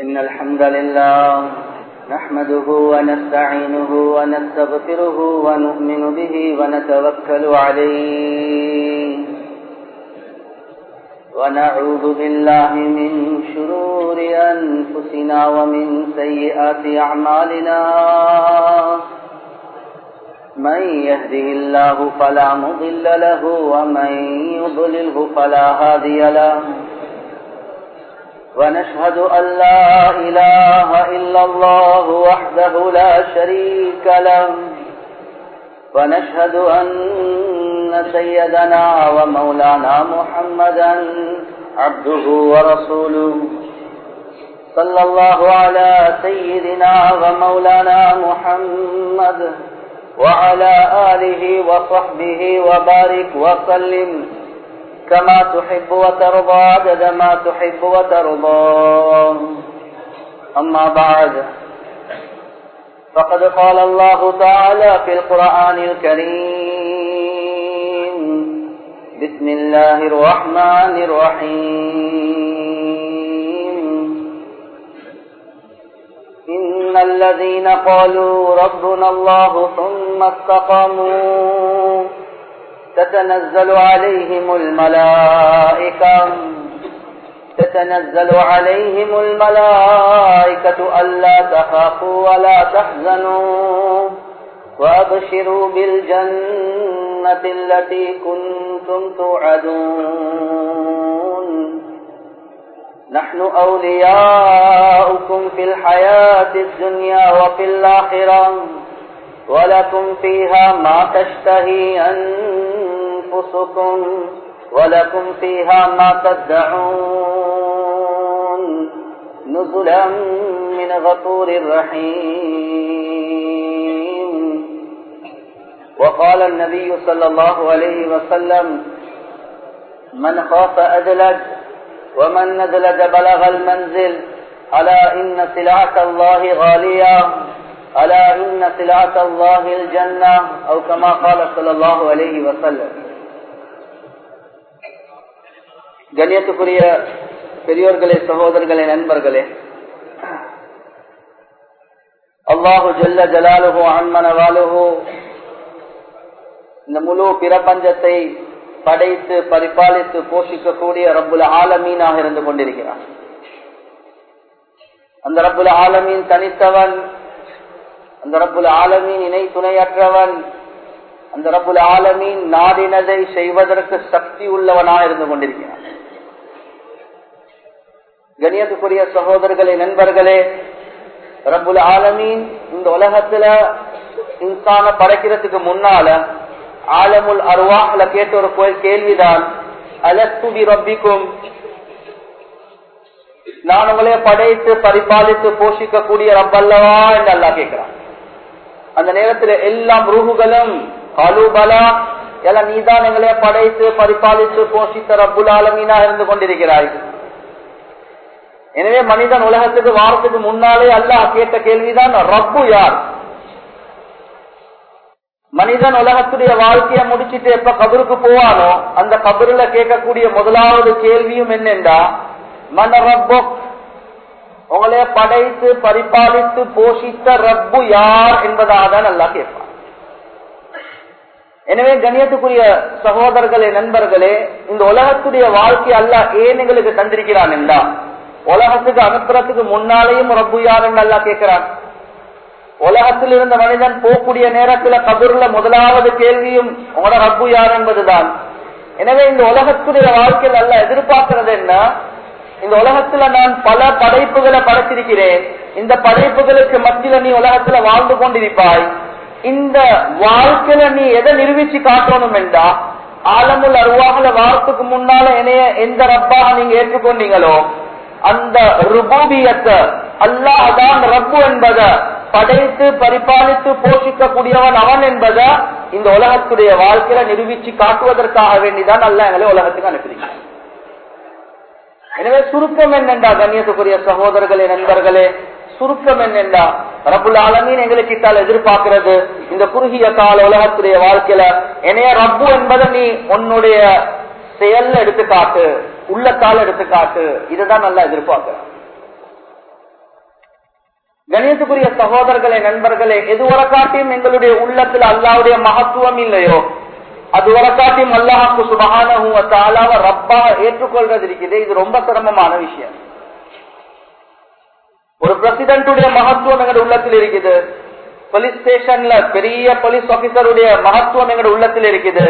إن الحمد لله نحمده ونستعينه ونستغفره ونؤمن به ونتوكل عليه ونعوذ بالله من شرور أنفسنا ومن سيئات أعمالنا من يهده الله فلا مضل له ومن يضلله فلا هادي له ونشهد أن لا إله إلا الله وحده لا شريك له ونشهد أن سيدنا ومولانا محمدا عبده ورسوله صلى الله على سيدنا ومولانا محمد وعلى آله وصحبه وبارك وسلم كما تحب وترضى عدد ما تحب وترضى أما بعد فقد قال الله تعالى في القرآن الكريم بسم الله الرحمن الرحيم إن الذين قالوا ربنا الله ثم استقاموا تتنزل عليهم الملائكة تتنزل عليهم الملائكة ألا تخافوا ولا تحزنوا وأبشروا بالجنة التي كنتم توعدون نحن أولياؤكم في الحياة الدنيا وفي الآخرة ولكم فيها ما تشتهي أنفسكم ولكم فيها ما تدعون نزلا من غفور رحيم وقال النبي صلى الله عليه وسلم من خاف أدلج ومن ندلج بلغ المنزل ألا إن سلعة الله غالية ألا إن سلعة الله الجنة أو كما قال صلى الله عليه وسلم கண்ணியத்துக்குரிய பெரியோர்களே சகோதரர்களே நண்பர்களே அல்லாஹு ஜல்ல ஜலாலுஹு அன்மனவாலுஹு இந்த முழு பிரபஞ்சத்தை படைத்து பரிபாலித்து போஷிக்கக்கூடிய ரப்புல ஆலமீனாக இருந்து கொண்டிருக்கிறார் அந்த ரப்புல ஆலமீன் தனித்தவன் அந்த ரப்புல ஆலமீன் இணை துணையற்றவன் அந்த ரப்புல ஆலமீன் நாடினதை செய்வதற்கு சக்தி உள்ளவனா இருந்து கொண்டிருக்கிறான் கணியத்துக்குரிய சகோதரர்களே நண்பர்களே ரப்புல ஆலமீன் இந்த உலகத்துல இன்சான படைக்கிறதுக்கு முன்னால ஆலமுல் அருவாஹ்ல கேட்ட ஒரு கேள்விதான் அலத்துபி ரப்பிக்கும் நான் உங்களே படைத்து பரிபாலித்து போஷிக்கக்கூடிய ரப்பல்லவா என்று அல்லா கேட்கிறான் அந்த நேரத்தில் எல்லாம் ரூகுகளும் அலுபலா எல்லாம் நீதான் எங்களே படைத்து பரிபாலித்து போஷித்த ரப்புல் ஆலமீனா இருந்து கொண்டிருக்கிறாய் எனவே மனிதன் உலகத்துக்கு வாரத்துக்கு முன்னாலே அல்லாஹ் கேட்ட கேள்விதான் ரப்பு யார் மனிதன் உலகத்துடைய வாழ்க்கையை முடிச்சிட்டு எப்ப கபருக்கு போவானோ அந்த கபருல கேட்கக்கூடிய முதலாவது கேள்வியும் என்னென்றா மன ரப்போ உங்களே படைத்து பரிபாலித்து போஷித்த ரப்பு யார் என்பதாக தான் நல்லா கேட்பான் எனவே கண்ணியத்துக்குரிய சகோதரர்களே நண்பர்களே இந்த உலகத்துடைய வாழ்க்கை அல்ல ஏன் எங்களுக்கு தந்திருக்கிறான் என்றா உலகத்துக்கு அனுப்புறதுக்கு முன்னாலேயும் ரப்பு யாருன்னு நல்லா கேட்கிறான் உலகத்தில் இருந்த மனிதன் போகக்கூடிய நேரத்துல கபூர்ல முதலாவது கேள்வியும் உங்களோட ரப்பு யார் என்பதுதான் எனவே இந்த உலகத்துடைய வாழ்க்கையில் அல்ல எதிர்பார்க்கிறது என்ன இந்த உலகத்துல நான் பல படைப்புகளை படைத்திருக்கிறேன் இந்த படைப்புகளுக்கு மத்தியில நீ உலகத்துல வாழ்ந்து கொண்டிருப்பாய் இந்த வாழ்க்கையில நீ எதை நிரூபிச்சு காட்டணும் என்றா ஆலமுல் அருவாகல வாரத்துக்கு முன்னால என்னைய எந்த ரப்பாக நீங்க ஏற்றுக்கொண்டீங்களோ அந்த ருபூபியத்தை அல்லாஹான் ரப்பு என்பத படைத்து பரிபாலித்து போஷிக்கக்கூடியவன் அவன் என்பத இந்த உலகத்துடைய வாழ்க்கையில நிரூபிச்சு காட்டுவதற்காக வேண்டிதான் அல்ல எங்களை உலகத்துக்கு அனுப்பியிருக்கிறேன் எனவே சுருக்கம் என்னென்றா கண்ணியத்துக்குரிய சகோதரர்களே நண்பர்களே சுருக்கம் என்னென்றா ரப்புல் ஆலமீன் எங்களுக்கு இட்டால் எதிர்பார்க்கிறது இந்த குறுகிய கால உலகத்துடைய வாழ்க்கையில என்னைய ரப்பு என்பதை நீ உன்னுடைய செயல்ல எடுத்துக்காட்டு உள்ளத்தால் எடுத்துக்காட்டு இதுதான் நல்லா எதிர்பார்க்கிறேன் கணியத்துக்குரிய சகோதரர்களே நண்பர்களே எது காட்டியும் எங்களுடைய உள்ளத்துல அல்லாவுடைய மகத்துவம் இல்லையோ அது காட்டியும் அல்லாஹாக்கு சுபகான ரப்பாக ஏற்றுக்கொள்றது இருக்குது இது ரொம்ப சிரமமான விஷயம் ஒரு பிரசிடென்டுடைய மகத்துவம் எங்களுடைய உள்ளத்தில் இருக்குது போலீஸ் ஸ்டேஷன்ல பெரிய போலீஸ் ஆபீசருடைய மகத்துவம் எங்களுடைய உள்ளத்தில் இருக்குது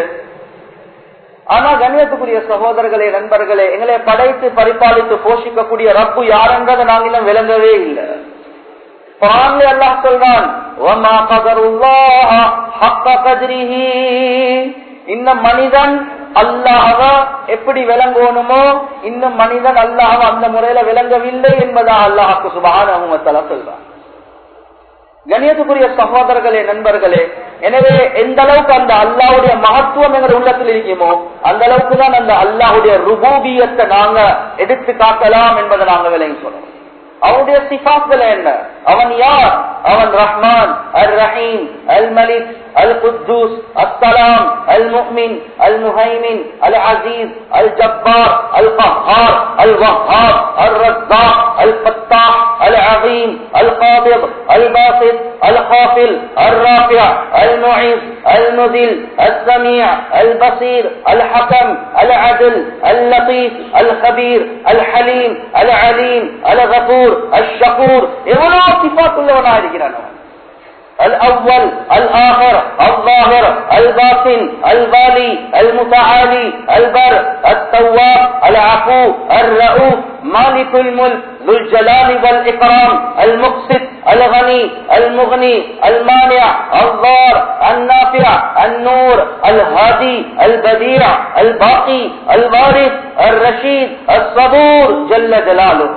ஆனா கண்ணியத்துக்குரிய சகோதரர்களே நண்பர்களே எங்களை படைத்து பரிபாலித்து போஷிக்கக்கூடிய ரப்பு யாருன்றதை நாங்க இன்னும் விளங்கவே இல்லை குரான்ல அல்லாஹ் சொல்றான் வமா கதருல்லாஹ ஹக்க கத்ரிஹி இன்னும் மனிதன் அல்லாஹவ எப்படி விளங்கணுமோ இன்னும் மனிதன் அல்லாஹவ அந்த முறையில விளங்கவில்லை என்பதா அல்லாஹுக்கு சுபஹானஹு சொல்றான் கணியத்துக்குரிய சகோதரர்களே நண்பர்களே எனவே எந்த அளவுக்கு அந்த அல்லாவுடைய மகத்துவம் எங்க உள்ளத்தில் இருக்குமோ அந்த அளவுக்கு தான் அந்த அல்லாஹுடைய ருபூபியத்தை நாங்க எடுத்து காட்டலாம் என்பதை நாங்க விளங்கி சொல்லணும் அவனுடைய சிபாக்கள் என்ன அவன் யார் அவன் ரஹ்மான் அல் ரஹீம் அல் மலிக் அல் குத்தூஸ் அஸ்ஸலாம் அல் முஹ்மின் அல் முஹைமின் அல் அசீஸ் அல் ஜப்பார் அல் கஹார் அல் வஹாப் அல் ரஸாக் அல் ஃபத்தாஹ் அல் அஸீம் அல் காபித் அல் பாசித் அல் காஃபில் அல் ராஃபிع المعز المذل السميع البصير الحكم العدل اللطيف الخبير الحليم العليم الغفور الشكور எவ்வளவு சிபாத் உள்ளவனாக இருக்கிறான் الأول الآخر الظاهر الباطن البالي المتعالي البر التواب العفو الرؤوف مالك الملك ذو الجلال والإكرام المقسط الغني المغني المانع الضار النافع النور الهادي البديع الباقي الوارث الرشيد الصبور جل جلاله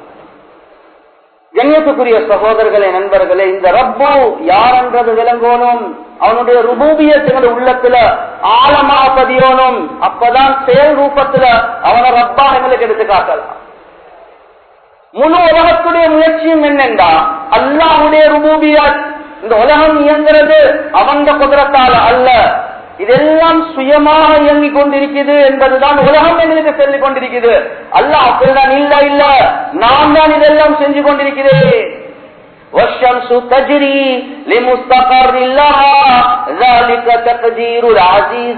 கண்ணியத்துக்குரிய சகோதரர்களே நண்பர்களே இந்த ரப்பு யாரென்றது விளங்கணும் அவனுடைய ருபூபியத்தினுடைய உள்ளத்துல ஆழமாக பதியணும் அப்பதான் செயல் ரூபத்துல அவனை ரப்பா எங்களுக்கு எடுத்து காட்டலாம் முழு உலகத்துடைய முயற்சியும் என்னென்றா அல்லாஹுடைய ருபூபியா இந்த உலகம் இயங்குறது அவன் குதிரத்தால அல்ல இதெல்லாம் சுயமாக இயங்கிக் கொண்டிருக்கிறது என்பதுதான் உலகம் எங்களுக்கு சொல்லிக் கொண்டிருக்கிறது அல்லாஹ் அப்படிதான் இல்ல இல்ல நான் தான் இதெல்லாம் செஞ்சு கொண்டிருக்கிறேன் والشمس تجري لمستقر لها ذلك تقدير العزيز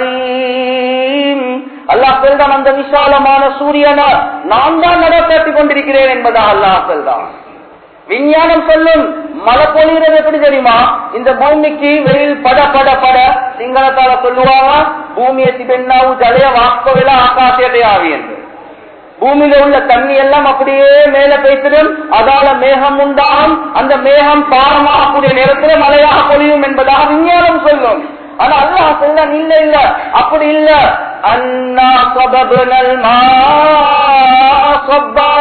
العليم அல்லாஹ் சொல்றான் அந்த விசாலமான சூரியனை நான் தான் நடக்காட்டி கொண்டிருக்கிறேன் என்பதா அல்லாஹ் சொல்றான் விஞ்ஞானம் சொல்லும் மழை பொழிகிறது எப்படி தெரியுமா இந்த பூமிக்கு வெயில் பட பட பட சிங்களத்தால சொல்லுவாங்க பூமியை திபெண்ணாவு ஜலைய வாக்கவில ஆகாசியத்தை ஆவி என்று பூமியில உள்ள தண்ணி எல்லாம் அப்படியே மேல பேசிடும் அதால மேகம் உண்டாகும் அந்த மேகம் பாரமாகக்கூடிய நேரத்தில் மழையாக பொழியும் என்பதாக விஞ்ஞானம் சொல்லும் ஆனா அல்லாஹ் சொல்ல இல்ல இல்ல அப்படி இல்ல அண்ணா சபபுனல் மா صبا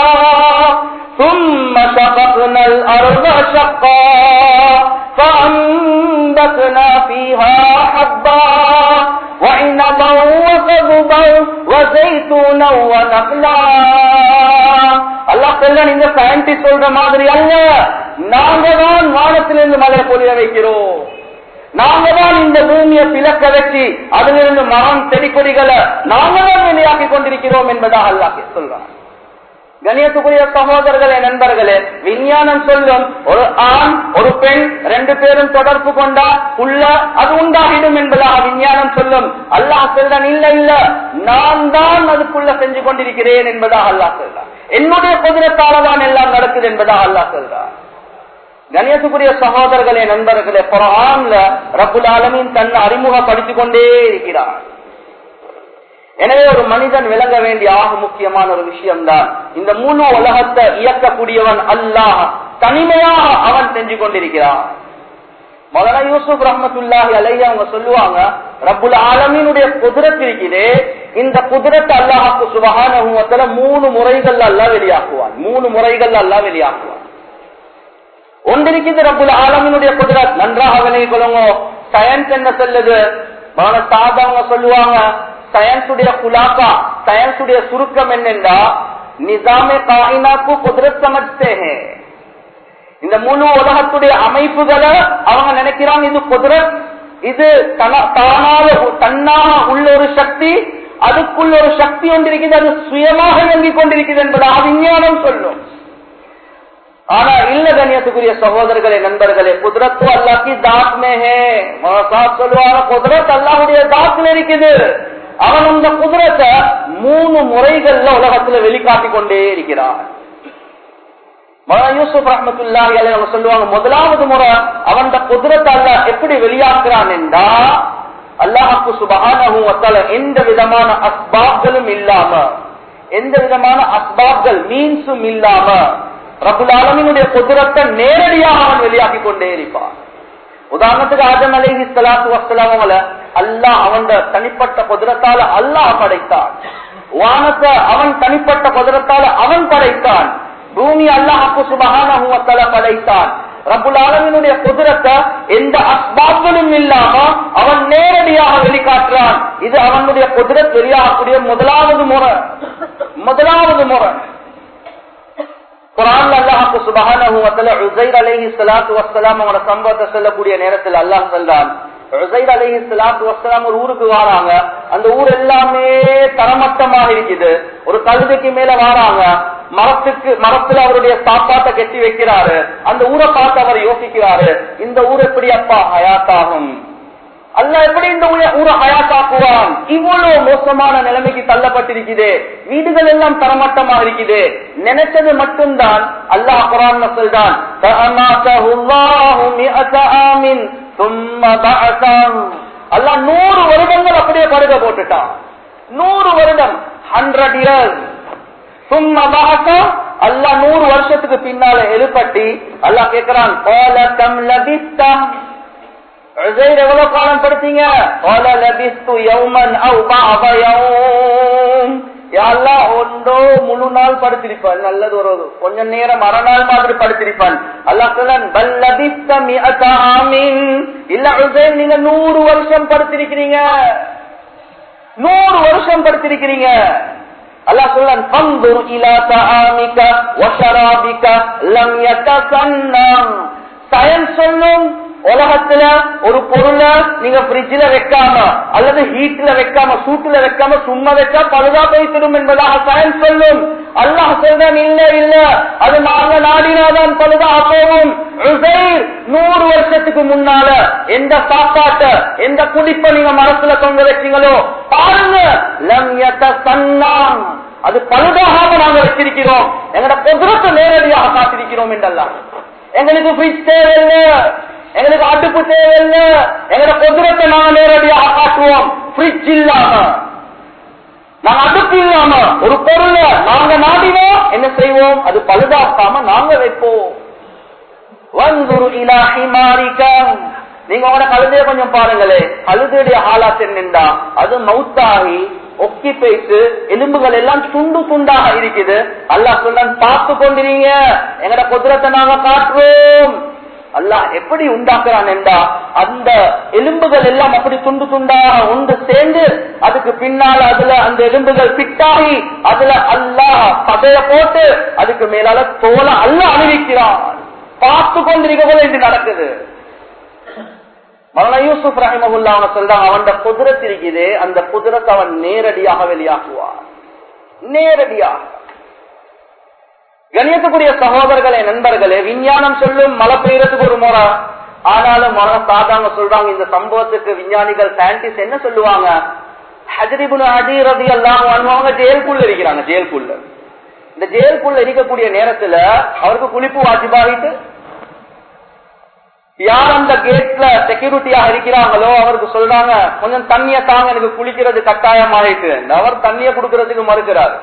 ثم شققنا الأرض شقا فأنبتنا فيها حبا وعنبا وقضبا وزيتونا ونخلا அல்லாஹ் சொல்ல இந்த சயின்டிஸ்ட் சொல்ற மாதிரி அல்ல நாங்க தான் வானத்திலிருந்து மழை பொழிய வைக்கிறோம் நாங்க தான் இந்த பூமியை பிளக்க வச்சு அதிலிருந்து மரம் செடி கொடிகளை நாங்க தான் வெளியாக்கி கொண்டிருக்கிறோம் என்பதாக அல்லாஹ் சொல்றான் கணியத்துக்குரிய சகோதரர்களே நண்பர்களே விஞ்ஞானம் சொல்லும் ஒரு ஆண் ஒரு பெண் ரெண்டு பேரும் தொடர்பு கொண்டா உள்ள அது உண்டாகிடும் என்பதாக விஞ்ஞானம் சொல்லும் அல்லாஹ் சொல்றான் இல்ல இல்ல நான் தான் அதுக்குள்ள செஞ்சு கொண்டிருக்கிறேன் என்பதாக அல்லாஹ் சொல்றான் என்னுடைய குதிரத்தால தான் எல்லாம் நடக்குது என்பதாக அல்லாஹ் சொல்றான் கணியத்துக்குரிய சகோதரர்களே நண்பர்களே குரான்ல ரபுல் ஆலமின் தன்னை அறிமுகப்படுத்திக் கொண்டே இருக்கிறார் எனவே ஒரு மனிதன் விளங்க வேண்டிய ஆக முக்கியமான ஒரு விஷயம்தான் இந்த முழு உலகத்தை இயக்கக்கூடியவன் அல்லாஹ் தனிமையாக அவன் செஞ்சு கொண்டிருக்கிறான் முதல்ல யூசுப் ரஹமத்துல்லாஹி அலைய அவங்க சொல்லுவாங்க ரப்புல் ஆலமீனுடைய குதிரத் இருக்குது இந்த குதிரத்தை அல்லாஹாக்கு சுபகான மூணு முறைகள் அல்லா வெளியாக்குவான் மூணு முறைகள் அல்லா வெளியாக்குவான் ஒன்றிருக்கிறது ரப்புல் ஆலமீனுடைய குதிரத் நன்றாக விலகிக் கொள்ளுங்க சயின்ஸ் என்ன சொல்லுது சாதவங்க சொல்லுவாங்க சயின்ஸுடைய குலாக்கா சயின்ஸுடைய சுருக்கம் என்னென்றா நிசாமே காயினாக்கு குதிரத் சமச்சே இந்த முழு உலகத்துடைய அமைப்புகளை அவங்க நினைக்கிறாங்க இது குதிரத் இது தானாக தன்னாக உள்ள ஒரு சக்தி அதுக்குள்ள ஒரு சக்தி ஒன்று இருக்குது அது சுயமாக இயங்கிக் கொண்டிருக்கிறது என்பதாக விஞ்ஞானம் சொல்லும் ஆனா இல்ல கண்ணியத்துக்குரிய சகோதரர்களே நண்பர்களே குதிரத்து அல்லாஹ்கி தாத் மே ஹே மௌலானா சொல்லுவாங்க குதிரத் அல்லாஹ்வுடைய தாத்துல இருக்குது அவன் அந்த குதிரத்தை மூணு முறைகள்ல உலகத்துல வெளிக்காட்டி கொண்டே இருக்கிறான் மௌலானா யூசுப் ரஹமத்துல்லாஹி அலைஹி அவங்க சொல்லுவாங்க முதலாவது முறை அவன் குதிரத்தை அல்லாஹ் எப்படி வெளியாக்குறான் என்றா அல்லாஹுக்கு சுபஹானஹு வ தஆலா எந்த விதமான அஸ்பாப்களும் இல்லாம எந்த விதமான அஸ்பாப்கள் மீன்ஸும் இல்லாம ரபுல் ஆலமினுடைய குதிரத்தை நேரடியாக அவன் வெளியாக்கி கொண்டே இருப்பான் உதாரணத்துக்கு ஆதம் அலைஹி ஸலாத்து வஸ்ஸலாம் அவங்கள அல்லாஹ் அவன் தனிப்பட்ட குதிரத்தால அல்லாஹ் படைத்தான் வானத்தை அவன் தனிப்பட்ட குதிரத்தால அவன் படைத்தான் பூமி அல்லாஹுக்கு சுபஹானஹு வ தஆலா படைத்தான் ரபுல் ஆலமினுடைய குதிரத்தை எந்த அஸ்பாப்களும் இல்லாம அவன் நேரடியாக வெளிக்காட்டுறான் இது அவனுடைய குதிரத் வெளியாகக்கூடிய முதலாவது முறை முதலாவது முறை குரான் அல்லாஹுக்கு சுபஹானஹு வ தஆலா உஸைர் அலைஹி ஸலாத்து வஸ்ஸலாம் அவங்களோட சம்பவத்தை சொல்லக்கூடிய நேரத்தில் அல்லாஹ் சொல்றான் உஸைர் அலைஹி ஸலாத்து வஸ்ஸலாம் ஒரு ஊருக்கு வராங்க அந்த ஊர் எல்லாமே தரமட்டமாக இருக்குது ஒரு கழுதைக்கு மேல வராங்க மரத்துக்கு மரத்துல அவருடைய சாப்பாட்டை கட்டி வைக்கிறாரு அந்த ஊரை பார்த்து அவர் யோசிக்கிறாரு இந்த ஊர் எப்படி அப்பா ஹயாத்தாகும் அல்ல எப்படி இந்த ஊரை ஹயாத்தாக்குவான் இவ்வளவு மோசமான நிலைமைக்கு தள்ளப்பட்டிருக்குது வீடுகள் எல்லாம் தரமட்டமா இருக்குது நினைச்சது மட்டும்தான் அல்லாஹ் குரான் சொல்றான் அல்லாஹ் நூறு வருடங்கள் அப்படியே படுக போட்டுட்டான் நூறு வருடம் ஹண்ட்ரட் இயர்ஸ் சும்மா பாசா அல்லாஹ் நூறு வருஷத்துக்கு பின்னால எழுப்பட்டி அல்லாஹ் கேட்கிறான் எவ்வளவு காலம் படுத்தீங்க ஒன்றோ முழு நாள் படுத்திருப்பான் நல்லது ஒரு கொஞ்ச நேரம் அரை நாள் மாதிரி படுத்திருப்பான் அல்லாஹ் இல்ல நீங்க நூறு வருஷம் படுத்திருக்கிறீங்க நூறு வருஷம் படுத்திருக்கிறீங்க அல்லாஹ் சொல்றான் பந்துர் இலா தஆமிக வஷராபிக லம் யதசன்னா சயன்ஸ் சொல்லும் உலகத்துல ஒரு பொருளை நீங்க பிரிட்ஜில வைக்காம அல்லது ஹீட்ல வைக்காம சூட்டுல வைக்காம சும்மா வச்சா பழுதா போய்த்திடும் என்பதாக சயன்ஸ் சொல்லும் அல்லாஹ் சொல்றான் இல்ல இல்ல அது நாங்க நாடினாதான் பழுதா போகும் நூறு வருஷத்துக்கு முன்னால எந்த சாப்பாட்ட எந்த குடிப்ப நீங்க மனசுல தொங்க வச்சீங்களோ பாருங்க லம் சன்னாம் அது பழுதாக நாங்க வச்சிருக்கிறோம் எங்கட பொதுரத்தை நேரடியாக காத்திருக்கிறோம் என்றெல்லாம் எங்களுக்கு ஃப்ரிட்ஜ் தேவையில்லை எங்களுக்கு அடுப்பு தேவையில்லை எங்களோட குதிரத்தை நாங்க நேரடியாக காட்டுவோம் ஃப்ரிட்ஜ் இல்லாம நாங்க அடுப்பு இல்லாம ஒரு பொருளை நாங்க நாடினோம் என்ன செய்வோம் அது பழுதாக்காம நாங்க வைப்போம் வந்துரு இலாஹி மாறிக்க நீங்க உங்களோட கழுதைய கொஞ்சம் பாருங்களே கழுதையுடைய ஆளாச்சு என்னண்டா அது மவுத்தாகி ஒக்கி பேசு எலும்புகள் எல்லாம் துண்டு துண்டாக இருக்குது அல்லாஹ் சொன்னான் பார்த்து கொண்டிருங்க எங்கட குதிரத்தை நாங்க காட்டுவோம் அல்லாஹ் எப்படி உண்டாக்குறான் என்றா அந்த எலும்புகள் எல்லாம் அப்படி துண்டு துண்டாக ஒன்று சேர்ந்து அதுக்கு பின்னால் அதுல அந்த எலும்புகள் பிட்டாகி அதுல அல்லாஹ் பதைய போட்டு அதுக்கு மேலால தோல அல்ல அணிவிக்கிறான் பார்த்து கொண்டிருக்க போல இது நடக்குது மரண யூசுப் ரஹிமகுல்லா அவன் சொல்றான் அவன் குதிரத் இருக்குது அந்த குதிரத்தை அவன் நேரடியாக வெளியாக்குவான் நேரடியாக கணியத்துக்குரிய சகோதரர்களே நண்பர்களே விஞ்ஞானம் சொல்லும் மழை பெய்யறதுக்கு ஒரு முறை ஆனாலும் மன சாதாங்க சொல்றாங்க இந்த சம்பவத்துக்கு விஞ்ஞானிகள் சயின்டிஸ்ட் என்ன சொல்லுவாங்க ஹஜரிபுன் ஹஜீர் ரதி எல்லாம் அவங்க ஜெயிலுக்குள்ள இருக்கிறாங்க ஜெயிலுக்குள்ள இந்த ஜெயிலுக்குள்ள இருக்கக்கூடிய நேரத்துல அவருக்கு குளிப்பு வாஜிபாகிட்டு யார் அந்த கேட்ல செக்யூரிட்டியா இருக்கிறாங்களோ அவருக்கு சொல்றாங்க கொஞ்சம் தண்ணிய தாங்க எனக்கு குளிக்கிறது கட்டாயம் ஆயிட்டு அவர் தண்ணிய குடுக்கறதுக்கு மறுக்கிறார்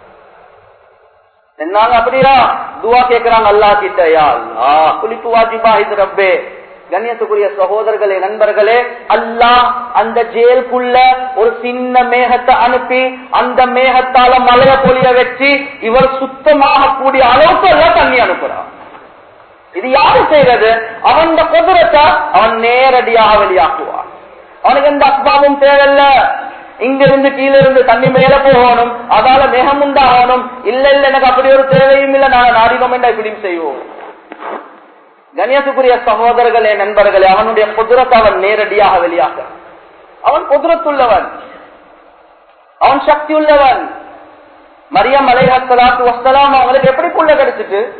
நாங்க அப்படியா துவா கேட்கிறாங்க அல்லா கிட்ட யா குளிப்பு வாஜிபா இது ரப்பே கண்ணியத்துக்குரிய சகோதரர்களே நண்பர்களே அல்லாஹ் அந்த ஜெயிலுக்குள்ள ஒரு சின்ன மேகத்தை அனுப்பி அந்த மேகத்தால மலைய பொழிய வச்சு இவர் சுத்தமாக கூடிய அளவுக்கு எல்லாம் தண்ணி அனுப்புறான் இது யாரு செய்யறது அவன் குதிரத்தை அவன் நேரடியாக வெளியாக்குவான் அவனுக்கு எந்த அஸ்பாபும் தேவையில்ல இங்க இருந்து கீழே இருந்து தண்ணி மேல போகணும் அதால மேகம் உண்டாகணும் இல்ல இல்ல எனக்கு அப்படி ஒரு தேவையும் இல்ல நாங்க நாடினோம் என்றா இப்படியும் செய்வோம் கணியத்துக்குரிய சகோதரர்களே நண்பர்களே அவனுடைய குதிரத்தை அவன் நேரடியாக வெளியாக அவன் குதிரத்துள்ளவன் அவன் சக்தி உள்ளவன் மரியம் அலைஹலாத்து வசலாம் அவங்களுக்கு எப்படி புள்ள கிடைச்சிட்டு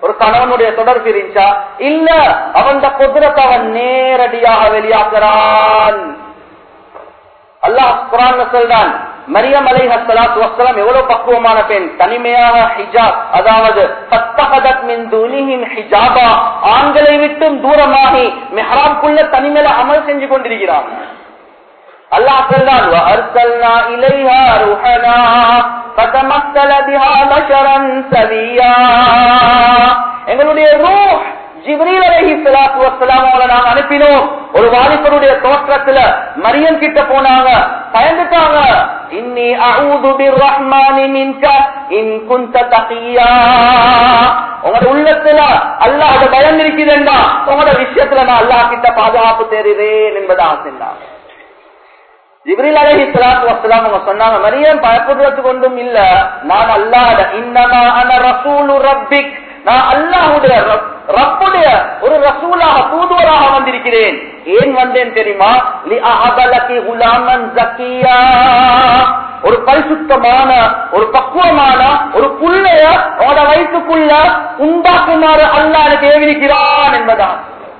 ஒரு கணவனுடைய தொடர்பு இருந்துச்சா இல்ல அவன் குதிரத்தை அவன் நேரடியாக வெளியாக்குறான் அல்லாஹ் குரான் சொல்றான் மரியம் அலை ஹஸ்லாத் வசலாம் எவ்வளவு பக்குவமான பெண் தனிமையாக ஹிஜாப் அதாவது ஃபத்தஹதத் மின் துனிஹிம் ஹிஜாபா ஆண்களை விட்டும் தூரமாகி மெஹராப்குள்ள தனிமையில அமல் செஞ்சு கொண்டிருக்கிறான் அல்லாஹ் சொல்றான் وَأَرْسَلْنَا إِلَيْهَا رُوحَنَا فَتَمَثَّلَ بِهَا بَشَرًا سَوِيًّا எங்களுடைய ரூஹ் ஜிப்ரீல் அலைஹி ஸலாத்து வஸ்ஸலாம் அவங்களை நாங்க அனுப்பினோம் ஒரு வாலிபருடைய தோற்றத்துல மரியம் கிட்ட போனாங்க பயந்துட்டாங்க இன்னி அஊது பிர்ரஹ்மானி மின்க இன் குன்த தகியா உங்களோட உள்ளத்துல அல்லாஹ்வோட பயம் இருக்குதுண்டா உங்களோட விஷயத்துல நான் அல்லாஹ் கிட்ட பாதுகாப்பு தேடுறேன் என்பதாக சொன்னாங்க ஜிப்ரில் அலஹி சலாத்து வசலாம் அவங்க சொன்னாங்க மரியம் பயப்படுறதுக்கு ஒன்றும் இல்ல நான் அல்லாஹ் இன்னமா அன ரசூலு ரப்பிக் நான் அல்லாஹுடைய ரப்புடைய ஒரு ரசூலாக தூதுவராக வந்திருக்கிறேன் ஏன் வந்தேன் தெரியுமா லி அஹபலகி குலாமன் ஜக்கியா ஒரு பரிசுத்தமான ஒரு பக்குவமான ஒரு புள்ளைய உங்களோட வயிற்றுக்குள்ள உண்டாக்குமாறு அல்லாஹ் எனக்கு ஏவிருக்கிறான் என்பதான்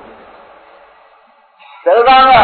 சொல்றாங்க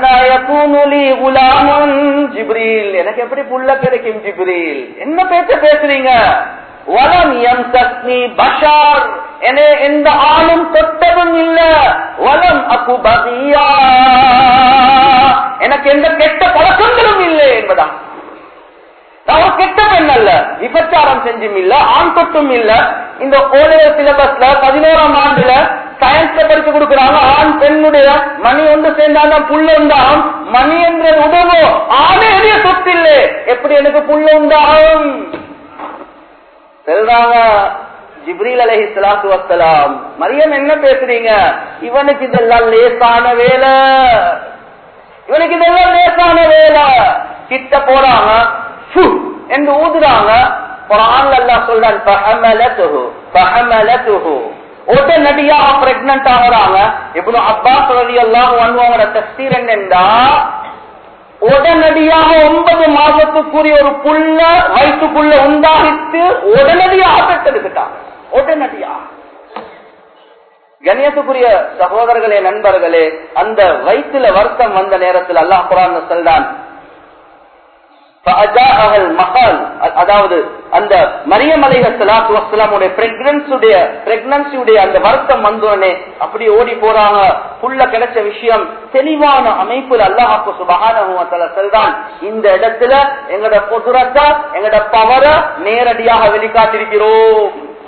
ஜிப்ரீல் எனக்கு எப்படி புள்ள கிடைக்கும் ஜிப்ரீல் என்ன பேச்ச பேசுறீங்க வலம் எம் சக்னி பஷார் என எந்த ஆளும் தொட்டதும் இல்ல வலம் அப்பு பகியா எனக்கு எந்த கெட்ட பழக்கங்களும் இல்லை என்பதான் நான் ஒரு கெட்ட பெண் அல்ல விபச்சாரம் செஞ்சும் இல்ல ஆண் தொட்டும் இல்ல இந்த ஓலைய சிலபஸ்ல பதினோராம் ஆண்டுல சயின்ஸ்ல படிச்சு கொடுக்குறாங்க ஆண் பெண்ணுடைய மணி ஒன்று சேர்ந்தாலும் புள்ள உண்டாகும் மணி என்ற உதவோ ஆணே எரிய சொத்து இல்லை எப்படி எனக்கு புள்ள உண்டாகும் சொல்றாங்க ஜிப்ரீல் அலஹி சலாத்து வசலாம் மரியம் என்ன பேசுறீங்க இவனுக்கு இதெல்லாம் லேசான வேலை இவனுக்கு இதெல்லாம் லேசான வேலை கிட்ட போறாங்க என்று ஊதுறாங்க குரான்ல அல்லாஹ் சொல்றான் ஃபஹமலத்துஹு ஃபஹமலத்துஹு உடனடியாக பிரெக்னன்ட் ஆகுறாங்க இப்னு அப்பாஸ் ரலியல்லாஹு அன்ஹு அவங்களோட தஃசீர் என்னன்னா உடனடியாக ஒன்பது மாசத்துக்குரிய ஒரு புள்ள வயிற்றுக்குள்ள உண்டாகித்து உடனடியாக பெற்றெடுத்துட்டாங்க உடனடியாக கணியத்துக்குரிய சகோதரர்களே நண்பர்களே அந்த வயிற்றுல வருத்தம் வந்த நேரத்தில் அல்லாஹ் குரான் சொல்றான் மகால் அதாவது அந்த மரியம் அலைஹ சலாத்து வசலாமுடைய பிரெக்னன்சியுடைய பிரெக்னன்சியுடைய அந்த வருத்தம் வந்தோடனே அப்படி ஓடி போறாங்க புள்ள கிடைச்ச விஷயம் தெளிவான அமைப்புல அல்லாஹாக்கு சுபகான செல்தான் இந்த இடத்துல எங்கட பொதுரத்தை எங்கட பவர நேரடியாக வெளிக்காட்டிருக்கிறோம்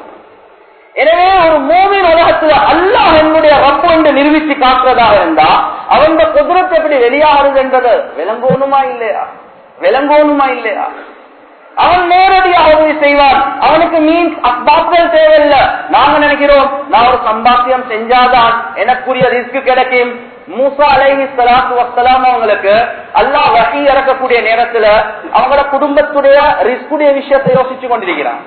எனவே ஒரு மூவின் உலகத்துல அல்லாஹ் என்னுடைய ரப்பு என்று நிரூபித்து காட்டுறதாக இருந்தா அவன் குதிரத்தை எப்படி வெளியாகிறது என்றது விளங்கோணுமா இல்லையா விளங்கோணுமா இல்லையா அவன் நேரடியாக உதவி செய்வான் அவனுக்கு மீன்ஸ் அஸ்பாக்கள் தேவையில்லை நாங்க நினைக்கிறோம் நான் ஒரு சம்பாத்தியம் செஞ்சாதான் எனக்குரிய ரிஸ்க் கிடைக்கும் மூசா அலைஹி சலாத்து வசலாம் அவங்களுக்கு அல்லாஹ் வகி இறக்கக்கூடிய நேரத்துல அவங்களோட குடும்பத்துடைய ரிஸ்குடைய விஷயத்தை யோசிச்சு கொண்டிருக்கிறான்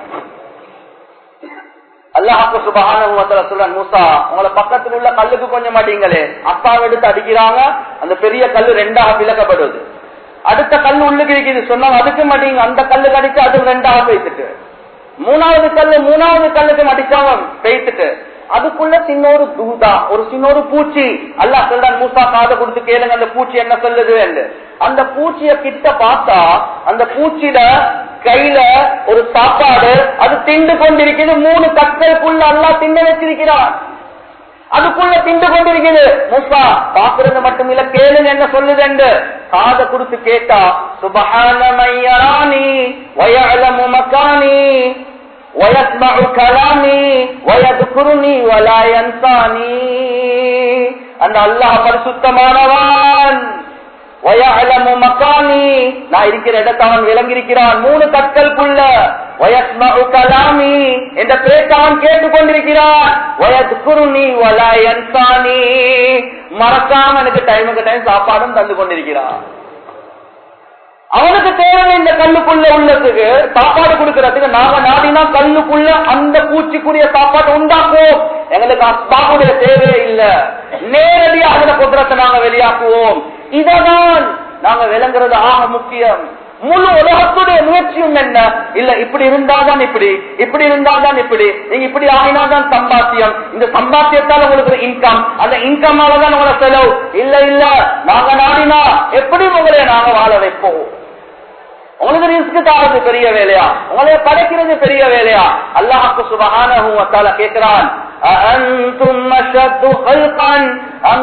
அல்லாஹாக்கு சுபகான சொல்றான் மூசா உங்களை பக்கத்தில் உள்ள கல்லுக்கு கொஞ்சம் மாட்டீங்களே அப்பாவை எடுத்து அடிக்கிறாங்க அந்த பெரிய கல்லு ரெண்டாக விளக்கப்படுது அடுத்த கல் உள்ளுக்கு இருக்குது சொன்னாங்க அதுக்கு மாட்டீங்க அந்த கல்லுக்கு அடிச்சு அது ரெண்டாக பேசிட்டு மூணாவது கல்லு மூணாவது கல்லுக்கு அடிச்சாங்க பேசிட்டு அதுக்குள்ள சின்ன ஒரு தூதா ஒரு சின்ன ஒரு பூச்சி அல்லா சொல்றான் மூசா காதை கொடுத்து கேளுங்க அந்த பூச்சி என்ன சொல்லுது அந்த பூச்சிய கிட்ட பார்த்தா அந்த பூச்சியில கையில ஒரு சாப்பாடு அது திண்டு கொண்டிருக்கிறது மூணு கற்களுக்குள்ள அல்லா திண்டு வச்சிருக்கிறான் அதுக்குள்ள திண்டு கொண்டிருக்குது மூசா பாக்குறது மட்டும் இல்ல கேளுங்க என்ன சொல்லுது என்று காதை கொடுத்து கேட்டா சுபஹான மையராணி வயலமு மக்கானி ويسمع كلامي ويذكرني ولا ينساني அந்த அல்லாஹ் பரிசுத்தமானவன் வயலமு மக்கானி நான் இருக்கிற இடத்தை அவன் விளங்கியிருக்கிறான் மூணு கற்களுக்குள்ள வயஸ்மு கலாமி என்ற பேச்ச அவன் கேட்டுக்கொண்டிருக்கிறான் வயதுக்குருணி வலாயன்சானி மறக்காம எனக்கு டைமுக்கு டைம் சாப்பாடும் தந்து கொண்டிருக்கிறான் அவனுக்கு தேவை இந்த கல்லுக்குள்ள உள்ளதுக்கு சாப்பாடு கொடுக்கறதுக்கு நாங்க நாடினா கல்லுக்குள்ள அந்த பூச்சிக்குரிய சாப்பாடு உண்டாக்குவோம் எங்களுக்கு அஸ்பாவுடைய தேவையே இல்ல நேரடியாக அந்த குதிரத்தை நாங்க வெளியாக்குவோம் இததான் நாங்க விளங்குறது ஆக முக்கியம் முழு உலகத்துடைய முயற்சியும் என்ன இல்ல இப்படி இருந்தாதான் இப்படி இப்படி இருந்தாதான் இப்படி நீங்க இப்படி ஆகினாதான் சம்பாத்தியம் இந்த சம்பாத்தியத்தால உங்களுக்கு இன்கம் அந்த இன்கமால தான் உங்களை செலவு இல்ல இல்ல நாங்க நாடினா எப்படி உங்களை நாங்க வாழ வைப்போம் உங்களுக்கு ரிஸ்க் தாரது பெரிய வேலையா உங்களை படைக்கிறது பெரிய வேலையா அல்லாஹுக்கு சுபஹான கேட்கிறான் أأنتم أشد خلقا أم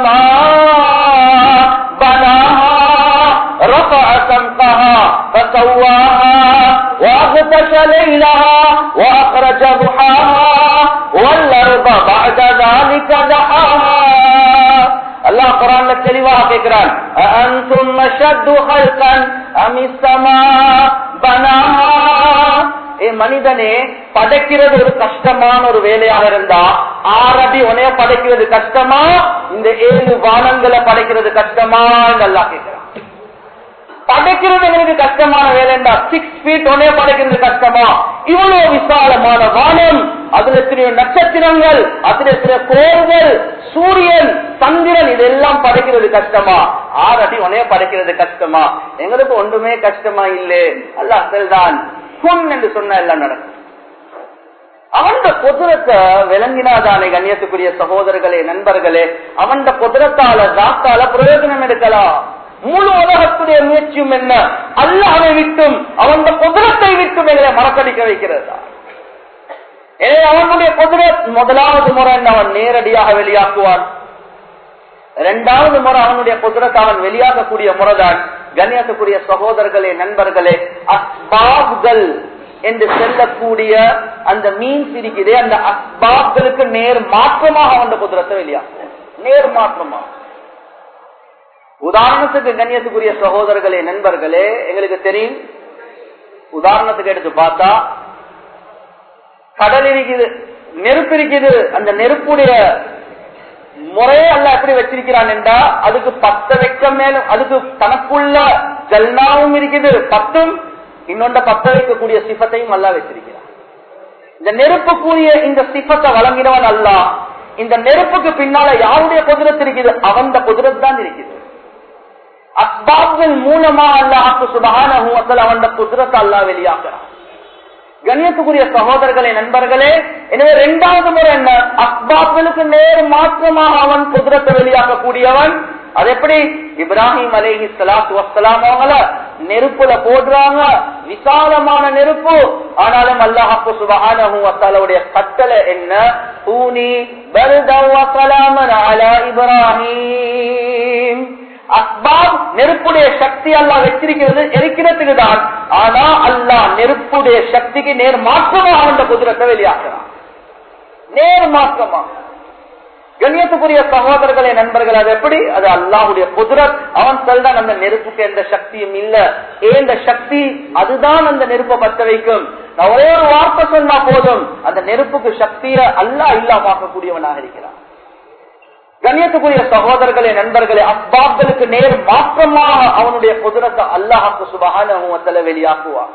السماء بناها رفع سمقها فسواها وأغتش ليلها وأخرج ضحاها والأرض بعد ذلك دحاها அல்லாஹ் குரான்ல தெளிவாக கேட்கிறான் அன்தும் அஷத்து ஹல்கன் அமிஸ்ஸமா பனாஹா ஏ மனிதனே படைக்கிறது ஒரு கஷ்டமான ஒரு வேலையாக இருந்தா ஆறடி உனைய படைக்கிறது கஷ்டமா இந்த ஏழு வானங்களை படைக்கிறது கஷ்டமா அல்லா கேட்கிறான் படைக்கிறது எங்களுக்கு கஷ்டமான வேலைண்டா சிக்ஸ் ஃபீட் உனைய படைக்கிறது கஷ்டமா இவ்வளவு விசாலமான வானம் அதுல எத்தனையோ நட்சத்திரங்கள் அதுல எத்தனையோ கோள்கள் சூரியன் சந்திரன் இதெல்லாம் படைக்கிறது கஷ்டமா ஆறு அடி உனைய படைக்கிறது கஷ்டமா எங்களுக்கு ஒன்றுமே கஷ்டமா இல்லே அல்ல அசல்தான் சொன் என்று சொன்ன எல்லாம் நடக்கும் அவன் குதிரத்தை விளங்கினாதானே கண்ணியத்துக்குரிய சகோதரர்களே நண்பர்களே அவன் குதிரத்தால தாத்தால பிரயோஜனம் எடுக்கலாம் முழு உலகத்துடைய முயற்சியும் என்ன அல்லாவை விட்டும் அவன் குதிரத்தை விட்டும் எங்களை மறக்கடிக்க வைக்கிறதா எனவே அவனுடைய குதிரத் முதலாவது முறை அவன் நேரடியாக வெளியாக்குவான் இரண்டாவது முறை அவனுடைய குதிரத்தை அவன் வெளியாகக்கூடிய முறைதான் கண்ணியத்துக்குரிய சகோதரர்களே நண்பர்களே அஸ்பாப்கள் என்று செல்லக்கூடிய அந்த மீன் சிரிக்குதே அந்த அஸ்பாப்களுக்கு நேர் மாற்றமாக அவன் குதிரத்தை வெளியாக்குவான் நேர் மாற்றமாக உதாரணத்துக்கு கண்ணியத்துக்குரிய சகோதரர்களே நண்பர்களே எங்களுக்கு தெரியும் உதாரணத்துக்கு எடுத்து பார்த்தா கடல் இருக்குது நெருப்பு இருக்குது அந்த நெருப்புடைய முறையே அல்ல எப்படி வச்சிருக்கிறான் என்றா அதுக்கு பத்த வைக்க மேலும் அதுக்கு தனக்குள்ள ஜல்னாவும் இருக்குது பத்தும் இன்னொன்ற பத்த வைக்கக்கூடிய சிபத்தையும் அல்ல வச்சிருக்கிறான் இந்த நெருப்புக்குரிய இந்த சிபத்தை வழங்கினவன் அல்ல இந்த நெருப்புக்கு பின்னால யாருடைய குதிரத்து இருக்குது அவன் குதிரத் தான் இருக்குது அஸ்பாப்கள் மூலமா அல்லாஹு சுபகான அவன் குதிரத்தை அல்லா வெளியாக்குறான் கண்ணியத்துக்குரிய சகோதரர்களே நண்பர்களே எனவே இரண்டாவது முறை என்ன அஸ்பாப்களுக்கு நேர் மாற்றமாக அவன் குதிரத்தை வெளியாக்கக்கூடியவன் அது எப்படி இப்ராஹிம் அலேஹி சலாத்து வசலாம் அவங்கள நெருப்புல போடுறாங்க விசாலமான நெருப்பு ஆனாலும் அல்லாஹு சுபஹானுடைய கட்டளை என்ன தூணி இப்ராஹிம் அஸ்பாப் நெருப்புடைய சக்தி அல்லா வச்சிருக்கிறது எரிக்கிறதுக்கு தான் ஆனா அல்லா நெருப்புடைய சக்திக்கு நேர் மாற்றமா அவன் குதிரத்தை வெளியாக்குறான் நேர் மாற்றமா கண்ணியத்துக்குரிய சகோதரர்களே நண்பர்கள் அது எப்படி அது அல்லாஹுடைய குதிரத் அவன் சொல்றான் அந்த நெருப்புக்கு எந்த சக்தியும் இல்ல ஏந்த சக்தி அதுதான் அந்த நெருப்பை பத்த வைக்கும் நான் ஒரே ஒரு வார்த்தை சொன்னா போதும் அந்த நெருப்புக்கு சக்தியை அல்லா இல்லாமக்கக்கூடியவனாக இருக்கிறான் கண்ணியத்துக்குரிய சகோதரர்களே நண்பர்களே அப்பாக்களுக்கு நேர் மாற்றமாக அவனுடைய குதிரத்தை அல்லாஹாக்கு சுபகான வெளியாக்குவான்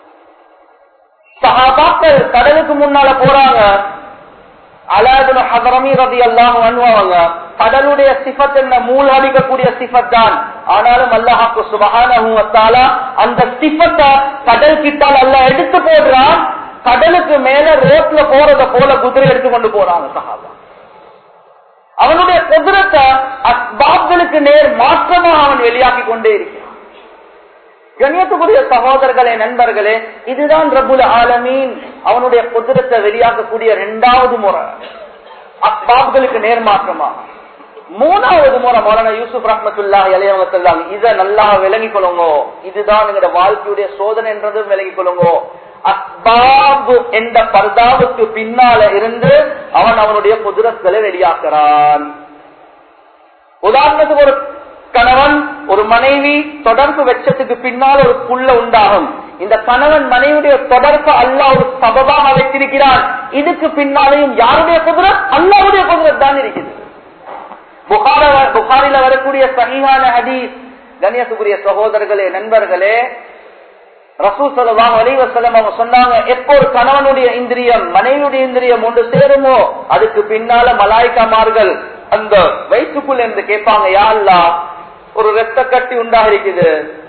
சகாபாக்கள் கடலுக்கு முன்னால போறாங்க அலாதுன ஹதரமி ரதி அல்லாஹ் பண்ணுவாங்க கடலுடைய சிஃபத் என்ன மூல் அடிக்கக்கூடிய சிஃபத் தான் ஆனாலும் அல்லாஹாக்கு சுபகான அந்த சிஃபத்தை கடல் கிட்டால் அல்ல எடுத்து போடுறான் கடலுக்கு மேல ரோட்ல போறத போல குதிரை எடுத்து கொண்டு போறாங்க சகாபா அவனுடைய குதிரத்தை அஸ்பாப்களுக்கு நேர் மாற்றமாக அவன் வெளியாக்கி கொண்டே இருக்கிறான் கண்ணியத்துக்குரிய சகோதரர்களே நண்பர்களே இதுதான் ரபுல் ஆலமீன் அவனுடைய குதிரத்தை வெளியாக்கக்கூடிய இரண்டாவது முறை அஸ்பாப்களுக்கு நேர் மாற்றமா மூணாவது முறை மௌலானா யூசுப் ரஹமத்துல்லா இளையவங்க சொல்லாங்க இதை நல்லா விளங்கிக் கொள்ளுங்க இதுதான் எங்களோட வாழ்க்கையுடைய சோதனை என்றதும் விளங்கிக் கொள்ளுங்க அஸ்பாப் என்ற பர்தாவுக்கு பின்னால இருந்து அவன் அவனுடைய குதிரத்களை வெளியாக்குறான் உதாரணத்துக்கு ஒரு கணவன் ஒரு மனைவி தொடர்பு வெச்சத்துக்கு பின்னால் ஒரு புள்ள உண்டாகும் இந்த கணவன் மனைவியுடைய தொடர்பு அல்ல ஒரு சபபாக வைத்திருக்கிறான் இதுக்கு பின்னாலேயும் யாருடைய குதிரத் அல்லாவுடைய குதிரத் தான் இருக்குது புகாரில வரக்கூடிய சகிஹான ஹதீஸ் கண்ணியத்துக்குரிய சகோதரர்களே நண்பர்களே ரசூ சலாம் அலிவசலம் அவங்க சொன்னாங்க எப்போ ஒரு கணவனுடைய இந்திரியம் மனைவியுடைய இந்திரியம் ஒன்று சேருமோ அதுக்கு பின்னால மலாய்க்காமார்கள் அந்த வயிற்றுக்குள்ள இருந்து கேட்பாங்க யாழ்லா ஒரு ரத்த கட்டி உண்டாக இருக்குது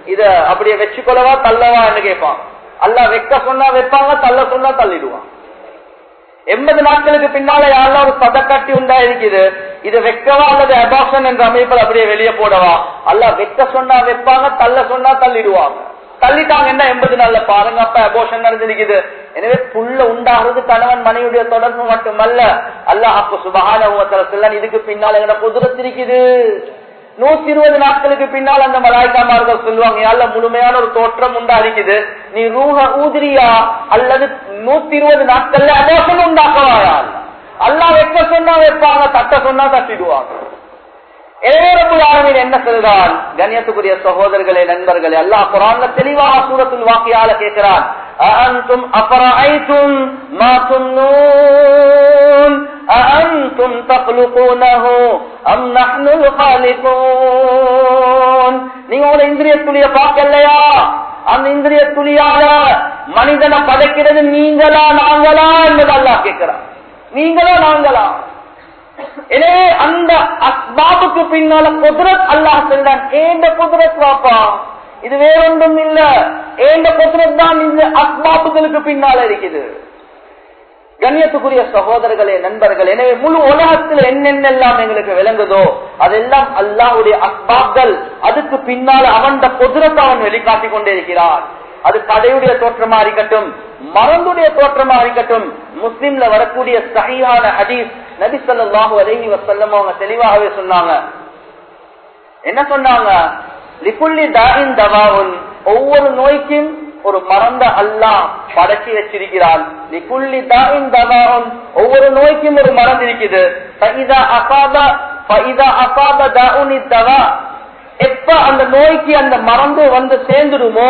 இத அப்படியே வச்சுக்கொள்ளவா தள்ளவா என்று கேட்பான் அல்ல வைக்க சொன்னா வைப்பாங்க தள்ள சொன்னா தள்ளிடுவான் எண்பது நாட்களுக்கு பின்னால யாரெல்லாம் ஒரு சதக்கட்டி உண்டா இருக்குது இது வைக்கவா அல்லது அபாப்ஷன் என்ற அமைப்பில் அப்படியே வெளியே போடவா அல்ல வைக்க சொன்னா வைப்பாங்க தள்ள சொன்னா தள்ளிடுவாங்க தள்ளிட்டாங்க என்ன எண்பது நாள்ல பாருங்க அப்ப அபோஷன் நடந்திருக்குது எனவே புள்ள உண்டாகிறது கணவன் மனைவியுடைய தொடர்பு மட்டுமல்ல அல்லாஹ் அப்ப சுபகான இதுக்கு பின்னால் எங்கட குதிரத்திருக்குது நூத்தி இருபது நாட்களுக்கு பின்னால் அந்த மலாய்க்காமார்கள் சொல்லுவாங்க யாழ்ல முழுமையான ஒரு தோற்றம் உண்டா இருக்குது நீ ரூஹ ஊதிரியா அல்லது நூத்தி இருபது நாட்கள்ல அபோஷன் உண்டாக்கவாயா அல்லா வைக்க சொன்னா வைப்பாங்க தட்ட சொன்னா தட்டிடுவாங்க ஏறப்புலாளவின் என்ன சொல்றான் கண்ணியத்துக்குரிய சகோதரர்களே நண்பர்களே அல்லாஹ் குரான்ல தெளிவாக சூரத்தில் வாக்கியால கேட்கிறான் أأنتم أفرأيتم ما تمنون أأنتم تخلقونه أم نحن الخالقون நீங்க உங்களோட இந்திரிய துளிய பார்க்கலையா அந்த இந்திரிய துளியால மனிதனை படைக்கிறது நீங்களா நாங்களா என்பது அல்லாஹ் கேட்கிறான் நீங்களா நாங்களா எனவே அந்த அஸ்பாபுக்கு பின்னால குதிரத் அல்லாஹ் சொல்றான் ஏண்ட குதிரத் வாப்பா இது வேறொன்றும் இல்ல ஏண்ட குதிரத் தான் இந்த அஸ்பாபுகளுக்கு பின்னால இருக்குது கண்ணியத்துக்குரிய சகோதரர்களே நண்பர்கள் எனவே முழு உலகத்தில் என்னென்னலாம் எங்களுக்கு விளங்குதோ அதெல்லாம் அல்லாஹுடைய அஸ்பாப்கள் அதுக்கு பின்னால அவன் குதிரத்தை அவன் வெளிக்காட்டி கொண்டே இருக்கிறான் அது கடையுடைய தோற்றமா இருக்கட்டும் மருந்துடைய தோற்றமா இருக்கட்டும் முஸ்லிம்ல வரக்கூடிய சகியான ஹதீஸ் நபி சொல்லாஹு அலஹி வசல்லம் அவங்க தெளிவாகவே சொன்னாங்க என்ன சொன்னாங்க லிப்புள்ளி தாயின் தவாவுன் ஒவ்வொரு நோய்க்கும் ஒரு மறந்த அல்லாஹ் படைச்சி வச்சிருக்கிறான் லிப்புள்ளி தாயின் தவாவுன் ஒவ்வொரு நோய்க்கும் ஒரு மருந்து இருக்குது எப்ப அந்த நோய்க்கு அந்த மறந்து வந்து சேர்ந்துடுமோ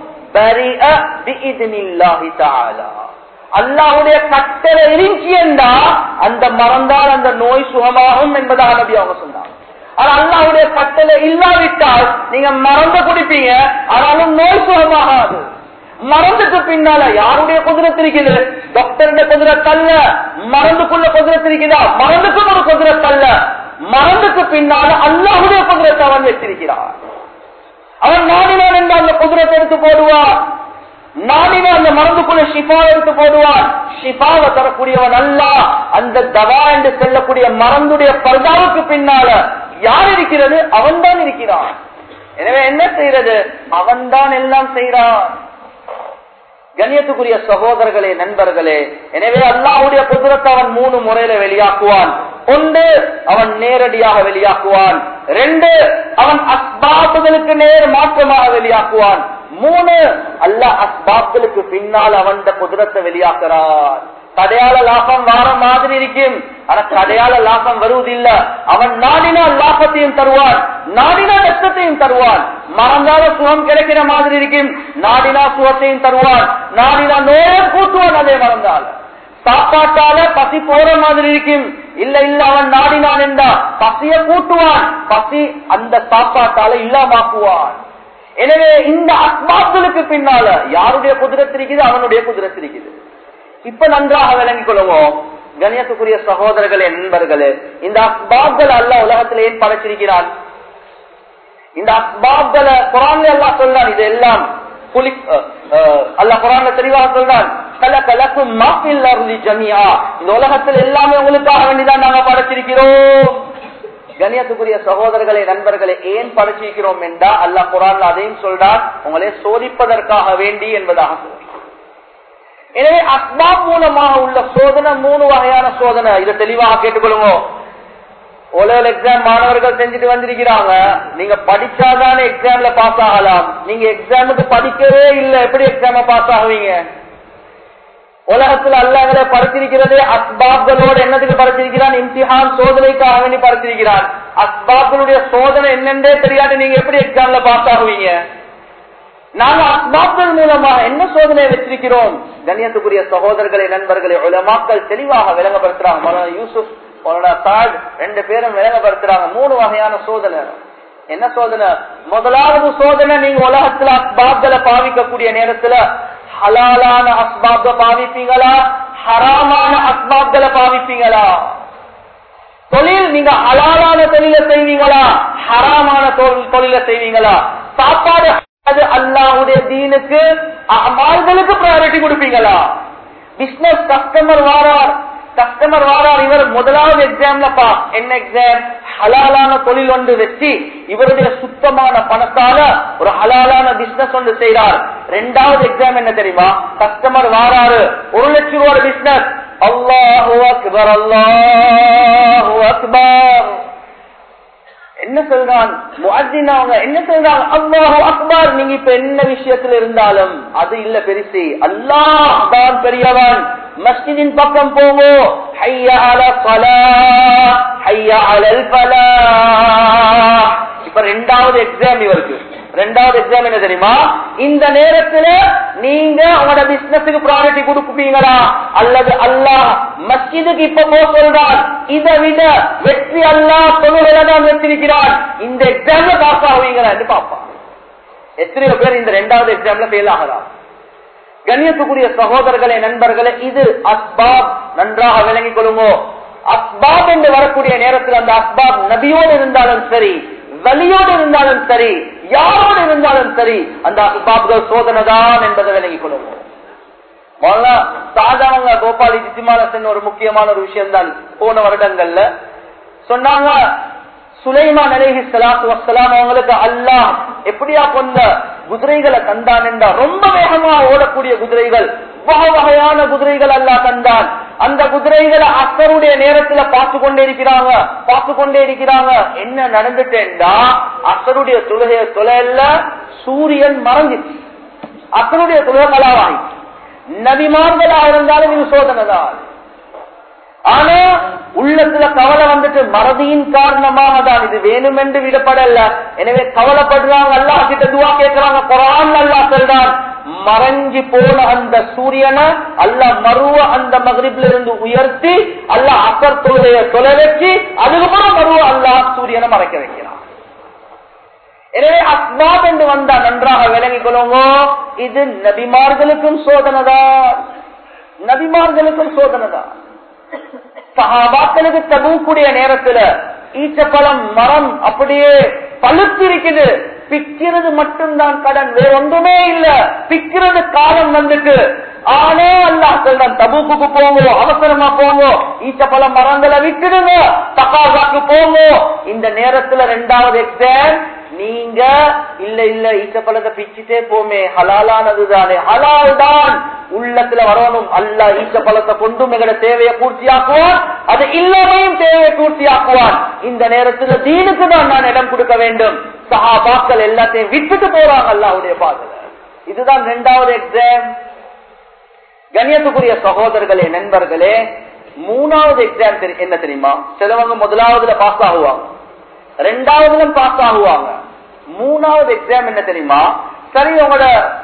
அல்லாவுடைய கட்டளை இருந்துச்சுண்டா அந்த மறந்தால் அந்த நோய் சுகமாகும் என்பதாக நபி அவங்க சொன்னாங்க ஆனா அல்லாவுடைய கட்டளை இல்லாவிட்டால் நீங்க மறந்து குடிப்பீங்க ஆனாலும் நோய் சுகமாகாது மறந்துக்கு பின்னால யாருடைய குதிரத்து இருக்குது டாக்டருடைய குதிரத்தல்ல மறந்துக்குள்ள குதிரத்து இருக்குதா மறந்துக்கும் ஒரு குதிரத்தல்ல மறந்துக்கு பின்னால அல்லாஹுடைய குதிரத்தை அவன் வச்சிருக்கிறான் அவன் நாடினான் என்று அந்த குதிரத்தை எடுத்து போடுவான் நாடினா அந்த மருந்துக்குள்ள ஷிஃபா எடுத்து போடுவான் ஷிஃபாவை தரக்கூடியவன் அல்ல அந்த தவா என்று செல்லக்கூடிய மருந்துடைய பர்தாவுக்கு பின்னால யார் இருக்கிறது அவன் தான் இருக்கிறான் எனவே என்ன செய்யறது அவன் தான் எல்லாம் செய்யறான் கண்ணியத்துக்குரிய சகோதரர்களே நண்பர்களே எனவே அல்லாஹுடைய குதிரத்தை அவன் மூணு முறையில வெளியாக்குவான் ஒன்று அவன் நேரடியாக வெளியாக்குவான் ரெண்டு அவன் அஸ்பாபுகளுக்கு நேர் மாற்றமாக வெளியாக்குவான் மூணு அல்ல அஸ்பாப்களுக்கு பின்னால் அவன் குதிரத்தை வெளியாக்குறான் கடையாள லாபம் வார மாதிரி இருக்கும் ஆனா கடையாள லாபம் வருவதில்லை அவன் நாடினா லாபத்தையும் தருவான் நாடினா நஷ்டத்தையும் தருவான் மறந்தால சுகம் கிடைக்கிற மாதிரி இருக்கும் நாடினா சுகத்தையும் தருவான் நாடினா நோயை கூட்டுவான் அதே மறந்தால் சாப்பாட்டால பசி போற மாதிரி இருக்கும் இல்ல இல்ல அவன் நாடினான் என்றா பசிய கூட்டுவான் பசி அந்த சாப்பாட்டால இல்லாமாக்குவான் எனவே இந்த அஸ்மாக்களுக்கு பின்னால யாருடைய குதிரத்திருக்குது அவனுடைய குதிரத்திருக்குது இப்ப நன்றாக விளங்கிக் கொள்ளுவோம் கணியத்துக்குரிய சகோதரர்களே நண்பர்களே இந்த அஸ்பாப்கள் அல்ல உலகத்தில் ஏன் படைச்சிருக்கிறான் இந்த அஸ்பாப்களை குரான் எல்லாம் சொல்றான் இது எல்லாம் புலி அல்ல குரான் தெளிவாக சொல்றான் கல கலக்கும் மாப்பில் அருளி ஜமியா இந்த உலகத்தில் எல்லாமே உங்களுக்காக வேண்டிதான் நாங்க படைச்சிருக்கிறோம் கணியத்துக்குரிய சகோதரர்களே நண்பர்களே ஏன் படைச்சிருக்கிறோம் என்றா அல்லா குரான் அதையும் சொல்றான் உங்களை சோதிப்பதற்காக வேண்டி என்பதாக சொல்றான் எனவே அஸ்பாப் மூலமாக உள்ள சோதனை மூணு வகையான சோதனை இதை தெளிவாக கேட்டுக்கொள்ளுவோம் ஓலெவல் எக்ஸாம் மாணவர்கள் செஞ்சுட்டு வந்திருக்கிறாங்க நீங்க படிச்சாதானே எக்ஸாம்ல பாஸ் ஆகலாம் நீங்க எக்ஸாமுக்கு படிக்கவே இல்லை எப்படி எக்ஸாம பாஸ் ஆகுவீங்க உலகத்துல அல்லாஹ்களை படைத்திருக்கிறது அஸ்பாப்களோடு என்னத்துக்கு படைத்திருக்கிறான் இம்திஹான் சோதனைக்காக வேண்டி படைத்திருக்கிறான் அஸ்பாப்களுடைய சோதனை என்னென்றே தெரியாது நீங்க எப்படி எக்ஸாம்ல பாஸ் ஆகுவீங்க நாங்க அஸ்பாப்கள் மூலமாக என்ன சோதனை வச்சிருக்கிறோம் கண்ணியத்துக்குரிய சகோதரர்களை நண்பர்களை உலமாக்கள் தெளிவாக விளங்கப்படுத்துறாங்க மௌலானா யூசுப் மௌலானா சாட் ரெண்டு பேரும் விளங்கப்படுத்துறாங்க மூணு வகையான சோதனை என்ன சோதனை முதலாவது சோதனை நீங்க உலகத்துல அஸ்பாப்களை பாவிக்கக்கூடிய நேரத்துல ஹலாலான அஸ்பாப்க பாவிப்பீங்களா ஹராமான அஸ்பாப்களை பாவிப்பீங்களா தொழில் நீங்க ஹலாலான தொழிலை செய்வீங்களா ஹராமான தொழிலை செய்வீங்களா சாப்பாடு அது அல்லாஹ்வுடைய தீனுக்கு அமால்களுக்கு ப்ரையாரிட்டி கொடுப்பீங்களா பிசினஸ் கஸ்டமர் வாரார் கஸ்டமர் வாரார் இவர் முதலாவது எக்ஸாம்ல பாஸ் என்ன எக்ஸாம் ஹலாலான தொழில் ஒன்று வச்சு இவருடைய சுத்தமான பணத்தால ஒரு ஹலாலான பிசினஸ் ஒன்று செய்றார் ரெண்டாவது எக்ஸாம் என்ன தெரியுமா கஸ்டமர் வாராரு ஒரு லட்சம் ரூபாய் பிசினஸ் அல்லாஹு அக்பர் அல்லாஹு அக்பர் என்ன சொல்றான் முஅத்தின் அவங்க என்ன சொல்றாங்க அல்லாஹு அக்பர் நீங்க இப்ப என்ன விஷயத்துல இருந்தாலும் அது இல்ல பெருசு அல்லாஹ் தான் பெரியவன் மஸ்ஜிதின் பக்கம் போங்க ஹையா அல ஸலாஹ் ஹையா அலல் ஃபலாஹ் இப்ப ரெண்டாவது எக்ஸாம் இவருக்கு ரெண்டாவது எக்ஸாம் என்ன தெரியுமா இந்த நேரத்துல நீங்க உங்களோட பிசினஸுக்கு ப்ராரிட்டி கொடுப்பீங்களா அல்லது அல்லாஹ் மஸ்ஜிதுக்கு இப்ப போக சொல்றான் இதை விட வெற்றி அல்லாஹ் தொழுகளை தான் வச்சிருக்கிறான் இந்த எக்ஸாம்ல பாஸ் ஆகுவீங்களா என்று பாப்பா எத்தனையோ பேர் இந்த ரெண்டாவது எக்ஸாம்ல ஃபெயில் ஆகலாம் கண்ணியத்துக்குரிய சகோதரர்களே நண்பர்களே இது அஸ்பாப் நன்றாக விளங்கிக் கொள்ளுங்க அஸ்பாப் என்று வரக்கூடிய நேரத்தில் அந்த அஸ்பாப் நபியோடு இருந்தாலும் சரி வலியோடு இருந்தாலும் சரி யாரோடு இருந்தாலும் சரி அந்த அஸ்பாப்கள் சோதனை தான் என்பதை விளங்கிக் கொள்ளுங்க மொதல்ல சாதாரண கோபாலி ஜித்திமாலசன் ஒரு முக்கியமான ஒரு விஷயம் தான் போன வருடங்கள்ல சொன்னாங்க சுலைமான் அலேஹி சலாத்து வசலாம் அவங்களுக்கு அல்லாஹ் எப்படியா கொண்ட குதிரைகளை தந்தான் என்றா ரொம்ப வேகமா ஓடக்கூடிய குதிரைகள் வகை வகையான குதிரைகள் அல்லாஹ் தந்தான் அந்த குதிரைகளை அசருடைய நேரத்துல பார்த்து கொண்டே இருக்கிறாங்க பார்த்து கொண்டே இருக்கிறாங்க என்ன நடந்துட்டேன்டா அசருடைய தொழுகைய தொலைல சூரியன் மறைஞ்சிச்சு அசருடைய தொழுகை கலாவாகி நபிமார்களா இருந்தாலும் இது சோதனை தான் ஆனா உள்ளத்துல கவலை வந்துட்டு மறதியின் காரணமாக தான் இது வேணும் என்று விடப்படல எனவே கவலைப்படுறாங்க அல்லாஹ் கிட்ட துவா கேட்கிறாங்க குரான் அல்லாஹ் சொல்றான் மறைஞ்சு போன அந்த சூரியனை அல்லாஹ் மருவ அந்த மகரிப்ல இருந்து உயர்த்தி அல்லாஹ் அசர் தொழுகைய தொலை வச்சு அதுக்கப்புறம் மருவ அல்லாஹ் சூரியனை மறைக்க வைக்கிறான் எனவே அஸ்மாப் என்று வந்தா நன்றாக விளங்கிக் கொள்ளுங்க இது நபிமார்களுக்கும் சோதனை தான் நபிமார்களுக்கும் சோதனை தான் சகாபாக்களுக்கு தகுக்கூடிய நேரத்துல ஈச்சப்பழம் மரம் அப்படியே பழுத்து இருக்குது பிக்கிறது மட்டும்தான் கடன் வேற ஒன்றுமே இல்ல பிக்கிறது காலம் வந்துட்டு ஆனே அல்லாஹ் சொல்றான் தபுக்கு போங்க அவசரமா போங்க ஈச்சப்பழம் மரங்களை விட்டுடுங்க தக்காசாக்கு போங்க இந்த நேரத்துல ரெண்டாவது எக்ஸாம் நீங்க இல்ல இல்ல ஈச்சப்பழத்தை பிச்சுட்டே போமே ஹலாலானது தானே ஹலால் தான் உள்ளத்துல வரணும் அல்ல ஈச்சப்பழத்தை கொண்டும் எங்கட தேவையை பூர்த்தியாக்குவான் அது இல்லாமையும் தேவையை பூர்த்தியாக்குவான் இந்த நேரத்துல தீனுக்கு தான் நான் இடம் கொடுக்க வேண்டும் சஹாபாக்கள் எல்லாத்தையும் விட்டுட்டு போறாங்க அல்லாவுடைய பாதல இதுதான் ரெண்டாவது எக்ஸாம் கண்ணியத்துக்குரிய சகோதரர்களே நண்பர்களே மூணாவது எக்ஸாம் என்ன தெரியுமா சிலவங்க முதலாவதுல பாஸ் ஆகுவாங்க ரெண்டாவதுல பாஸ் ஆகுவாங்க மூணாவது எக்ஸாம் என்ன தெரியுமா சரி உங்களோட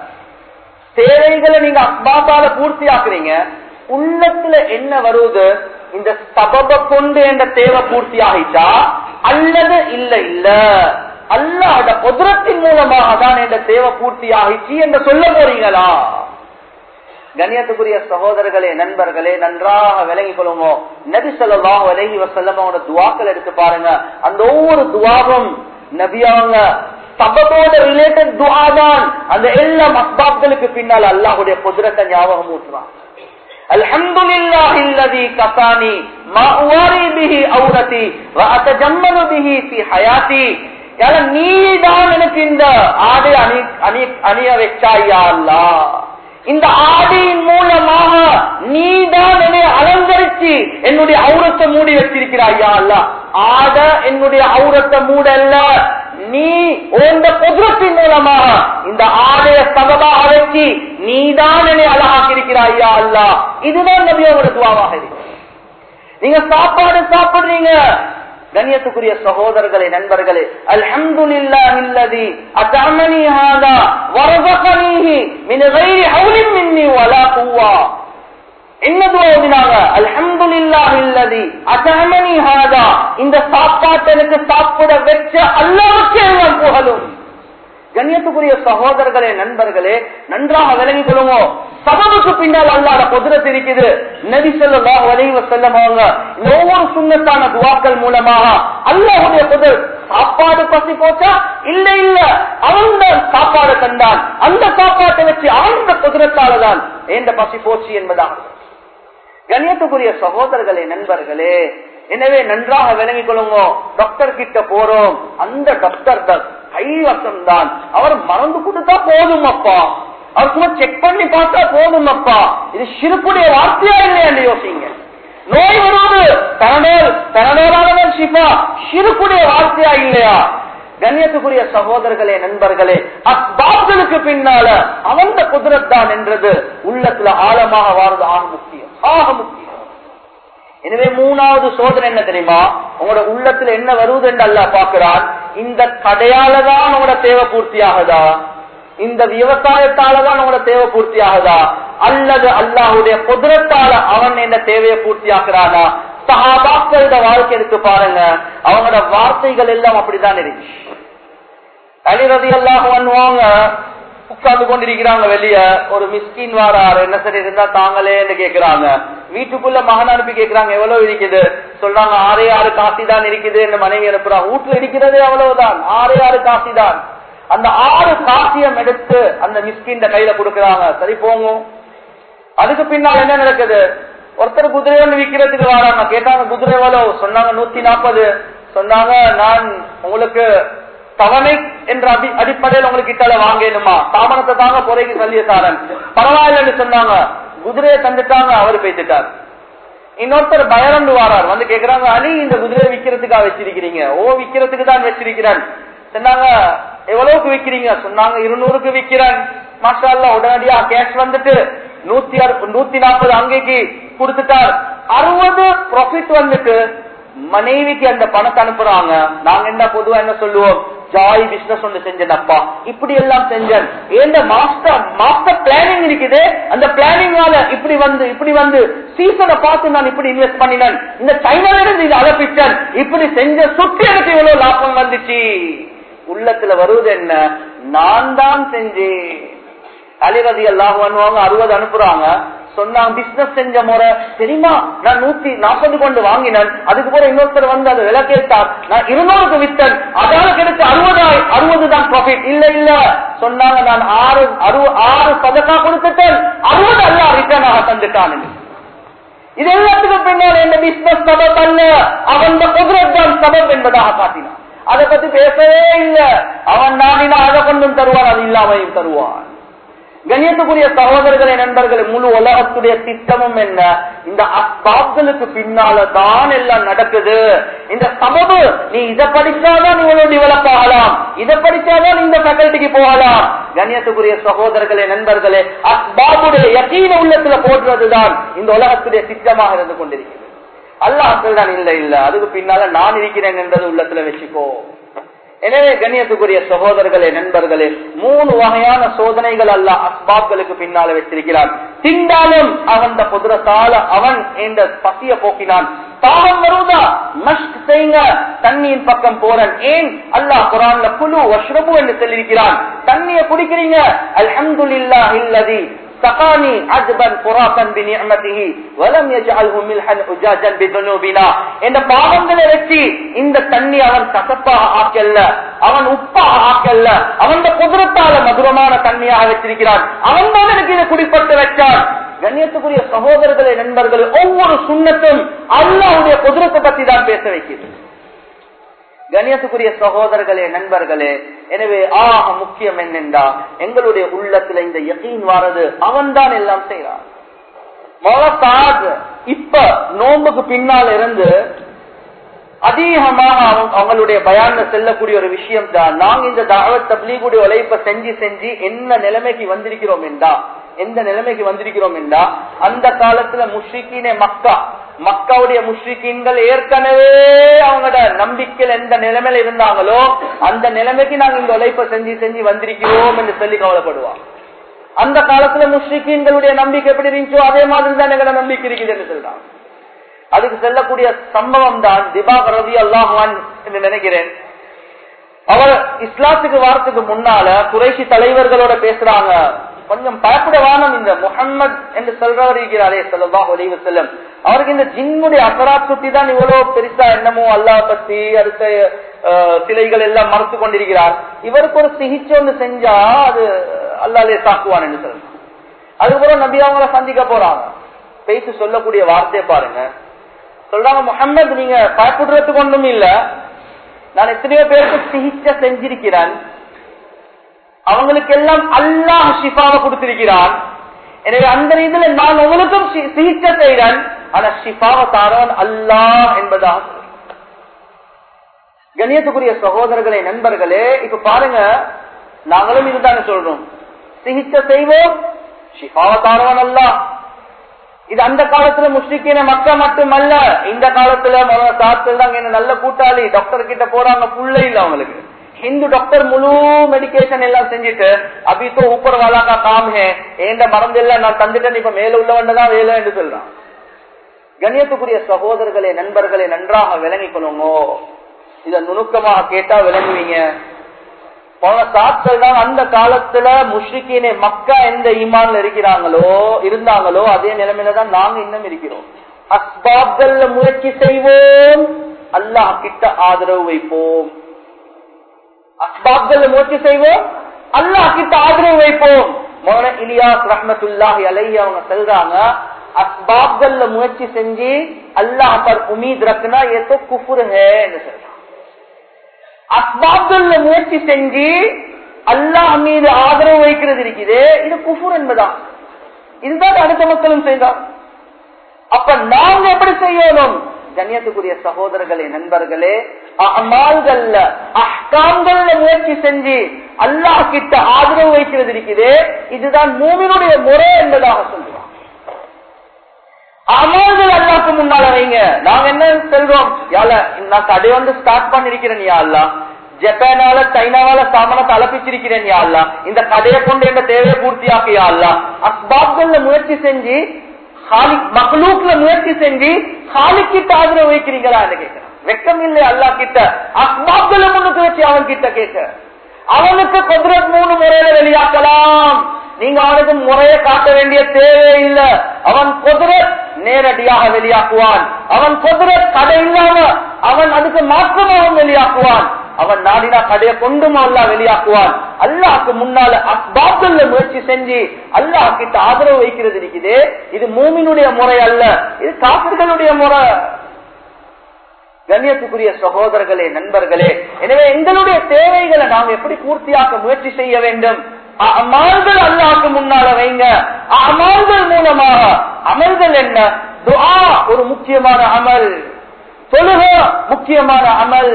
தேவைகளை நீங்க அஸ்பாபால பூர்த்தி ஆக்குறீங்க உள்ளத்துல என்ன வருது இந்த சபப கொண்டு என்ற தேவை பூர்த்தி ஆகிட்டா அல்லது இல்ல இல்ல அல்லாட குதிரத்தின் மூலமாக தான் என்ற தேவை பூர்த்தி ஆகிச்சு என்று சொல்ல போறீங்களா கண்ணியத்துக்குரிய சகோதரர்களே நண்பர்களே நன்றாக விலகிக் கொள்ளுங்க நபி சொல்லாஹ் விலகி வசல்லம் அவனோட துவாக்கள் எடுத்து பாருங்க அந்த ஒவ்வொரு துவாவும் நபியாங்க சபத்தோட ரிலேட்டட் துவா தான் அந்த எல்லா மஸ்பாப்களுக்கு பின்னால் அல்லாஹுடைய குதிரத்தை ஞாபகம் ஊற்றுறான் الحمد لله الذي كفاني ما أواري به أورتي وأتجمل به في حياتي நீதான் எனக்கு இந்த ஆடை அணி அணி அணிய வச்சாயா அல்லா இந்த ஆடியின் மூலமாக நீதான் என்னை அலங்கரிச்சு என்னுடைய அவுரத்தை மூடி வச்சிருக்கிறாயா அல்ல ஆட என்னுடைய அவுரத்தை மூடல்ல நீ உந்த குதிரத்தின் மூலமாக இந்த ஆடைய சபதாக வச்சு நீதான் என்னை அழகாக்கிருக்கிறாயா அல்ல இதுதான் நபியோட துவாவாக இருக்கு நீங்க சாப்பாடு சாப்பிடுறீங்க கண்ணியத்துக்குரிய சகோதரர்களே நண்பர்களே அல்ஹம்துலில்லாஹி அல்லதி அத்தஅமனி ஹாதா வரஸகனிஹி மின் கைரி ஹவுலின் மின்னி வலா குவா என்ன துவா ஓதினாங்க அல்ஹம்துலில்லாஹி அல்லதி அத்தஅமனி ஹாதா இந்த சாப்பாட்டை எனக்கு சாப்பிட வச்ச அல்லாஹ்வுக்கு எல்லாம் புகழும் கண்ணியத்துக்குரிய சகோதரர்களே நண்பர்களே நன்றாக விலகிக் கொள்ளுவோம் சபபுக்கு பின்னால் அல்லாத குதிரத்து இருக்குது நபி சொல்லா வலைவ செல்லமாக இந்த ஒவ்வொரு சுண்ணத்தான துவாக்கள் மூலமாக அல்லாஹுடைய குதிர் சாப்பாடு பசி போச்சா இல்ல இல்ல அவன் தான் சாப்பாடு கண்டான் அந்த சாப்பாட்டை வச்சு ஆழ்ந்த குதிரத்தாலதான் ஏந்த பசி போச்சு என்பதாக கண்ணியத்துக்குரிய சகோதரர்களே நண்பர்களே எனவே நன்றாக விளங்கிக் கொள்ளுங்க டாக்டர் கிட்ட போறோம் அந்த டாக்டர் தான் கைவசம் தான் அவர் மறந்து கொடுத்தா போதும் அப்பா அவர் சும்மா செக் பண்ணி பார்த்தா போதும் அப்பா இது சிறுப்புடைய வார்த்தையா இல்லையா யோசிங்க நோய் வருவது தனநோல் தனநோலானவன் ஷிஃபா சிறுக்குடைய வார்த்தையா இல்லையா கண்ணியத்துக்குரிய சகோதரர்களே நண்பர்களே அஸ்பாப்களுக்கு பின்னால அவந்த குதிரத்தான் என்றது உள்ளத்துல ஆழமாக வாழ்றது ஆக முக்கியம் ஆக முக்கியம் எனவே மூணாவது சோதனை என்ன தெரியுமா உங்களோட உள்ளத்துல என்ன வருவது என்று அல்ல பாக்குறான் இந்த கடையாலதான் உங்களோட தேவை பூர்த்தி ஆகுதா இந்த விவசாயத்தாலதான் உங்களோட தேவை பூர்த்தி ஆகுதா அல்லது அல்லாஹுடைய குதிரத்தால அவன் என்ன தேவையை பூர்த்தி ஆக்குறானா சகாபாக்களோட வாழ்க்கை எடுத்து பாருங்க அவங்களோட வார்த்தைகள் எல்லாம் அப்படிதான் இருக்கு அலிரதி எல்லாம் பண்ணுவாங்க உட்கார்ந்து கொண்டிருக்கிறாங்க வெளிய ஒரு மிஸ்கின் வாராரு என்ன சரி இருந்தா தாங்களேன்னு கேக்குறாங்க வீட்டுக்குள்ள மகன் அனுப்பி கேக்குறாங்க எவ்வளவு இருக்குது சொல்றாங்க ஆறே ஆறு காசி தான் இருக்குது என்று மனைவி அனுப்புறாங்க வீட்டுல இருக்கிறதே அவ்வளவுதான் ஆறே ஆறு காசி தான் அந்த ஆறு காசியம் எடுத்து அந்த மிஸ்கின் கையில கொடுக்கறாங்க சரி போங்க அதுக்கு பின்னால் என்ன நடக்குது ஒருத்தர் குதிரை ஒன்று விற்கிறதுக்கு வராங்க கேட்டாங்க குதிரை எவ்வளவு சொன்னாங்க நூத்தி நாற்பது சொன்னாங்க நான் உங்களுக்கு தவணை என்ற அடி அடிப்படையில் உங்களுக்கு கிட்டால வாங்கணுமா தாமனத்தை தாங்க குறைக்கு சொல்லிய தாரன் பரவாயில்லன்னு சொன்னாங்க குதிரையை தந்துட்டாங்க அவர் பேசிட்டார் இன்னொருத்தர் பயரண்டு வாரார் வந்து கேக்குறாங்க அலி இந்த குதிரையை விக்கிறதுக்கா வச்சிருக்கிறீங்க ஓ விக்கிறதுக்கு தான் வச்சிருக்கிறேன் சொன்னாங்க எவ்வளவுக்கு விக்கிறீங்க சொன்னாங்க இருநூறுக்கு விக்கிறேன் மாஷா உடனடியா கேஷ் வந்துட்டு நூத்தி நூத்தி நாற்பது அங்கேக்கு கொடுத்துட்டார் அறுபது ப்ராஃபிட் வந்துட்டு மனைவிக்கு அந்த பணத்தை அனுப்புறாங்க நாங்க என்ன பொதுவா என்ன சொல்லுவோம் ஜாய் பிசினஸ் ஒன்று செஞ்சேன்ப்பா இப்படி எல்லாம் செஞ்சேன் ஏந்த மாஸ்டர் மாஸ்டர் பிளானிங் இருக்குது அந்த பிளானிங்கால இப்படி வந்து இப்படி வந்து சீசனை பார்த்து நான் இப்படி இன்வெஸ்ட் பண்ணினேன் இந்த சைனால இருந்து இதை அழப்பிட்டேன் இப்படி செஞ்ச சுற்றி எனக்கு இவ்வளவு லாபம் வந்துச்சு உள்ளத்துல வருவது என்ன நான் தான் செஞ்சேன் அலிரதி எல்லாம் பண்ணுவாங்க அறுபது அனுப்புறாங்க சொன்னாங்க பிசினஸ் செஞ்ச முறை தெரியுமா நான் நூத்தி நாற்பது கொண்டு வாங்கினேன் அதுக்கு போற இன்னொருத்தர் வந்து அதை விலை கேட்டார் நான் இருநூறுக்கு வித்தன் அதால கிடைச்ச அறுபதாய் அறுபது தான் ப்ராஃபிட் இல்ல இல்ல சொன்னாங்க நான் ஆறு ஆறு பதக்கா கொடுத்துட்டேன் அறுபது அல்ல ரிட்டர்ன் ஆக தந்துட்டான் இது எல்லாத்துக்கும் பின்னால் என்ன பிசினஸ் சபப் அல்ல அவன் குதிரத் தான் சபப் என்பதாக காட்டினான் அதை பத்தி பேசவே இல்லை அவன் நாடினா அதை கொண்டும் தருவான் அது இல்லாமையும் தருவான் கண்ணியத்துக்குரிய சகோதரர்களே நண்பர்களே முழு உலகத்துடைய திட்டமும் என்ன இந்த அஸ்பாப்களுக்கு பின்னால தான் எல்லாம் நடக்குது இந்த சபபு நீ இதை படிச்சாதான் நீ டெவலப் ஆகலாம் இதை படிச்சாதான் இந்த ஃபேக்கல்ட்டிக்கு போகலாம் கண்ணியத்துக்குரிய சகோதரர்களே நண்பர்களே அஸ்பாபுடைய யக்கீன உள்ளத்துல போடுறதுதான் இந்த உலகத்துடைய திட்டமாக இருந்து கொண்டிருக்கிறது அல்லாஹ் சொல்றான் இல்ல இல்ல அதுக்கு பின்னால நான் இருக்கிறேன் என்றது உள்ளத்துல வச்சுக்கோ எனவே கண்ணியத்துக்குரிய சகோதரர்களே நண்பர்களே மூணு வகையான சோதனைகள் அல்ல அஸ்பாப்களுக்கு பின்னால வச்சிருக்கிறான் திண்டாலும் அவன் புதிரத்தால அவன் இந்த பசிய போக்கினான் தாகம் வருவதா மஸ்ட் செய்யுங்க தண்ணியின் பக்கம் போறன் ஏன் அல்லாஹ் குரான்ல குழு வஷ்ரபு என்று சொல்லியிருக்கிறான் தண்ணிய குடிக்கிறீங்க அல்ஹம்துலில்லா இல்லதி سقاني عذبا فراقا بنعمته ولم يجعله ملحا اجاجا بذنوبنا இந்த பாவங்களை வச்சு இந்த தண்ணி அவன் கசப்பாக ஆக்கல்ல அவன் உப்பாக ஆக்கல்ல அவன் குதிரத்தால மதுரமான தண்ணியாக வச்சிருக்கிறான் அவன் தான் எனக்கு இதை குடிப்பட்டு வச்சான் கண்ணியத்துக்குரிய சகோதரர்களே நண்பர்களே ஒவ்வொரு சுண்ணத்தும் அல்லாவுடைய குதிரத்தை பத்தி தான் பேச வைக்கிறது கணியத்துக்குரிய சகோதரர்களே நண்பர்களே எனவே ஆக முக்கியம் என்னென்றா எங்களுடைய உள்ளத்துல இந்த யகீன் வாரது அவன் தான் எல்லாம் செய்யறான் இப்ப நோம்புக்கு பின்னால் இருந்து அதிகமாக அவங்களுடைய பயான செல்லக்கூடிய ஒரு விஷயம் தான் நாங்க இந்த தாவத் தப்லீகுடைய உழைப்ப செஞ்சு செஞ்சு என்ன நிலைமைக்கு வந்திருக்கிறோம் என்றா எந்த நிலைமைக்கு வந்திருக்கிறோம் என்றா அந்த காலத்துல முஷ்ரிக்கினே மக்கா மக்காவுடைய முஷ்ரிக்கீன்கள் ஏற்கனவே அவங்களோட நம்பிக்கையில் எந்த நிலைமையில இருந்தாங்களோ அந்த நிலைமைக்கு நாங்க இந்த உழைப்ப செஞ்சு செஞ்சு வந்திருக்கிறோம் என்று சொல்லி கவலைப்படுவான் அந்த காலத்துல முஸ்லிக்கீன்களுடைய நம்பிக்கை எப்படி இருந்துச்சோ அதே மாதிரி தான் எங்களோட நம்பிக்கை இருக்குது என்று சொல்றாங்க அதுக்கு செல்லக்கூடிய சம்பவம் தான் திபாக் ரவி அல்லாஹான் என்று நினைக்கிறேன் அவர் இஸ்லாத்துக்கு வாரத்துக்கு முன்னால குறைசி தலைவர்களோட பேசுறாங்க கொஞ்சம் பயப்பட வானம் இந்த முகம்மது என்று சொல்றவர் இருக்கிறாரே சொல்லலாம் ஒலிவு செல்லும் அவருக்கு இந்த ஜின்னுடைய அசராத் சுத்தி தான் இவ்வளவு பெருசா என்னமோ அல்லாஹ் பத்தி அடுத்த அஹ், சிலைகள் எல்லாம் மறுத்து கொண்டிருக்கிறார் இவருக்கு ஒரு சிகிச்சை ஒன்று செஞ்சா அது அல்லாலே தாக்குவான் என்று சொல்லணும் அதுக்கப்புறம் நபி அவங்கள சந்திக்க போறாங்க பேசி சொல்லக்கூடிய வார்த்தையை பாருங்க சொல்றாங்க முகமது நீங்க பயப்படுறதுக்கு ஒண்ணும் இல்ல நான் எத்தனையோ பேருக்கு சிகிச்சை செஞ்சிருக்கிறேன் அவங்களுக்கு எல்லாம் அல்லாஹ் ஷிஃபாவை கொடுத்திருக்கிறான் எனவே அந்த ரீதியில நான் உங்களுக்கும் சி- சிகிச்சை செய்கிறேன் ஆனா ஷிஃபாவை தாரவன் அல்லாஹ் என்பதாக சொல்றேன். கண்ணியத்துக்குரிய சகோதரர்களே நண்பர்களே இப்ப பாருங்க நாங்களும் இதுதானே சொல்றோம் சிகிச்சை செய்வோம் ஷிஃபாவை தாரவன் அல்லாஹ் இது அந்த காலத்துல முஸ்லிக்கின மக்கள் மட்டுமல்ல இந்த காலத்துல சாத்தில் தான் என்ன நல்ல கூட்டாளி டாக்டர் கிட்ட போறாங்க புள்ள இல்ல அவங்களுக்கு ஹிந்து டாக்டர் முழு மெடிக்கேஷன் எல்லாம் செஞ்சுட்டு அபி தோ ஊப்பர் வாலா கா காம் ஹே ஏண்ட மறந்து எல்லாம் நான் தந்துட்டேன் இப்ப மேல உள்ளவன்தான் வேலை என்று சொல்றான் கண்ணியத்துக்குரிய சகோதரர்களே நண்பர்களே நன்றாக விளங்கிக் கொள்ளுங்க இத நுணுக்கமாக கேட்டா விளங்குவீங்க போன சாட்கள் தான் அந்த காலத்துல முஷ்ரிக்கினே மக்கா எந்த ஈமான்ல இருக்கிறாங்களோ இருந்தாங்களோ அதே நிலைமையில தான் நாங்க இன்னும் இருக்கிறோம் அஸ்பாப்கள்ல முயற்சி செய்வோம் அல்லாஹ் கிட்ட ஆதரவு வைப்போம் அஸ்பாப்கள்ல முயற்சி செய்வோம் அல்லாஹ் கிட்ட ஆதரவு வைப்போம் மௌன இலியாஸ் ரஹ்மத்துல்லாஹி அலைஹி அவங்க சொல்றாங்க அஸ்பாப்கள்ல முயற்சி செஞ்சு அல்லாஹ் பர் உமீத் ரக்னா ஏ தோ குஃபுர் ஹேன்னு சொல்றாங்க அஸ்பாப்கள்ல முயற்சி செஞ்சு அல்லாஹ் மீது ஆதரவு வைக்கிறது இருக்குது இது குஃபுர் என்பதான் இதுதான் அடுத்த மக்களும் செய்தார் அப்ப நாங்க எப்படி செய்யணும் கண்ணியத்துக்குரிய சகோதரர்களே நண்பர்களே அமால்கள்ல அஹ்காம்கள்ல முயற்சி செஞ்சு அல்லாஹ் கிட்ட ஆதரவு வைக்கிறது இருக்குது இதுதான் மூமினுடைய முறை என்பதாக சொல்லுவாங்க அமல்கள் அல்லாக்கு முன்னால வைங்க நாங்க என்ன செல்றோம் யால நான் கடை வந்து ஸ்டார்ட் பண்ணிருக்கிறேன் யா அல்லா ஜப்பானால சைனாவால சாமானத்தை அலப்பிச்சிருக்கிறேன் யா அல்லா இந்த கடையை கொண்டு என்ன தேவையை பூர்த்தியாக்கு யா அல்லா அஸ்பாப்கள்ல முயற்சி செஞ்சு ஹாலி மகளூக்ல முயற்சி செஞ்சு ஹாலிக்கிட்ட ஆதரவு வைக்கிறீங்களா கேட்கிறேன் வெக்கம் இல்லை அல்லா கிட்ட அஸ்பாப்களை முன்னுக்கு வச்சு அவன் கிட்ட கேட்க அவனுக்கு குதிரத் மூணு முறையில வெளியாக்கலாம் நீங்க அவனுக்கு முறையை காட்ட வேண்டிய தேவை இல்ல அவன் குதிரத் நேரடியாக வெளியாக்குவான் அவன் குதிரத் கடை இல்லாம அவன் அதுக்கு மாற்றமாகவும் வெளியாக்குவான் அவன் நாடினா கடையை கொண்டும் அல்லா வெளியாக்குவான் அல்லாஹ்க்கு முன்னால அஸ்பாப்கள்ல முயற்சி செஞ்சு அல்லாஹ் கிட்ட ஆதரவு வைக்கிறது இருக்குது இது மூமினுடைய முறை அல்ல இது காப்பிர்களுடைய முறை கண்ணியத்துக்குரிய சகோதரர்களே நண்பர்களே எனவே எங்களுடைய தேவைகளை நாம் எப்படி பூர்த்தியாக்க முயற்சி செய்ய வேண்டும் அமல்கள் அல்லாக்கு முன்னால வைங்க அமல்கள் மூலமாக அமல்கள் என்ன துஆ ஒரு முக்கியமான அமல் தொழுக முக்கியமான அமல்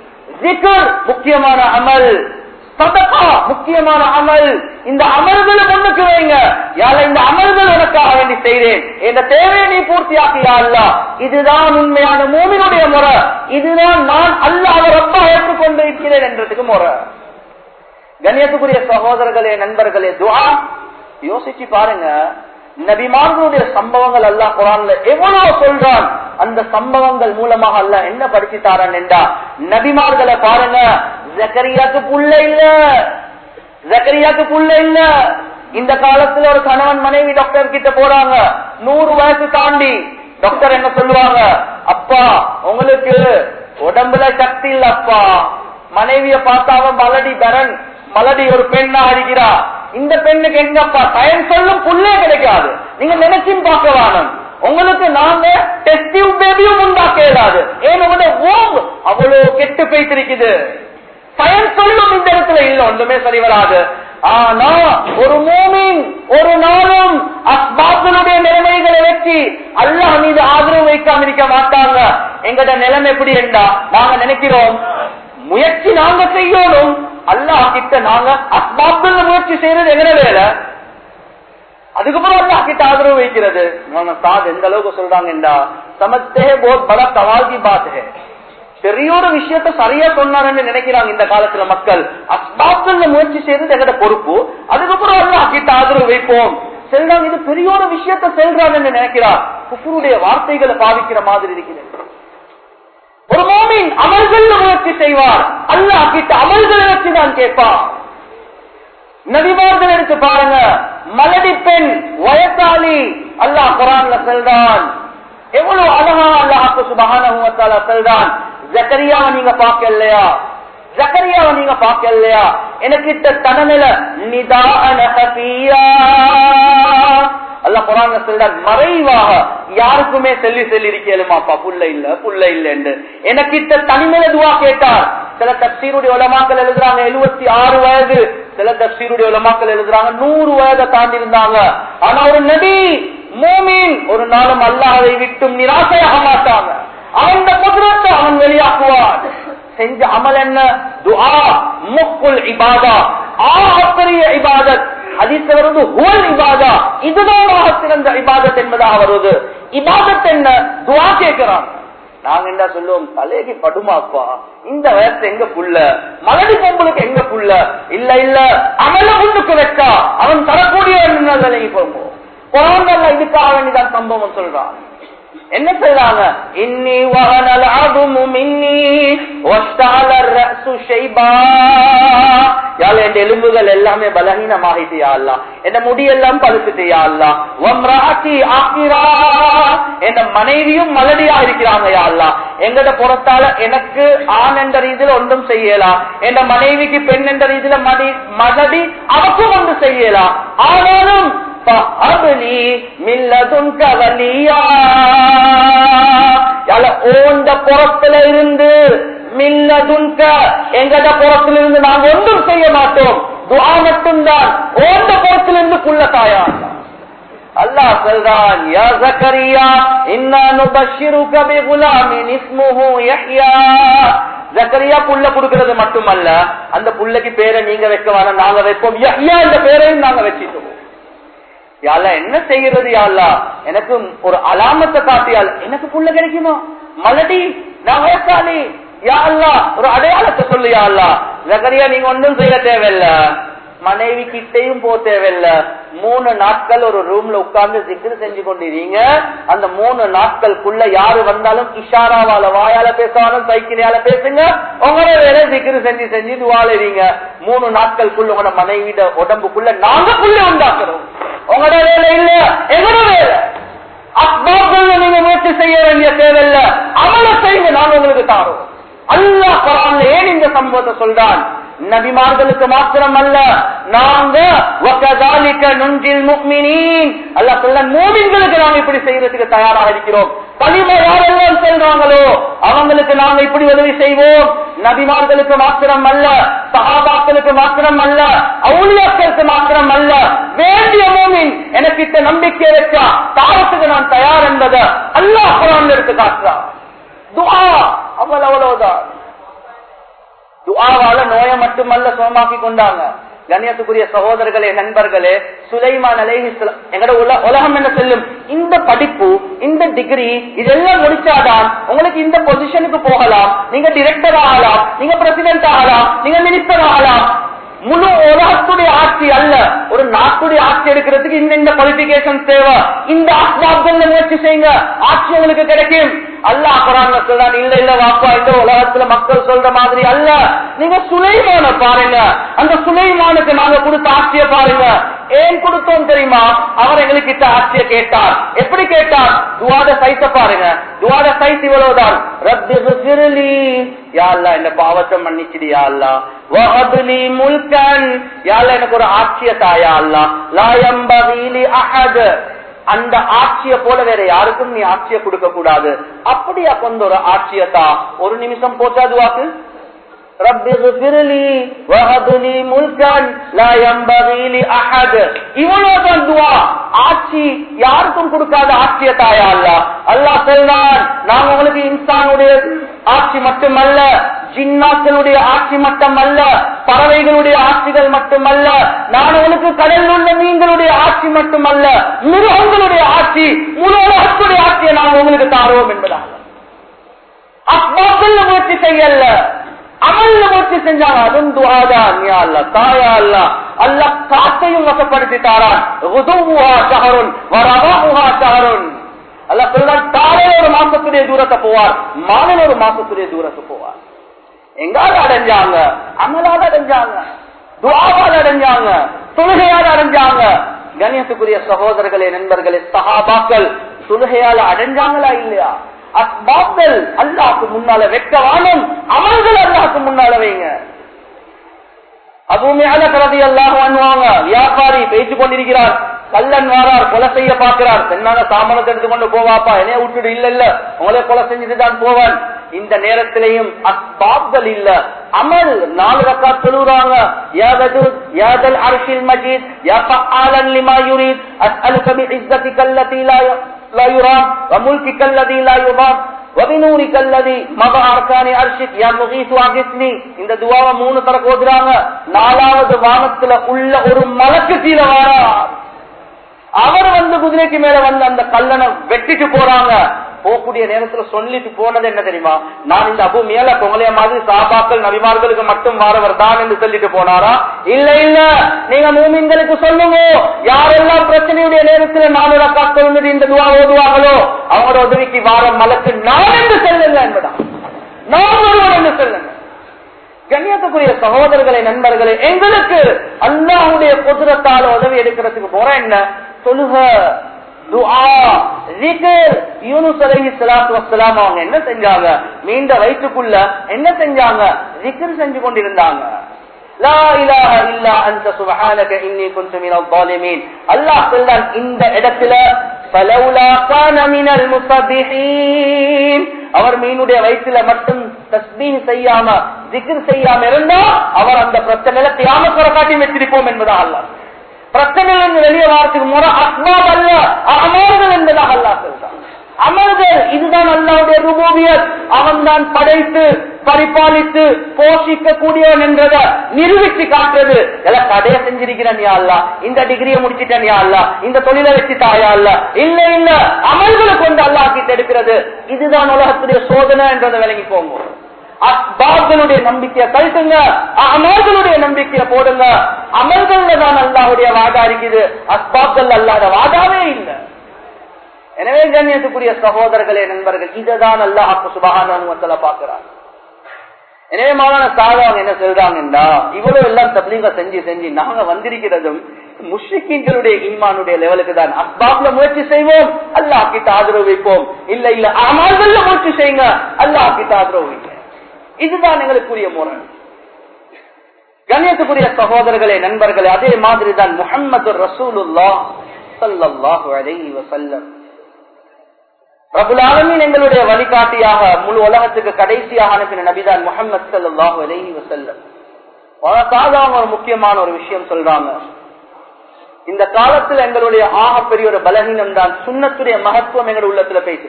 ஜிகர் முக்கியமான அமல் சதகா முக்கியமான அமல் இந்த அமல்களை முன்னுக்கு வைங்க யார இந்த அமல்கள் உனக்காக வேண்டி செய்தேன் இந்த தேவையை நீ பூர்த்தியாக்கியா அல்ல இதுதான் உண்மையான மூமினுடைய முறை இதுதான் நான் அல்லாஹ் ரப்பா ஏற்றுக்கொண்டு இருக்கிறேன் என்றதுக்கு முறை கண்ணியத்துக்குரிய சகோதரர்களே நண்பர்களே துவா யோசிச்சு பாருங்க நபிமார்களுடைய சம்பவங்கள் அல்லாஹ் குரான்ல எவ்வளவு சொல்றான் அந்த சம்பவங்கள் மூலமாக அல்ல என்ன படிச்சு தாரான் என்றா நபிமார்களை பாருங்க ஜக்கரியாக்கு புள்ள இல்ல ஜக்கரியாக்கு புள்ள இல்ல இந்த காலத்துல ஒரு கணவன் மனைவி டாக்டர் கிட்ட போறாங்க நூறு வயசு தாண்டி டாக்டர் என்ன சொல்லுவாங்க அப்பா உங்களுக்கு உடம்புல சக்தி இல்ல அப்பா மனைவிய பார்த்தாவ மலடி பரன் மலடி ஒரு பெண்ணா அடிக்கிறா இந்த பெண்ணுக்கு எங்கப்பா பயன் சொல்லும் புள்ளே கிடைக்காது நீங்க நினைச்சும் பார்க்க வேணும் உங்களுக்கு நாங்க டெஸ்டிவ் பேபியும் உண்டாக்க இயலாது ஏன் உங்களோட ஓம் அவ்வளவு கெட்டு போய்த்திருக்குது பயன் சொல்லும் இந்த இடத்துல இல்ல ஒன்றுமே சரி வராது ஆனா ஒரு மூமின் ஒரு நாளும் அஸ்பாப்களுடைய நிலைமைகளை வச்சு அல்லாஹ் மீது ஆதரவு வைக்காம இருக்க மாட்டாங்க எங்கட நிலைமை எப்படி என்றா நாங்க நினைக்கிறோம் முயற்சி நாங்க செய்யணும் அல்லாஹ் கிட்ட நாங்க அஸ்பாப்கள் முயற்சி செய்யறது எங்க வேலை அதுக்கப்புறம் அல்லாஹ் கிட்ட ஆதரவு வைக்கிறது சாத் எந்த அளவுக்கு சொல்றாங்கடா சமத்தே போத் பல கவால்கி பாத் ஹே பெரிய ஒரு விஷயத்த சரியா சொன்னாருன்னு நினைக்கிறாங்க இந்த காலத்துல மக்கள் அஸ்பாப்கள் முயற்சி செய்யறது எங்கட பொறுப்பு அதுக்கப்புறம் அல்லாஹ் கிட்ட ஆதரவு வைப்போம் செல்றாங்க இது பெரிய ஒரு விஷயத்த செல்றாங்கன்னு நினைக்கிறார் குஃபருடைய வார்த்தைகளை பாவிக்கிற மாதிரி இருக்கிறது ஒரு மோமின் அமல்கள் முயற்சி செய்வார் அல்லாஹ் கிட்ட அமல்களை வச்சு தான் கேட்பான் நபிமார்கள் எடுத்து பாருங்க மலடி பெண் வயசாளி அல்லாஹ் குரான்ல செல்றான் எவ்வளவு அழகா அல்லாஹு சுபஹானஹு சொல்றான் ஜக்கரியாவை நீங்க பார்க்கலையா ஜக்கரியாவை நீங்க பார்க்கலையா எனக்கு இத்த தனநில நிதான அல்ல குரான் சொல்றார் மறைவாக யாருக்குமே சொல்லி சொல்லி இருக்கலுமாப்பா புள்ள இல்ல புள்ள இல்ல என்று எனக்கு இத்த தனிமையில துவா கேட்டார் சில தப்சீருடைய உலமாக்கள் எழுதுறாங்க எழுபத்தி ஆறு வயது சில தப்சீருடைய உலமாக்கள் எழுதுறாங்க நூறு வயதை தாண்டி இருந்தாங்க ஆனா ஒரு நபி மூமின் ஒரு நாளும் அல்லாஹை விட்டும் நிராசையாக மாட்டாங்க அவன் குதிரத்தை அவன் வெளியாக்குவான் செஞ்ச அமல் என்ன துஆ முக்குல் இபாதா ஆகப்பெரிய இபாதத் ஹதீஸ்ல வருவது ஹுவல் இபாதா இதுதான் சிறந்த இபாதத் என்பதாக வருவது இபாதத் என்ன துஆ கேட்கிறான் நாங்க என்ன சொல்லுவோம் தலைக்கு படுமாப்பா இந்த வயசு எங்க புள்ள மலடி பொம்பளுக்கு எங்க புள்ள இல்ல இல்ல அமல முன்னுக்கு வச்சா அவன் தரக்கூடிய நிலைக்கு போகும் குரான்ல இதுக்காக வேண்டிதான் சம்பவம் சொல்றான் என்ன செய்றாங்க இன்னி வகனல் அதுமு மின்னி வஷ்டால ரஸு ஷைபா யாழ் என் எலும்புகள் எல்லாமே பலகீனமாகிட்டு யா அல்லாஹ் என் முடியெல்லாம் பழுத்துட்டு யா அல்லாஹ் வம்ராத்தி ஆக்கிரா என் மனைவியும் மலடியா இருக்கிறாங்க யா அல்லாஹ் எங்கட புறத்தால எனக்கு ஆண் என்ற ரீதியில ஒன்றும் செய்யலாம் என் மனைவிக்கு பெண் என்ற ரீதியில மடி மலடி அவக்கும் ஒன்று செய்யலாம் ஆனாலும் فَهَبْلِي مِن لَّدُنكَ وَلِيًّا யால ஓண்ட புறத்துல இருந்து மில்லதுன்க எங்கட புறத்துல இருந்து நாங்க ஒன்றும் செய்ய மாட்டோம் துஆ மட்டும்தான் ஓண்ட புறத்துல இருந்து புள்ள தாயா அல்லாஹ் சொல்றான் யா ஜக்கரியா இன்னா நுபஷ்ஷிருக பிகுலாமின் இஸ்முஹு யஹ்யா ஜக்கரியா புள்ள கொடுக்கிறது மட்டுமல்ல அந்த புள்ளைக்கு பேரை நீங்க வைக்க வேணாம் நாங்க வைப்போம் யஹ்யா இந்த பேரையும் நாங்க வச்சிட்டோம் யாழ்லா என்ன செய்யறது யாழ்லா எனக்கு ஒரு அலாமத்தை காட்டியால் எனக்கு புள்ள கிடைக்குமா மலடி நான் வயசாளி யாழ்லா ஒரு அடையாளத்தை சொல்லு யாழ்லா ஜகரியா நீங்க ஒன்றும் செய்ய தேவையில்ல மனைவி கிட்டையும் போ தேவையில்ல மூணு நாட்கள் ஒரு ரூம்ல உட்கார்ந்து சிக்கிரு செஞ்சு கொண்டிருங்க அந்த மூணு நாட்களுக்குள்ள யாரு வந்தாலும் இஷாராவால வாயால பேசுவாலும் சைக்கிளையால பேசுங்க உங்களோட வேலை சிக்கிரு செஞ்சு செஞ்சு துவாளுறீங்க மூணு நாட்களுக்குள்ள உங்களோட மனைவிட உடம்புக்குள்ள நாங்க புள்ள உண்டாக்குறோம் உங்களோட வேலை இல்ல எங்களோட வேலை அஸ்பாப்கள் நீங்க முயற்சி செய்ய வேண்டிய தேவையில்ல அமல செய்யுங்க நாங்க உங்களுக்கு தாரோம் அல்லாஹ் குரான்ல ஏன் இந்த சம்பவத்தை சொல்றான் நபிமார்களுக்கு மாத்திரம் அல்ல நாங்க நுஞ்சில் முக்மினீன் அல்லாஹ் சொல்ல மூமின்களுக்கு நாங்க இப்படி செய்யறதுக்கு தயாராக இருக்கிறோம் கனிம யாரெல்லாம் செல்றாங்களோ அவங்களுக்கு நாங்க இப்படி உதவி செய்வோம் நபிமார்களுக்கு மாத்திரம் அல்ல சகாபாக்களுக்கு மாத்திரம் அல்ல அவுளியாக்களுக்கு மாத்திரம் அல்ல வேண்டிய மூமின் எனக்கு இத்த நம்பிக்கை வச்சா தாரத்துக்கு நான் தயார் என்பதை அல்லாஹ் குரான் எடுத்து காட்டுறான் துஆ அவ்வளவு அவ்வளவுதான் துஆவால நோயை மட்டுமல்ல சுகமாக்கி கொண்டாங்க கண்ணியத்துக்குரிய சகோதரர்களே நண்பர்களே சுலைமான் அலைஹி எங்கட உலகம் என்ன செல்லும் இந்த படிப்பு இந்த டிகிரி இதெல்லாம் முடிச்சாதான் உங்களுக்கு இந்த பொசிஷனுக்கு போகலாம் நீங்க டிரெக்டர் ஆகலாம் நீங்க பிரசிடென்ட் ஆகலாம் நீங்க மினிஸ்டர் ஆகலாம் முழு உலகத்துடைய ஆட்சி அல்ல ஒரு நாட்டுடைய ஆட்சி எடுக்கிறதுக்கு இந்த இந்த குவாலிபிகேஷன் தேவை இந்த ஆத்மாக்கள் முயற்சி செய்யுங்க ஆட்சி உங்களுக்கு கிடைக்கும் அல்லாஹ் குரான் சொல்றான் இல்ல இல்ல வாப்பா இந்த உலகத்துல மக்கள் சொல்ற மாதிரி அல்ல நீங்க சுலைமான பாருங்க அந்த சுலைமானுக்கு நாங்க கொடுத்த ஆட்சியை பாருங்க ஏன் கொடுத்தோம் தெரியுமா அவர் எங்களுக்கு இட்ட ஆட்சியை கேட்டார் எப்படி கேட்டார் துவாத சைத்த பாருங்க துவாத சைத் இவ்வளவுதான் ரப்பி ஃபிர்லி யா அல்லாஹ் என்ன பாவத்தை மன்னிச்சிடு யா அல்லாஹ் வஹப்லி முல்கன் யா அல்லாஹ் எனக்கு ஒரு ஆட்சியை தாயா அல்லாஹ் லா யம்பகி லி அஹத் அந்த ஆட்சியை போல வேற யாருக்கும் நீ ஆட்சியை கொடுக்க கூடாது அப்படியா கொண்ட ஒரு ஆட்சியத்தா ஒரு நிமிஷம் போச்சா துவாக்கு رب اغفر لي وهب لي ملكا لا ينبغي لاحد இவ்வளவுதான் துவா ஆட்சி யாருக்கும் கொடுக்காத ஆட்சிய தாயா அல்லா அல்லாஹ் சொல்றான் நான் உங்களுக்கு இன்சானுடைய ஆட்சி மட்டுமல்ல ஜின்னாக்களுடைய ஆட்சி மட்டுமல்ல பறவைகளுடைய ஆட்சிகள் மட்டுமல்ல நான் உங்களுக்கு கடலில் உள்ள மீன்களுடைய ஆட்சி மட்டுமல்ல மிருகங்களுடைய ஆட்சி முழு உலகத்துடைய ஆட்சியை நாங்கள் உங்களுக்கு தாரோம் என்பதாக அப்பாக்கள் முயற்சி செய்யல அமல்ல முயற்சி செஞ்சாங்க அதுவும் துவாதான் யா அல்ல தாயா அல்ல அல்ல காத்தையும் வசப்படுத்தி தாரான் உதுவுஹா ஷஹருன் வரவாஹுஹா ஷஹருன் அல்ல சொல்றான் காலையில ஒரு மாசத்துடைய தூரத்தை போவார் மாலையில ஒரு மாசத்துடைய தூரத்தை போவார் எங்கால அடைஞ்சாங்க அமலால அடைஞ்சாங்க துவாவால் அடைஞ்சாங்க தொழுகையால் அடைஞ்சாங்க கணியத்துக்குரிய சகோதரர்களே நண்பர்களே சஹாபாக்கள் தொழுகையால அடைஞ்சாங்களா இல்லையா அஸ்பாப்கள் அல்லாஹ்க்கு முன்னால வெக்க வானம் அமல்கள் அல்லாஹ்க்கு முன்னால வைங்க அபூமியால கரதி அல்லாஹ் பண்ணுவாங்க வியாபாரி பேச்சு கொண்டிருக்கிறார் கல்லன் வாரார் கொலை செய்ய பார்க்கிறார் தென்னால சாமானத்தை எடுத்துக்கொண்டு போவாப்பா என்னைய விட்டுடு இல்ல இல்ல உங்களே கொலை செஞ்சுட்டு தான் போவான் இந்த நேரத்திலையும் அஸ்பாப்கள் இல்ல அமல் நாலு ரக்கா சொல்லுறாங்க யாதது யாதல் அர்ஷில் மஜீத் யா ஃபஆலன் லிமா யுரீத் அஸ்அலுக பிஇஸ்ஸதிக அல்லதி லா லா யுராம் வ முல்கிக அல்லதி லா யுபாம் وبنورك الذي مضى اركان عرشك يا مغيث واغثني இந்த துவாவை மூணு தர ஓதுறாங்க நாலாவது வானத்துல உள்ள ஒரு மலக்கு கீழே வாரார் அவர் வந்து குதிரைக்கு மேல வந்து அந்த கல்லனை வெட்டிட்டு போறாங்க போகக்கூடிய நேரத்துல சொல்லிட்டு போனது என்ன தெரியுமா நான் இந்த அபு மேல பொங்கலைய மாதிரி சாபாக்கள் நபிமார்களுக்கு மட்டும் வாரவர் தான் என்று சொல்லிட்டு போனாரா இல்ல இல்ல நீங்க மூமின்களுக்கு சொல்லுங்க யாரெல்லாம் பிரச்சனையுடைய நேரத்துல நானூறு அக்கா சொல்லுங்க இந்த துவா ஓதுவாங்களோ அவங்களோட உதவிக்கு வார மலக்கு நான் என்று சொல்லுங்க என்பதா நான் ஒருவன் என்று சொல்லுங்க கண்ணியத்துக்குரிய சகோதரர்களை நண்பர்களே எங்களுக்கு அல்லாஹுடைய குதிரத்தால உதவி எடுக்கிறதுக்கு போற என்ன சொல்லுக துஆ ஜிக்ர் யூனுஸ் அலைஹி ஸலாத்து வஸ்ஸலாம் அவங்க என்ன செஞ்சாங்க மீண்ட வயிற்றுக்குள்ள என்ன செஞ்சாங்க ஜிக்ர் செஞ்சு கொண்டிருந்தாங்க லா இலாஹ இல்லா அன்த சுப்ஹானக இன்னி குன்து மினல் ஸாலிமீன் அல்லாஹ் சொல்றான் இந்த இடத்துல ஃபலௌலா கான மினல் முஸபிஹீன் அவர் மீனுடைய வயிற்றுல மட்டும் தஸ்பீஹ் செய்யாம ஜிக்ர் செய்யாம இருந்தா அவர் அந்த பிரச்சனையில கியாமத் காட்டி வச்சிருப்போம் என்பதா அல்லாஹ் பிரச்சனையிலிருந்து வெளியே வாரத்துக்கு முறை அஸ்மாப் அல்ல அமல்கள் என்பதாக அல்லா சொல்றான் அமல்கள் இதுதான் அல்லாவுடைய ருபோவியர் அவன் தான் படைத்து பரிபாலித்து போஷிக்க கூடியவன் என்றத நிரூபித்து காட்டுறது எல்லாம் கடையை செஞ்சிருக்கிறேன் யா அல்லா இந்த டிகிரியை முடிச்சிட்டேன் யா அல்லா இந்த தொழிலை வச்சுட்டாயா அல்ல இல்ல இல்ல அமல்களை கொண்டு அல்லாஹ் கிட்ட எடுக்கிறது இதுதான் உலகத்துடைய சோதனை என்றதை விளங்கி போங்க அஸ்பாக்களுடைய நம்பிக்கையை கழட்டுங்க அமல்களுடைய நம்பிக்கையை போடுங்க அமல்கள்ல தான் அல்லாஹுடைய வாதா இருக்குது அஸ்பாக்கள் அல்லாத வாதாவே இல்லை எனவே கண்ணியத்துக்குரிய சகோதரர்களே நண்பர்கள் இதுதான் அல்லாஹ் சுபகான பாக்குறாங்க எனவே மாதான சாதவங்க என்ன சொல்றாங்கன்னா இவ்வளவு எல்லாம் தப்லீக செஞ்சு செஞ்சு நாங்க வந்திருக்கிறதும் முஷ்ரிக்கீன்களுடைய ஈமானுடைய லெவலுக்கு தான் அஸ்பாப்ல முயற்சி செய்வோம் அல்லாஹ் கிட்ட ஆதரவு வைப்போம் இல்ல இல்ல அமல்கள்ல முயற்சி செய்யுங்க அல்லாஹ் கிட்ட ஆதரவு வைங்க இதுதான் எங்களுக்குரிய முறை கண்ணியத்துக்குரிய சகோதரர்களே நண்பர்களே அதே மாதிரி தான் முகம்மது ரசூலுல்லா சல்லாஹு அலைஹி வசல்லம் பிரபுலாலமின் எங்களுடைய வழிகாட்டியாக முழு உலகத்துக்கு கடைசியாக அனுப்பின நபிதான் முகமது சல்லாஹு அலைஹி வசல்லம் சாதாரண ஒரு முக்கியமான ஒரு விஷயம் சொல்றாங்க இந்த காலத்துல எங்களுடைய ஆகப்பெரிய ஒரு பலகீனம் தான் சுண்ணத்துடைய மகத்துவம் எங்களுடைய உள்ளத்துல பேசு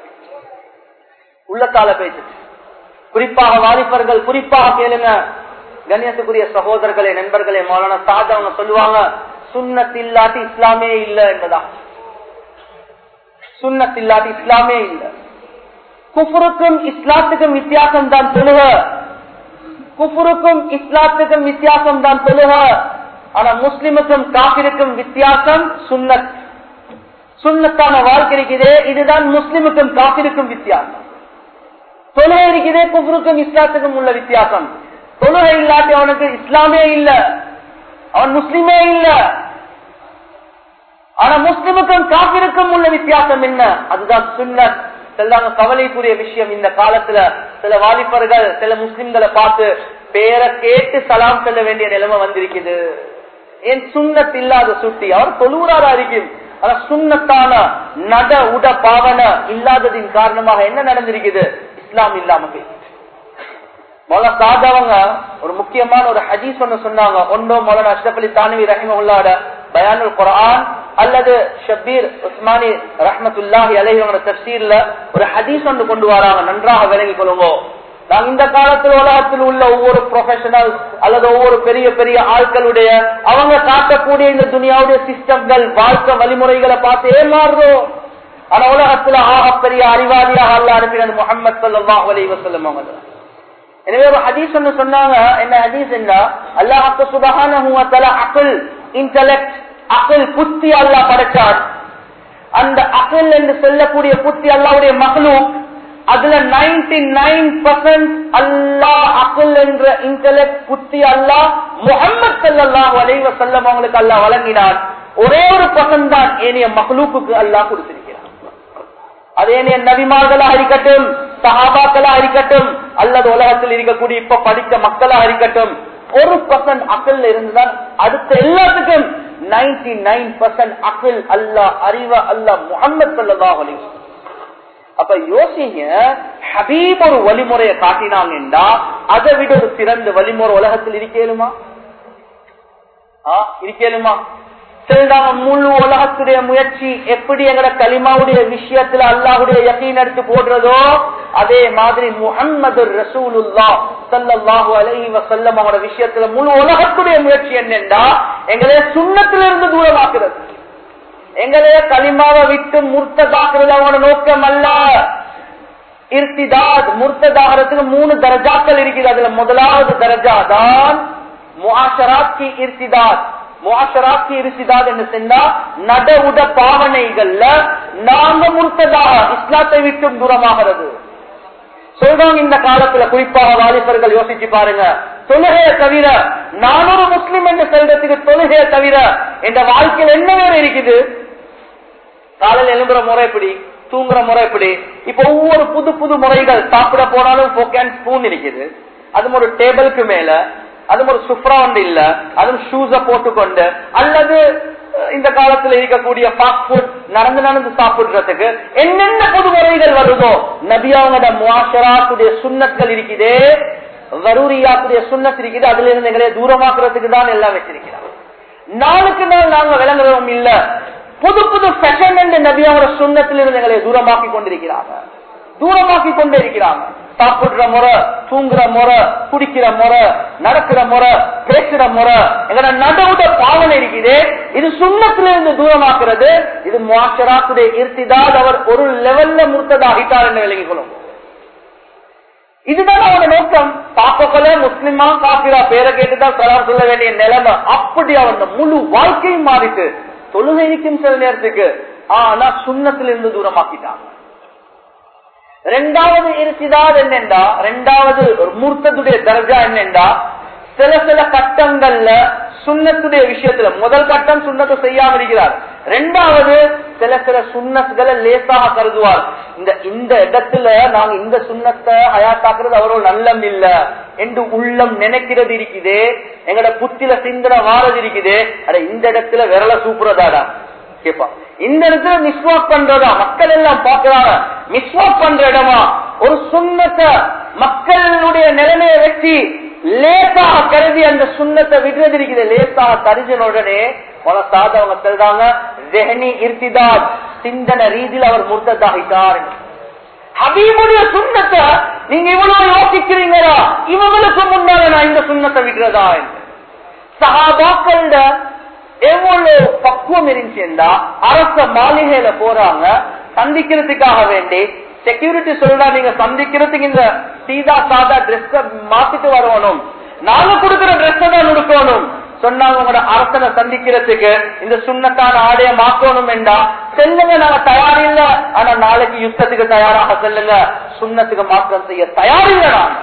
உள்ளத்தால பேசு குறிப்பாக வாலிபர்கள் குறிப்பாக கேளுங்க கண்ணியத்துக்குரிய சகோதரர்களே நண்பர்களே மௌலான சாதா அவங்க சொல்லுவாங்க சுண்ணத் இல்லாட்டி இஸ்லாமே இல்ல என்பதா சுண்ணத் இல்லாட்டி இஸ்லாமே இல்ல குஃபுருக்கும் இஸ்லாத்துக்கும் வித்தியாசம் தான் சொல்லுக குஃபுருக்கும் இஸ்லாத்துக்கும் வித்தியாசம் தான் சொல்லுக ஆனா முஸ்லிமுக்கும் காபிருக்கும் வித்தியாசம் சுண்ணத் சுண்ணத்தான வாழ்க்கை இருக்குது இதுதான் முஸ்லிமுக்கும் காபிருக்கும் வித்தியாசம் தொழுகை இருக்குதே குஃபருக்கும் இஸ்லாத்துக்கும் உள்ள வித்தியாசம் தொழுகை இல்லாட்டி அவனுக்கு இஸ்லாமே இல்ல அவன் முஸ்லிமே இல்ல ஆனா முஸ்லிமுக்கும் காப்பிருக்கும் உள்ள வித்தியாசம் என்ன அதுதான் சுண்ணத் செல்லாங்க கவலைக்குரிய விஷயம் இந்த காலத்துல சில வாலிபர்கள் சில முஸ்லிம்களை பார்த்து பேரை கேட்டு சலாம் செல்ல வேண்டிய நிலைமை வந்திருக்குது ஏன் சுண்ணத் இல்லாத சுட்டி அவர் தொழுவுறாரா இருக்கும் ஆனா சுண்ணத்தான நட உட பாவன இல்லாததின் காரணமாக என்ன நடந்திருக்குது இஸ்லாம் இல்லாம போய் மொல சாதவங்க ஒரு முக்கியமான ஒரு ஹதீஸ் ஒண்ணு சொன்னாங்க ஒன்றோ மொலன் அஷ்ரப் அலி தானவி ரஹிம உள்ளாட பயானுல் குரான் அல்லது ஷபீர் உஸ்மானி ரஹமத்துல்லாஹி அலைஹோட தப்சீர்ல ஒரு ஹதீஸ் ஒன்று கொண்டு வராங்க நன்றாக விளங்கி கொள்ளுங்க நாங்க இந்த காலத்தில் உலகத்தில் உள்ள ஒவ்வொரு ப்ரொஃபஷனல் அல்லது ஒவ்வொரு பெரிய பெரிய ஆட்களுடைய அவங்க காட்டக்கூடிய இந்த துனியாவுடைய சிஸ்டம்கள் வாழ்க்கை வழிமுறைகளை பார்த்து ஏமாறுறோம் ஆனா உலகத்துல ஆக பெரிய அறிவாளியாக அல்ல அனுப்பினது முகமது சல்லாஹ் அலி வசல்லம் அவங்க எனவே ஒரு ஹதீஸ் ஒன்று சொன்னாங்க என்ன ஹதீஸ் என்ன அல்லாஹு சுபகான அகல் இன்டலெக்ட் அகல் புத்தி அல்லாஹ் படைச்சார் அந்த அகல் என்று சொல்லக்கூடிய புத்தி அல்லாவுடைய மகளும் அதுல நைன்டி நைன் பர்சன்ட் அல்லாஹ் அகுல் என்ற இன்டலெக்ட் புத்தி அல்லாஹ் முகமது சல்லாஹ் அலைவ செல்லம் அவங்களுக்கு அல்லாஹ் வழங்கினார் ஒரே ஒரு பர்சன்ட் தான் ஏனைய மகளுக்கு அல்லாஹ் கொடுத்திருக்கிறார் அதே நபிமார்களாக இருக்கட்டும் சஹாபாக்களாக இருக்கட்டும் அல்லது உலகத்தில் இருக்கக்கூடிய இப்ப படித்த மக்களாக இருக்கட்டும் ஒரு பர்சன்ட் அக்கல் இருந்துதான் அடுத்த எல்லாத்துக்கும் நைன்டி நைன் பர்சன்ட் அக்கல் அல்லா அறிவ அல்ல முகமது சல்லாஹ் அலி அப்ப யோசிங்க ஹபீப் ஒரு வழிமுறையை காட்டினாங்கன்றா அதை விட ஒரு சிறந்த வழிமுறை உலகத்தில் இருக்கேலுமா இருக்கேலுமா சொல்றாங்க முழு உலகத்துடைய முயற்சி எப்படி எங்கட களிமாவுடைய விஷயத்துல அல்லாஹுடைய யக்கீன் எடுத்து போடுறதோ அதே மாதிரி முகம்மது ரசூலுல்லா சல்லாஹு அலைஹி வசல்லம் அவங்களோட விஷயத்துல முழு உலகத்துடைய முயற்சி என்னென்றா எங்களே சுண்ணத்திலிருந்து தூரமாக்குறது எங்களே களிமாவை விட்டு முர்த்ததாக்குறது அவனோட நோக்கம் அல்ல இர்த்திதாத் முர்த்ததாகிறதுக்கு மூணு தரஜாக்கள் இருக்குது அதுல முதலாவது தரஜா தான் முஆஷராக்கி இர்த்திதாத் முஆஷராக்கி இர்த்திதாத் என்று சொன்னா நட உட பாவனைகள்ல நாங்க முர்த்ததாக இஸ்லாத்தை விட்டும் தூரமாகிறது சொல்றாங்க இந்த காலத்துல குறிப்பாக வாலிபர்கள் யோசிச்சு பாருங்க தொழுகைய தவிர நானூறு முஸ்லிம் என்று சொல்றதுக்கு தொழுகைய தவிர என்ற வாழ்க்கையில் என்ன வேற இருக்குது காலையில் எழும்புற முறை எப்படி தூங்குற முறை எப்படி இப்ப ஒவ்வொரு புது புது முறைகள் சாப்பிட போனாலும் ஸ்பூன் இருக்குது அது ஒரு டேபிளுக்கு மேல அது ஒரு சுப்ரா ஒன்று இல்ல அதுவும் ஷூஸ போட்டுக்கொண்டு அல்லது இந்த காலத்துல இருக்கக்கூடிய ஃபாஸ்ட் ஃபுட் நடந்து நடந்து சாப்பிடுறதுக்கு என்னென்ன புது முறைகள் வருதோ நபியாவோட முவாஷராத்துடைய சுண்ணத்கள் இருக்குதே வரூரியாத்துடைய சுண்ணத் இருக்குது அதுல இருந்து எங்களை தூரமாக்குறதுக்கு தான் எல்லாம் வச்சிருக்கிறாங்க நாளுக்கு நாள் நாங்க விளங்குறோம் இல்ல புது புது ஃபேஷன் என்று நபியாவோட சுண்ணத்திலிருந்து எங்களை தூரமாக்கி கொண்டிருக்கிறாங்க தூரமாக்கி கொண்டே இருக்கிறாங்க சாப்பிடுற முறை தூங்குற முறை குடிக்கிற முறை நடக்கிற முறை பேசுற முறை எங்கட நடவுட பாவனை இருக்குது இது சுண்ணத்திலிருந்து தூரமாக்குறது இது மாஷராக்குடைய இருத்திதான் அவர் ஒரு லெவல்ல முறுத்ததாகிட்டார் என்று விளங்கிக் கொள்ளும் இதுதான் அவனோட நோக்கம் பாப்பக்கல முஸ்லிமா காப்பிரா பேரை கேட்டுதான் சலாம் சொல்ல வேண்டிய நிலைமை அப்படி அவன் முழு வாழ்க்கையும் மாறிட்டு தொழுகைக்கும் சில நேரத்துக்கு ஆனா சுண்ணத்திலிருந்து தூரமாக்கிட்டாங்க ரெண்டாவது இருசிதார் என்னென்றா ரெண்டாவது மூர்த்தத்துடைய தர்ஜா என்னென்றா சில சில கட்டங்கள்ல சுண்ணத்துடைய விஷயத்துல முதல் கட்டம் சுண்ணத்தை செய்யாம இருக்கிறார் ரெண்டாவது சில சில சுண்ணத்துகளை லேசாக கருதுவார் இந்த இந்த இடத்துல நாங்க இந்த சுண்ணத்தை ஹயாத்தாக்குறது அவரோட நல்லம் இல்ல என்று உள்ளம் நினைக்கிறது இருக்குதே எங்கட புத்தில சிந்தனை வாரது இருக்குதே அட இந்த இடத்துல விரல சூப்புறதாடா கேப்பா இந்த இடத்துல மிஸ்வாக் பண்றதா மக்கள் எல்லாம் பாக்குறாங்க மிஸ்வாக் பண்ற இடமா ஒரு சுண்ணத்தை மக்களுடைய நிலைமையை வச்சு லேசாக கருதி அந்த சுண்ணத்தை விடுறது இருக்குது லேசாக கருதின உடனே சாதவங்க சொல்றாங்க ரெஹனி இருத்திதாத் சிந்தன ரீதியில் அவர் முர்த்ததாகிட்டார் ஹபீபுடைய சுண்ணத்தை நீங்க இவ்வளவு யோசிக்கிறீங்களா இவங்களுக்கு முன்னால நான் இந்த சுண்ணத்தை விடுறதா என்று சகாபாக்கள எவ்வளவு பக்குவம் இருந்துச்சுன்னா அரச மாளிகையில போறாங்க சந்திக்கிறதுக்காக வேண்டி செக்யூரிட்டி சொல்றா நீங்க சந்திக்கிறதுக்கு இந்த சீதா சாதா ட்ரெஸ் மாத்திட்டு வரணும் நாங்க கொடுக்கிற ட்ரெஸ் தான் உடுக்கணும் சொன்னாங்க உங்களோட அரசனை சந்திக்கிறதுக்கு இந்த சுண்ணத்தான ஆடைய மாக்கணும் என்றா செல்லுங்க நாங்க தயாரில்ல ஆனா நாளைக்கு யுத்தத்துக்கு தயாராக செல்லுங்க சுண்ணத்துக்கு மாற்றம் செய்ய தயாரில்ல நாங்க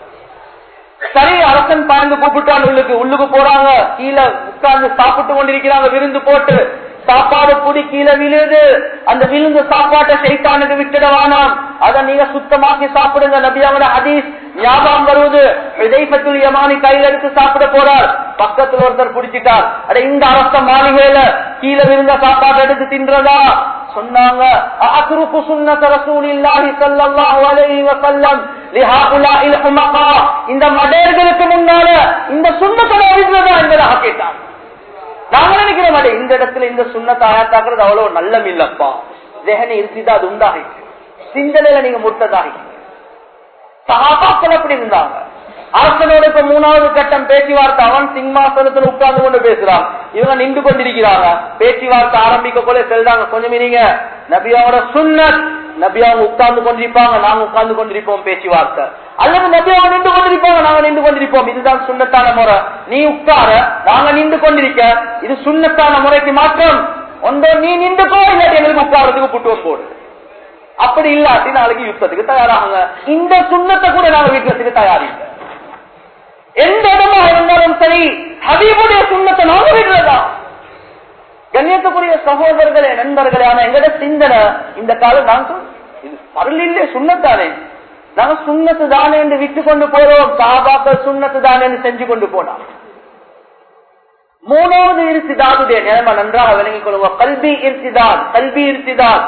சரி அரசன் பாய்ந்து கூப்பிட்டான் உள்ளுக்கு உள்ளுக்கு போறாங்க கீழே உட்கார்ந்து சாப்பிட்டு கொண்டிருக்கிறாங்க விருந்து போட்டு சாப்பாடு புடி கீழே விழுது அந்த விழுந்து சாப்பாட்டை சைத்தானுக்கு விட்டுட வேணாம் அதை நீங்க சுத்தமாக்கி சாப்பிடுங்க நபியாவோட ஹதீஸ் ஞாபகம் வருவது விதைப்பத்துள் யமானி கையில் எடுத்து சாப்பிட போறார் பக்கத்துல ஒருத்தர் பிடிச்சிட்டார் அட இந்த அரச மாளிகையில கீழே விழுந்த சாப்பாடு எடுத்து தின்றதா சொன்னாங்க அக்ருக்கு சுன்னத ரசூலில்லாஹி ஸல்லல்லாஹு அலைஹி வஸல்லம் லிஹாஉலாஇல் ஹுமகா இந்த மடேர்களுக்கு முன்னால இந்த சுன்னத்தை அறிந்ததா என்பதாக கேட்டார் நாங்க நினைக்கிற மாட்டே இந்த இடத்துல இந்த சுண்ணத்தை ஆயாத்தாக்குறது அவ்வளவு நல்லம் இல்லப்பா தேகனை இருந்துதான் அது உண்டாகிட்டு சிந்தனையில நீங்க முட்டதாகி சகாபாக்கள் அப்படி இருந்தாங்க அரசனோட இப்ப மூணாவது கட்டம் பேச்சுவார்த்தை அவன் சிம்மாசனத்துல உட்கார்ந்து கொண்டு பேசுறான் இவங்க நின்று கொண்டிருக்கிறாங்க பேச்சுவார்த்தை ஆரம்பிக்க போல செல்றாங்க கொஞ்சம் நீங்க நபியாவோட சுண்ணத் நபியாவும் உட்கார்ந்து கொண்டிருப்பாங்க நாங்க உட்கார்ந்து கொண்டிருப்போம் பேச்சுவார்த்தை அல்லது நபியாவை நின்று கொண்டிருப்போம் நாங்க நின்று கொண்டிருப்போம் இதுதான் சுண்ணத்தான முறை நீ உட்கார நாங்க நின்று கொண்டிருக்க இது சுண்ணத்தான முறைக்கு மாற்றம் ஒன்றோ நீ நின்றுக்கோ இல்லாட்டி எங்களுக்கு உட்காரத்துக்கு புட்டுவம் போடு அப்படி இல்லாட்டி நாளைக்கு யுத்தத்துக்கு தயாராகுங்க இந்த சுண்ணத்தை கூட நாங்க வீட்டுல தயாரில்லை எந்த இடமா இருந்தாலும் சரி ஹபீபுடைய சுண்ணத்தை நாங்க விடுறதா கண்ணியத்துக்குரிய சகோதரர்களே நண்பர்களே ஆனா எங்கட சிந்தனை இந்த காலம் நான் பரலில்லே சுண்ணத்தானே நாங்க சுண்ணத்து தானே என்று விட்டு கொண்டு போறோம் சாபாக்கள் சுண்ணத்து தானே செஞ்சு கொண்டு போனான் மூணாவது இருத்திதாதுடைய நிலைமை நன்றாக விளங்கிக் கொள்ளுங்க கல்வி இருத்திதான் கல்வி இருத்திதான்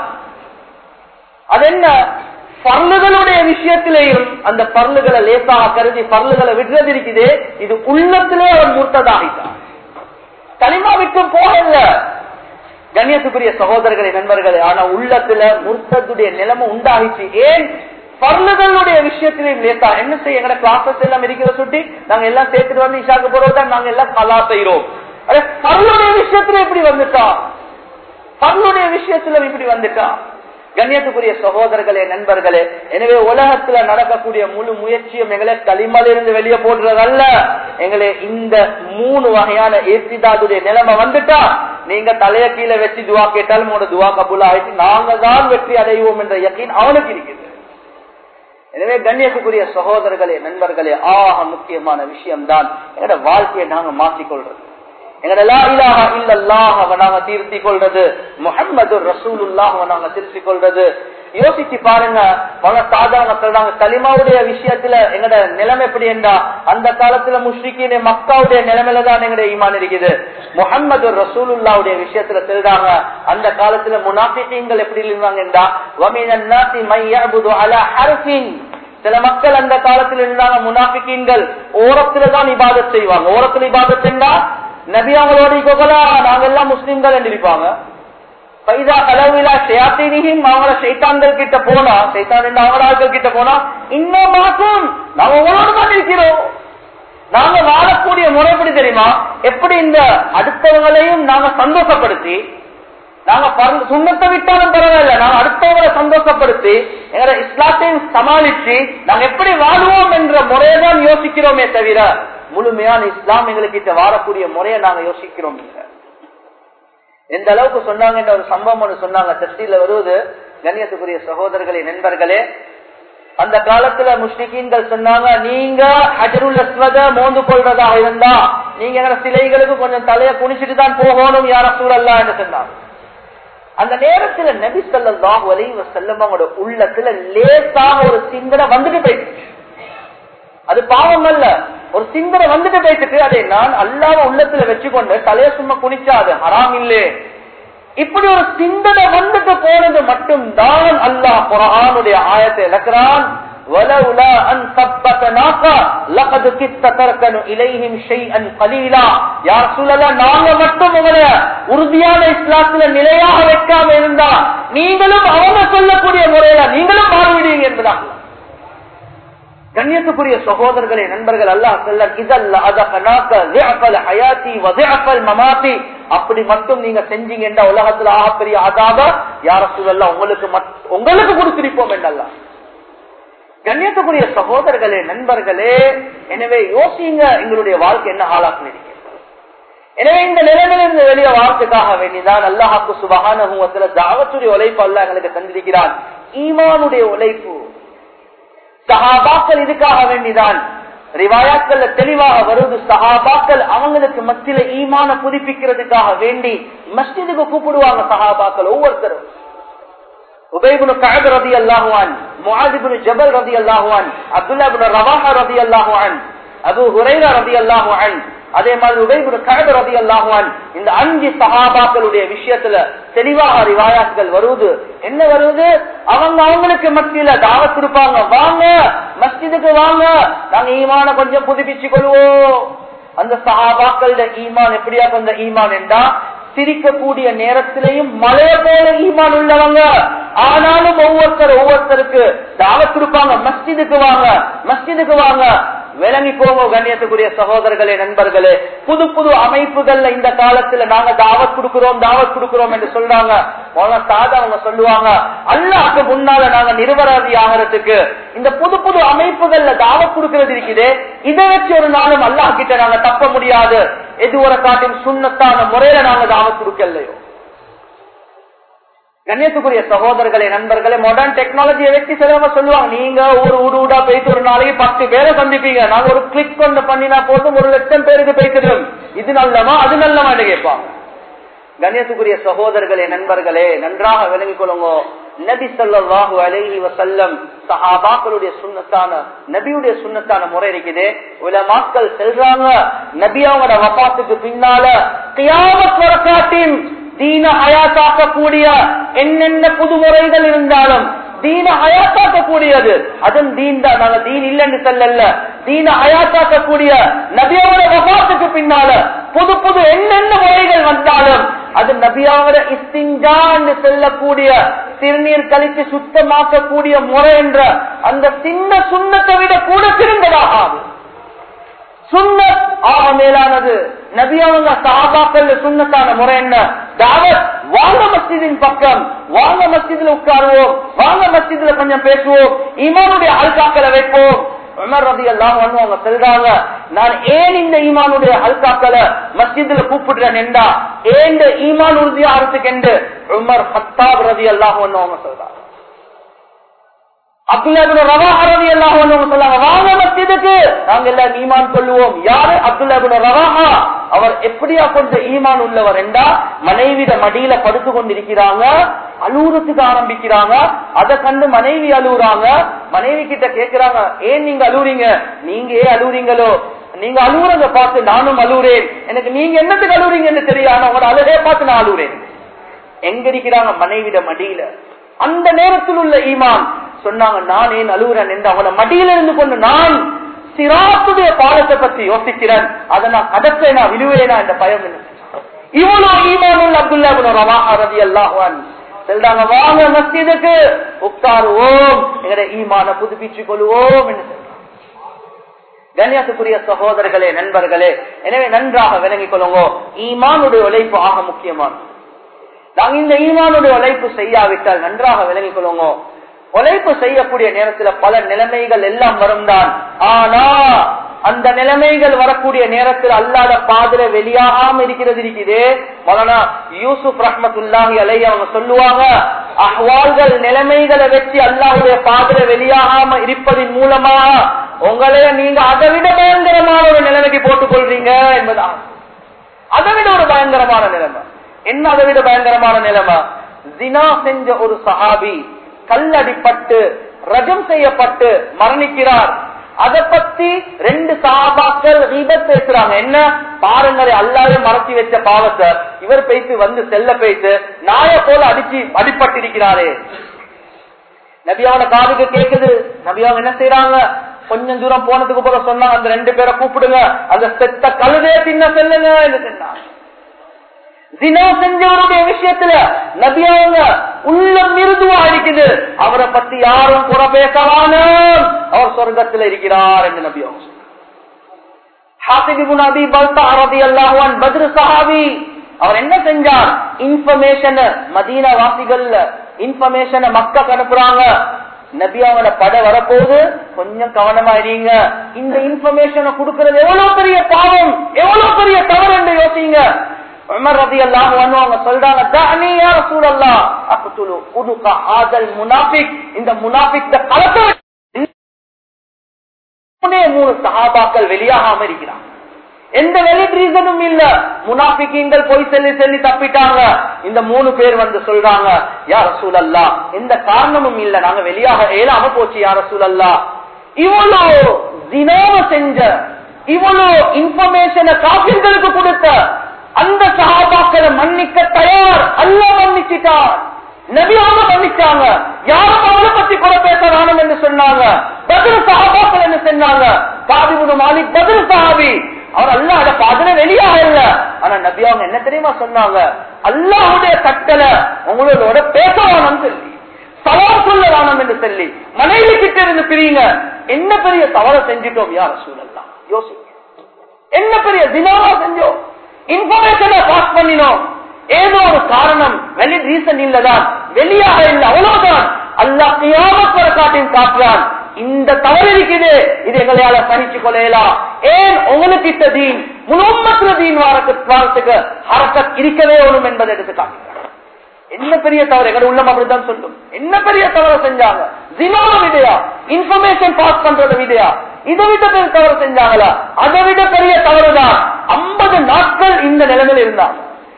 அது என்ன பர்லுகளுடைய விஷயத்திலேயும் அந்த பர்லுகளை லேசாக கருதி பர்லுகளை விடுறது இருக்குது இது உள்ளத்திலே அவன் மூர்த்ததாகிட்டான் களிமா விட்டு போகல கண்ணியத்துக்குரிய சகோதரர்களை நண்பர்களே ஆனா உள்ளத்துல முர்த்தத்துடைய நிலைமை உண்டாகிச்சு ஏன் பர்லுகளுடைய விஷயத்திலையும் லேசா என்ன செய்ய எங்கட கிளாஸஸ் எல்லாம் இருக்கிற சுட்டி நாங்க எல்லாம் சேர்த்துட்டு வந்து இஷாக்கு போறோம் நாங்க எல்லாம் கலா செய்யறோம் அதே பர்லுடைய விஷயத்துல இப்படி வந்துட்டா பர்லுடைய விஷயத்துல இப்படி வந்துட்டா கண்ணியத்துக்குரிய சகோதரர்களே நண்பர்களே எனவே உலகத்துல நடக்கக்கூடிய முழு முயற்சியும் எங்களை களிமலிருந்து வெளியே போடுறதல்ல எங்களை இந்த மூணு வகையான ஏசிதாதுடைய நிலைமை வந்துட்டா நீங்க தலைய கீழே வச்சு துவா கேட்டாலும் உங்களோட துவா கபூலா ஆயிட்டு நாங்க தான் வெற்றி அடைவோம் என்ற யக்கீன் அவனுக்கு இருக்குது எனவே கண்ணியத்துக்குரிய சகோதரர்களே நண்பர்களே ஆக முக்கியமான விஷயம்தான் எங்களோட வாழ்க்கையை நாங்க மாற்றிக்கொள்றது எங்கட லா இலாஹா இல்லல்லாஹ் நாங்க தீர்த்தி கொள்றது முஹம்மது ரசூலுல்லாஹ் நாங்க திருத்தி கொள்றது யோசிச்சு பாருங்க பல சாதாரண சொல்றாங்க கலிமாவுடைய விஷயத்துல எங்கட நிலைமை எப்படி என்றா அந்த காலத்துல முஸ்லிக்கின மக்காவுடைய நிலைமையில தான் எங்கட ஈமான் இருக்குது முகம்மது ரசூலுல்லாவுடைய விஷயத்துல சொல்றாங்க அந்த காலத்துல முனாஃபிகீன்கள் எப்படி இருந்தாங்க என்றா வமினன் நாசி மை யஅபுது அலா ஹர்ஃபின் சில மக்கள் அந்த காலத்தில் இருந்தாங்க முனாஃபிகீன்கள் ஓரத்துல தான் இபாதத் செய்வாங்க ஓரத்துல இபாதத் சென்றா நபி அவங்களோட இகோகலா நாங்க எல்லாம் முஸ்லிம்கள் என்று இருப்பாங்க பைதா கலவிலா ஷயாத்தினியும் அவங்கள சைத்தான்கள் கிட்ட போனா சைத்தான் அவங்கள ஆட்கள் கிட்ட போனா இன்னும் மாற்றம் நாங்க உங்களோட தான் இருக்கிறோம் நாங்க வாழக்கூடிய முறை எப்படி தெரியுமா எப்படி இந்த அடுத்தவங்களையும் நாங்க சந்தோஷப்படுத்தி நாங்க சுண்ணத்தை விட்டாலும் பரவாயில்ல நாங்க அடுத்தவங்களை சந்தோஷப்படுத்தி எங்களை இஸ்லாத்தையும் சமாளிச்சு நாங்க எப்படி வாழ்வோம் என்ற முறையை தான் யோசிக்கிறோமே தவிர முழுமையான இஸ்லாம் எங்களுக்கு வாழக்கூடிய முறையை நாங்க யோசிக்கிறோம் இல்லை எந்த அளவுக்கு சொன்னாங்க என்ற ஒரு சம்பவம் ஒன்று சொன்னாங்க தஸ்டில வருவது கண்ணியத்துக்குரிய சகோதரர்களே நண்பர்களே அந்த காலத்துல முஸ்லிகீன்கள் சொன்னாங்க நீங்க ஹஜருல் அஸ்வத மோந்து கொள்றதாக இருந்தா நீங்க எங்க சிலைகளுக்கு கொஞ்சம் தலைய குனிச்சிட்டு தான் போகணும் யார சூழல்லா என்று சொன்னாங்க அந்த நேரத்துல நபி சொல்லாஹ் வலைவ செல்லம் அவங்களோட உள்ளத்துல லேசாக ஒரு சிந்தனை வந்துட்டு போயிடுச்சு அது பாவம் அல்ல ஒரு சிந்தனை வந்துட்டு போயிட்டு அதை நான் அல்லாம உள்ளத்துல வச்சுக்கொண்டு தலைய சும்மா குனிச்சா அது ஹராம் இல்லே இப்படி ஒரு சிந்தனை வந்துட்டு போனது மட்டும் தான் அல்லாஹ் குரானுடைய ஆயத்தை இழக்கிறான் ولولا ان ثبتناك لقد كدت تركن اليهم شيئا قليلا يا رسول الله நாங்க மட்டும் உங்களை உறுதியான இஸ்லாத்துல நிலையாக வைக்காம இருந்தா நீங்களும் அவங்க சொல்லக்கூடிய முறையில நீங்களும் மாறிவிடுவீங்க என்பதாக கண்ணியத்துக்குரிய சகோதரர்களே நண்பர்கள் அல்லாஹ் சொல்ல இதல்ல ஹயாத்தி வதையப்பல் மமாத்தி அப்படி மட்டும் நீங்க செஞ்சீங்க உலகத்துல ஆகப்பெரிய அதாப யார சூழல்ல உங்களுக்கு உங்களுக்கு கொடுத்திருப்போம் என்றல்லாம் கண்ணியத்துக்குரிய சகோதரர்களே நண்பர்களே எனவே யோசிங்க எங்களுடைய வாழ்க்கை என்ன ஆளாக்கு எனவே இந்த நிலைமையிலிருந்து வெளியே வாழ்க்கைக்காக வேண்டிதான் அல்லாஹாக்கு சுபகான தாவத்துடைய உழைப்பு அல்ல எங்களுக்கு தந்திருக்கிறான் ஈமானுடைய உழைப்பு சஹாபாக்கள் இதுக்காக வேண்டிதான் ரிவாயாக்கள் தெளிவாக வருவது சஹாபாக்கள் அவங்களுக்கு மத்தியில ஈமான புதுப்பிக்கிறதுக்காக வேண்டி மஸ்ஜிதுக்கு கூப்பிடுவாங்க சஹாபாக்கள் ஒவ்வொருத்தரும் உபயபுனு கழக ரதி அல்லாஹுவான் முஹாதிபுனு ஜபல் ரதி அல்லாஹுவான் அப்துல்லா ரவாஹா ரதி அல்லாஹுவான் அபு ஹுரைரா ரதி அல்லாஹுவான் அதே மாதிரி உபயபுனு கழக ரதி அல்லாஹுவான் இந்த அஞ்சு சஹாபாக்களுடைய விஷயத்துல தெளிவாக ரிவாயாக்கள் வருவது என்ன வருவது அவங்க அவங்களுக்கு மத்தியில தாவத் கொடுப்பாங்க வாங்க மஸ்ஜிதுக்கு வாங்க நாங்க ஈமான கொஞ்சம் புதுப்பிச்சு கொள்வோம் அந்த சஹாபாக்களோட ஈமான் எப்படியா அந்த ஈமான் என்றா சிரிக்கக்கூடிய நேரத்திலையும் மழை போல ஈமான் உள்ளவங்க ஆனாலும் ஒவ்வொருத்தர் ஒவ்வொருத்தருக்கு தாவத் கொடுப்பாங்க மஸ்ஜிதுக்கு வாங்க மஸ்ஜிதுக்கு வாங்க விளங்கி போங்க கண்ணியத்துக்குரிய சகோதரர்களே நண்பர்களே புது புது அமைப்புகள்ல இந்த காலத்துல நாங்க தாவத் கொடுக்கிறோம் தாவத் கொடுக்கிறோம் என்று சொல்றாங்க சாதா அவங்க சொல்லுவாங்க அல்லாக்கு முன்னால நாங்க நிரபராதி ஆகிறதுக்கு இந்த புது புது அமைப்புகள்ல தாவத் கொடுக்கிறது இருக்குது இதை வச்சு ஒரு நாளும் அல்லாஹ் கிட்ட நாங்க தப்ப முடியாது எது ஒரு காட்டின் சுண்ணத்தான முறையில நாங்க தாவத் கொடுக்கலையோ கண்ணியத்துக்குரிய சகோதரர்களே நண்பர்களே மாடர்ன் டெக்னாலஜியை வச்சு சிலவங்க சொல்லுவாங்க நீங்க ஒரு ஊடு ஊடா போயிட்டு ஒரு நாளைக்கு பத்து பேரை சந்திப்பீங்க நாங்க ஒரு கிளிக் கொண்டு பண்ணினா போதும் ஒரு லட்சம் பேருக்கு போய்க்கிறோம் இது நல்லமா அது நல்லமா கேட்பாங்க கண்ணியத்துக்குரிய சகோதரர்களே நண்பர்களே நன்றாக விளங்கிக் கொள்ளுங்க நபி ஸல்லல்லாஹு அலைஹி வஸல்லம் சஹாபாக்களுடைய சுன்னத்தான நபியுடைய சுன்னத்தான முறை இருக்குது உலமாக்கள் செல்றாங்க நபி அவங்களோட வபாத்துக்கு பின்னால கியாமத் வரக்காட்டின் தீன ஹயாத்தாக்கக்கூடிய என்னென்ன புது முறைகள் இருந்தாலும் தீன ஹயாத்தாக்கக்கூடியது அதுவும் தீன் தான் நாங்க தீன் இல்லைன்னு சொல்லல தீன ஹயாத்தாக்கக்கூடிய நபியோட வபாத்துக்கு பின்னால புது புது என்னென்ன முறைகள் வந்தாலும் அது நபியாவோட இஸ்திஞ்சா என்று செல்லக்கூடிய சிறுநீர் கழித்து சுத்தமாக்கக்கூடிய முறை என்ற அந்த சின்ன சுண்ணத்தை விட கூட சிறந்ததாக ஆகும் சுண்ணத் ஆக மேலானது நபி அவங்க சாபாக்கள் சுண்ணத்தான முறை என்ன தாவத் வாங்க மஸ்ஜிதின் பக்கம் வாங்க மஸ்ஜிதுல உட்காருவோம் வாங்க மஸ்ஜிதுல கொஞ்சம் பேசுவோம் ஈமானுடைய அல்காக்களை வைப்போம் உமர் ரதி எல்லாம் அவங்க சொல்றாங்க நான் ஏன் இந்த ஈமானுடைய அல்காக்களை மஸ்ஜிதுல கூப்பிடுறேன் என்றா ஏன் ஈமான் உறுதியா இருக்கு என்று உமர் ஹத்தாப் ரதி எல்லாம் அவங்க சொல்றாங்க அப்துல்லா ரவாஹரவி எல்லாம் சொல்லாங்க வாங்க மஸ்ஜிதுக்கு நாங்க எல்லாம் ஈமான் சொல்லுவோம் யாரு அப்துல்லா ரவாஹா அவர் எப்படியா கொஞ்சம் ஈமான் உள்ளவர் என்றா மனைவிட மடியில படுத்து கொண்டிருக்கிறாங்க அழுவுறதுக்கு ஆரம்பிக்கிறாங்க அதை கண்டு மனைவி அழுகுறாங்க மனைவி கிட்ட கேக்குறாங்க ஏன் நீங்க அழுவுறீங்க நீங்க ஏன் அழுவுறீங்களோ நீங்க அழுவுறத பார்த்து நானும் அழுவுறேன் எனக்கு நீங்க என்னத்துக்கு அழுவுறீங்கன்னு தெரியாது உங்களோட அழுகைய பார்த்து நான் அழுவுறேன் எங்க இருக்கிறாங்க மனைவிட மடியில அந்த நேரத்தில் உள்ள ஈமான் சொன்னாங்க நான் ஏன் அழுகுறேன் என்று அவன மடியில இருந்து கொண்டு நான் சிராத்துடைய பாலத்தை பத்தி யோசிக்கிறேன் அதை நான் கடத்தை நான் விழுவேனா என்ற பயம் என்ன இவ்வளவு ஈமான் உள்ள அப்துல்லா ரவாஹா ரதி அல்லாஹான் சொல்றாங்க வாங்க மஸ்ஜிதுக்கு உட்காருவோம் எங்கட ஈமான புதுப்பிச்சுக் கொள்வோம் என்று சொல்றாங்க கண்ணியத்துக்குரிய சகோதரர்களே நண்பர்களே எனவே நன்றாக விளங்கிக் கொள்ளுங்க ஈமானுடைய உழைப்பு ஆக முக்கியமானது நாங்க இந்த ஈமானுடைய உழைப்பு செய்யாவிட்டால் நன்றாக விளங்கிக் கொள்ளுங்க உழைப்பு செய்யக்கூடிய நேரத்துல பல நிலைமைகள் எல்லாம் வரும் தான் ஆனா அந்த நிலைமைகள் வரக்கூடிய நேரத்தில் அல்லாத பாதிர வெளியாகாம இருக்கிறது இருக்குது மலனா யூசுப் ரஹமத்துல்லாஹி அலை அவங்க சொல்லுவாங்க அஹ்வால்கள் நிலைமைகளை வச்சு அல்லாஹுடைய பாதிர வெளியாகாம இருப்பதன் மூலமா உங்களைய நீங்க அதை விட பயங்கரமான ஒரு நிலைமைக்கு போட்டுக் கொள்றீங்க என்பதான் அதை விட ஒரு பயங்கரமான நிலைமை என்ன அதை விட பயங்கரமான நிலைமை தினா செஞ்ச ஒரு சஹாபி கல்லடிப்பட்டு ரஜம் செய்யப்பட்டு மரணிக்கிறார் அதை பத்தி ரெண்டு சாபாக்கள் ரீபத் பேசுறாங்க என்ன பாருங்களே அல்லாவே மறைச்சி வச்ச பாவத்தை இவர் பேசி வந்து செல்ல பேசு நாய போல அடிச்சு அடிப்பட்டிருக்கிறாரே நபியாவோட காதுக்கு கேக்குது நபியாவங்க என்ன செய்யறாங்க கொஞ்சம் தூரம் போனதுக்கு போல சொன்னாங்க அந்த ரெண்டு பேரை கூப்பிடுங்க அந்த செத்த கழுதே தின்ன செல்லுங்க என்று சொன்னாங்க தினா செஞ்சவருடைய விஷயத்துல நபியாவங்க உள்ளம் மிருதுவா இருக்குது அவரை பத்தி யாரும் குறை பேசவான அவர் சொர்க்கத்தில் இருக்கிறார் என்று நபியாவும் அவர் என்ன செஞ்சார் இன்ஃபர்மேஷன் மதீன வாசிகள் இன்ஃபர்மேஷனை மக்கள் அனுப்புறாங்க நபி அவங்களோட பட வரப்போகுது கொஞ்சம் கவனமா இருங்க இந்த இன்ஃபர்மேஷனை கொடுக்கறது எவ்வளவு பெரிய பாவம் எவ்வளவு பெரிய தவறு என்று யோசிங்க உமர் ரதி அல்லாஹ் அவங்க சொல்றாங்க தானே யார் சூழல்லா அக்குத்துலு உடுக்க ஆதல் முனாபிக் இந்த முனாபிக் கலத்தை மூணு சகாபாக்கள் வெளியாகாம இருக்கிறாங்க எந்த வெளிட் ரீசனும் இல்ல முனாபிக்கீங்கள் போய் சொல்லி சொல்லி தப்பிட்டாங்க இந்த மூணு பேர் வந்து சொல்றாங்க யார சூழல்லா எந்த காரணமும் இல்ல நாங்க வெளியாக ஏலாம போச்சு யார சூழல்லா இவ்வளோ தினாவ செஞ்ச இவ்வளோ இன்ஃபர்மேஷனை காப்பீர்களுக்கு கொடுத்த அந்த சகாபாக்களை மன்னிக்க தயார் அல்ல மன்னிச்சிட்டார் நபியாக மன்னிச்சாங்க யாரும் அவளை பத்தி கூட பேச வேணும் என்று சொன்னாங்க பதில் சகாபாக்கள் என்று சொன்னாங்க காதிபுடு மாலிக் பதில் சஹாபி அவர் அல்லாட பாதன வெளியாக இல்ல ஆனா நபி அவங்க என்ன தெரியுமா சொன்னாங்க அல்லாஹுடைய கட்டளை உங்களோட பேச வேணும்னு சொல்லி சவால் சொல்ல வேணும் என்று சொல்லி மனைவி கிட்ட இருந்து பிரியுங்க என்ன பெரிய தவறை செஞ்சிட்டோம் யார் சூழல்லாம் யோசிங்க என்ன பெரிய தினாவா செஞ்சோம் இன்ஃபர்மேஷனை பாஸ் பண்ணினோம் ஏதோ ஒரு காரணம் வெளி ரீசன் இல்லதான் வெளியாக இல்லை அவ்வளவுதான் அல்லாஹ் கியாமத் வர காட்டின் காட்டுறான் இந்த தவறு இருக்குது இது எங்களால சகிச்சு கொள்ளலாம் ஏன் உங்களுக்கு இட்ட தீன் முழுமற்ற தீன் வாரத்துக்கு அரசத் இருக்கவே வேணும் என்பதை எடுத்து காட்டுகிறார் என்ன பெரிய தவறு எங்க உள்ளம் அப்படித்தான் சொல்லும் என்ன பெரிய தவறு செஞ்சாங்க தினோட விடையா இன்ஃபர்மேஷன் பாஸ் பண்றத விடையா இதை விட பெரிய தவறு செஞ்சாங்களா அதை விட பெரிய தவறுதான் ஐம்பது நாட்கள் இந்த நிலைமையில் இருந்தாங்க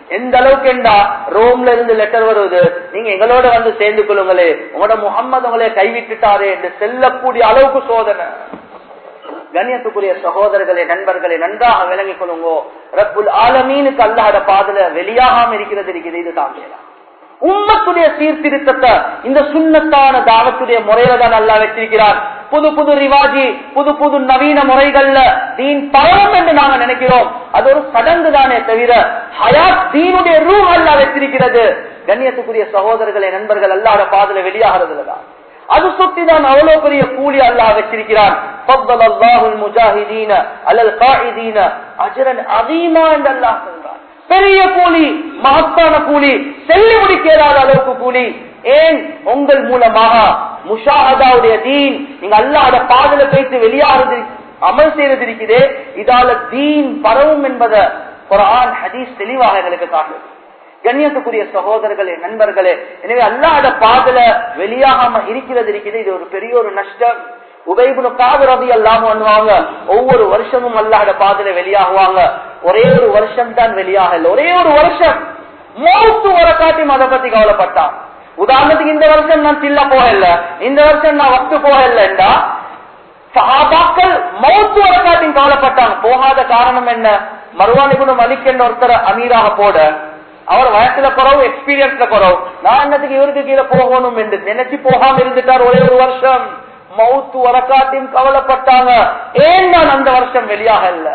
எந்த அளவுக்கு என்றா ரோம்ல இருந்து லெட்டர் வருவது நீங்க எங்களோட வந்து சேர்ந்து கொள்ளுங்களே உங்களோட முகம்மது உங்களே கைவிட்டுட்டாரே என்று செல்லக்கூடிய அளவுக்கு சோதனை கண்ணியத்துக்குரிய சகோதரர்களே நண்பர்களே நன்றாக விளங்கிக் கொள்ளுங்கோ ரப்புல் ஆலமீனுக்கு அல்லாத பாதல வெளியாகாம இருக்கிறது இருக்குது இது தாங்கலாம் உம்மத்துடைய சீர்திருத்தத்தை இந்த சுண்ணத்தான தாவத்துடைய முறையில தான் நல்லா வச்சிருக்கிறார் புது புது ரிவாஜி புது புது நவீன முறைகள்ல தீன் பரவும் என்று நாங்க நினைக்கிறோம் அது ஒரு சடங்கு தானே தவிர ஹயாத் தீனுடைய ரூ அல்லா வச்சிருக்கிறது கண்ணியத்துக்குரிய சகோதரர்களே நண்பர்கள் அல்லாத பாதல வெளியாகிறதுல தான் அது சுத்தி தான் அவ்வளவு பெரிய கூலி அல்லாஹ் வச்சிருக்கிறான் فضل الله المجاهدين على القاعدين اجرا عظيما என்று அல்லாஹ் சொல்றான் பெரிய கூலி மகத்தான கூலி செல்லி முடிக்காத அளவுக்கு கூலி ஏன் உங்கள் மூலமாக முஷாஹதாவுடைய தீன் நீங்க அல்லாத பாதல போயிட்டு வெளியாகிறது அமல் செய்யறது இருக்குதே இதால தீன் பரவும் என்பதை குரான் ஹதீஸ் தெளிவாக எங்களுக்கு காட்டுது கண்ணியத்துக்குரிய சகோதரர்களே நண்பர்களே எனவே அல்லாத பாதல வெளியாகாம இருக்கிறது இருக்குது இது ஒரு பெரிய ஒரு நஷ்டம் உபயகுண காதரதி எல்லாம் பண்ணுவாங்க ஒவ்வொரு வருஷமும் அல்லாத பாதல வெளியாகுவாங்க ஒரே ஒரு வருஷம் தான் வெளியாக இல்லை ஒரே ஒரு வருஷம் மௌத்து வர காட்டி அதை பத்தி கவலைப்பட்டான் உதாரணத்துக்கு இந்த வருஷம் நான் சில்ல போகல இந்த வருஷம் நான் வக்து போகலண்டா சஹாபாக்கள் மௌத்து வர காட்டி கவலைப்பட்டாங்க போகாத காரணம் என்ன மறுவாணி குணம் அலிக்கென்ற ஒருத்தர் அமீராக போட அவர் வயசுல குறவு எக்ஸ்பீரியன்ஸ்ல குறவு நான் என்னத்துக்கு இவருக்கு கீழே போகணும் என்று நினைச்சு போகாம இருந்துட்டார் ஒரே ஒரு வருஷம் மவுத்து வரக்காட்டியும் கவலைப்பட்டாங்க ஏன் நான் அந்த வருஷம் வெளியாக இல்ல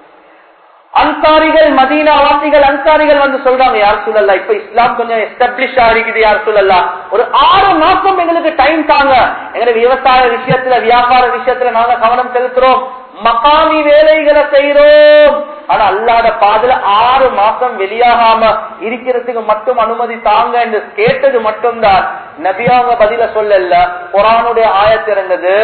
அன்சாரிகள் மதீனா வாசிகள் அன்சாரிகள் வந்து சொல்றாங்க யார் சொல்லல இப்ப இஸ்லாம் கொஞ்சம் எஸ்டாப்ளிஷ் ஆகிக்குது யார் சொல்லல ஒரு ஆறு மாசம் எங்களுக்கு டைம் தாங்க எங்களுக்கு விவசாய விஷயத்துல வியாபார விஷயத்துல நாங்க கவனம் செலுத்துறோம் மகாமி வேலைகளை செய்யறோம் ஆனா அல்லாத பாதுல ஆறு மாசம் வெளியாகாம இருக்கிறதுக்கு மட்டும் அனுமதி தாங்க என்று கேட்டது மட்டும்தான் நபியாங்க பதில சொல்லல குரானுடைய ஆயத்திறந்தது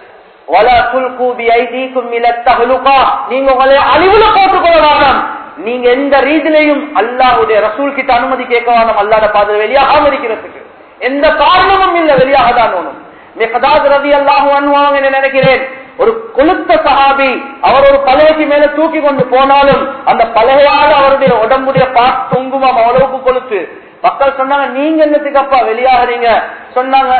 நீங்க உங்களை அழிவுல போட்டுக்கொள்ள வேண்டாம் நீங்க எந்த ரீதியிலையும் அல்லாஹுடைய ரசூல் கிட்ட அனுமதி கேட்க வேண்டாம் அல்லாத பாதுல வெளியாகாம இருக்கிறதுக்கு எந்த காரணமும் இல்ல வெளியாக தான் ஒண்ணும் ரவி அல்லாஹுவாங்க நினைக்கிறேன் ஒரு கொளுத்த சஹாபி அவர் ஒரு பலகைக்கு மேல தூக்கி கொண்டு போனாலும் அந்த பலகையால் அவருடைய உடம்புடைய பாட் தொங்குமாம் அவ்வளவுக்கு கொளுத்து மக்கள் சொன்னாங்க நீங்க என்னத்துக்கு அப்பா வெளியாகிறீங்க சொன்னாங்க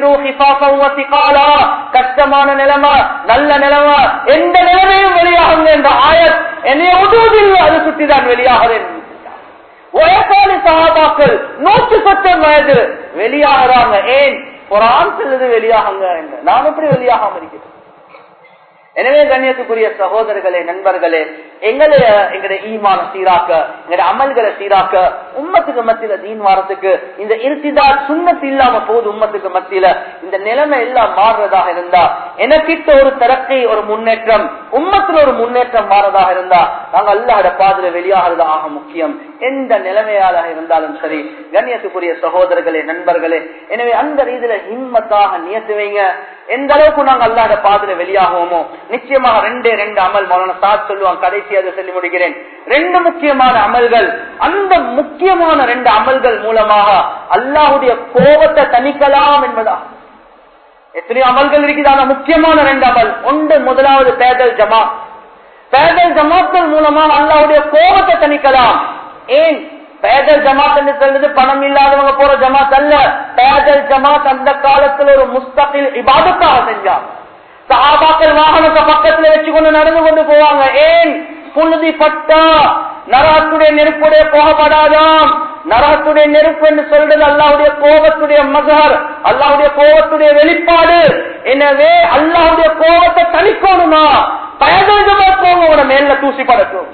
கஷ்டமான நிலைமை நல்ல நிலைமை எந்த நிலைமையும் வெளியாகுங்க என்ற ஆயத் என்னைய உதவுதில்லை அது சுட்டிதான் வெளியாகிறேன் வயசாளி சகாபாக்கள் நூற்று சட்டம் வயது வெளியாகிறாங்க ஏன் குரான் செல்லுது வெளியாகுங்க என்று நான் எப்படி வெளியாகாம இருக்கிறேன் எனவே கண்ணியத்துக்குரிய சகோதரர்களே நண்பர்களே எங்களுடைய எங்களுடைய ஈமான சீராக்க எங்களுடைய அமல்களை சீராக்க உம்மத்துக்கு மத்தியில தீன் வாரத்துக்கு இந்த இருத்திதா சுண்ணத்து இல்லாம போகுது உம்மத்துக்கு மத்தியில இந்த நிலைமை எல்லாம் மாறுறதாக இருந்தா எனக்கிட்ட ஒரு திறக்கை ஒரு முன்னேற்றம் உம்மத்துல ஒரு முன்னேற்றம் மாறதாக இருந்தா நாங்க அல்லாட பாதுல வெளியாகிறது ஆக முக்கியம் எந்த நிலைமையாளாக இருந்தாலும் சரி கண்ணியத்துக்குரிய சகோதரர்களே நண்பர்களே எனவே அந்த ரீதியில ஹிம்மத்தாக நியத்து வைங்க எந்த அளவுக்கு நாங்க அல்லாத பாதுல வெளியாகுவோமோ நிச்சயமாக ரெண்டே ரெண்டு அமல் மௌலான சாத் சொல்லுவாங்க கடைசி அதை சொல்லி முடிக்கிறேன் ரெண்டு முக்கியமான அமல்கள் அந்த முக்கியமான ரெண்டு அமல்கள் மூலமாக அல்லாஹுடைய கோபத்தை தணிக்கலாம் என்பதா எத்தனையோ அமல்கள் இருக்குது முக்கியமான ரெண்டு அமல் ஒன்று முதலாவது பேதல் ஜமா பேதல் ஜமாக்கள் மூலமாக அல்லாஹுடைய கோபத்தை தணிக்கலாம் ஏன் பேதல் ஜமாத் என்று சொல்றது பணம் இல்லாதவங்க போற ஜமாத் அல்ல பேதல் ஜமாத் அந்த காலத்துல ஒரு முஸ்தகில் இபாதத்தாக செஞ்சாங்க சஹாபாக்கள் வாகனத்தை பக்கத்துல வச்சுக்கொண்டு நடந்து கொண்டு போவாங்க ஏன் புழுதி பட்டா நரகத்துடைய நெருப்புடைய போகப்படாதாம் நரகத்துடைய நெருப்பு என்று சொல்றது அல்லாவுடைய கோபத்துடைய மகர் அல்லாவுடைய கோபத்துடைய வெளிப்பாடு எனவே அல்லாவுடைய கோபத்தை தணிக்கணுமா பயதமா போங்க மேல தூசி படட்டும்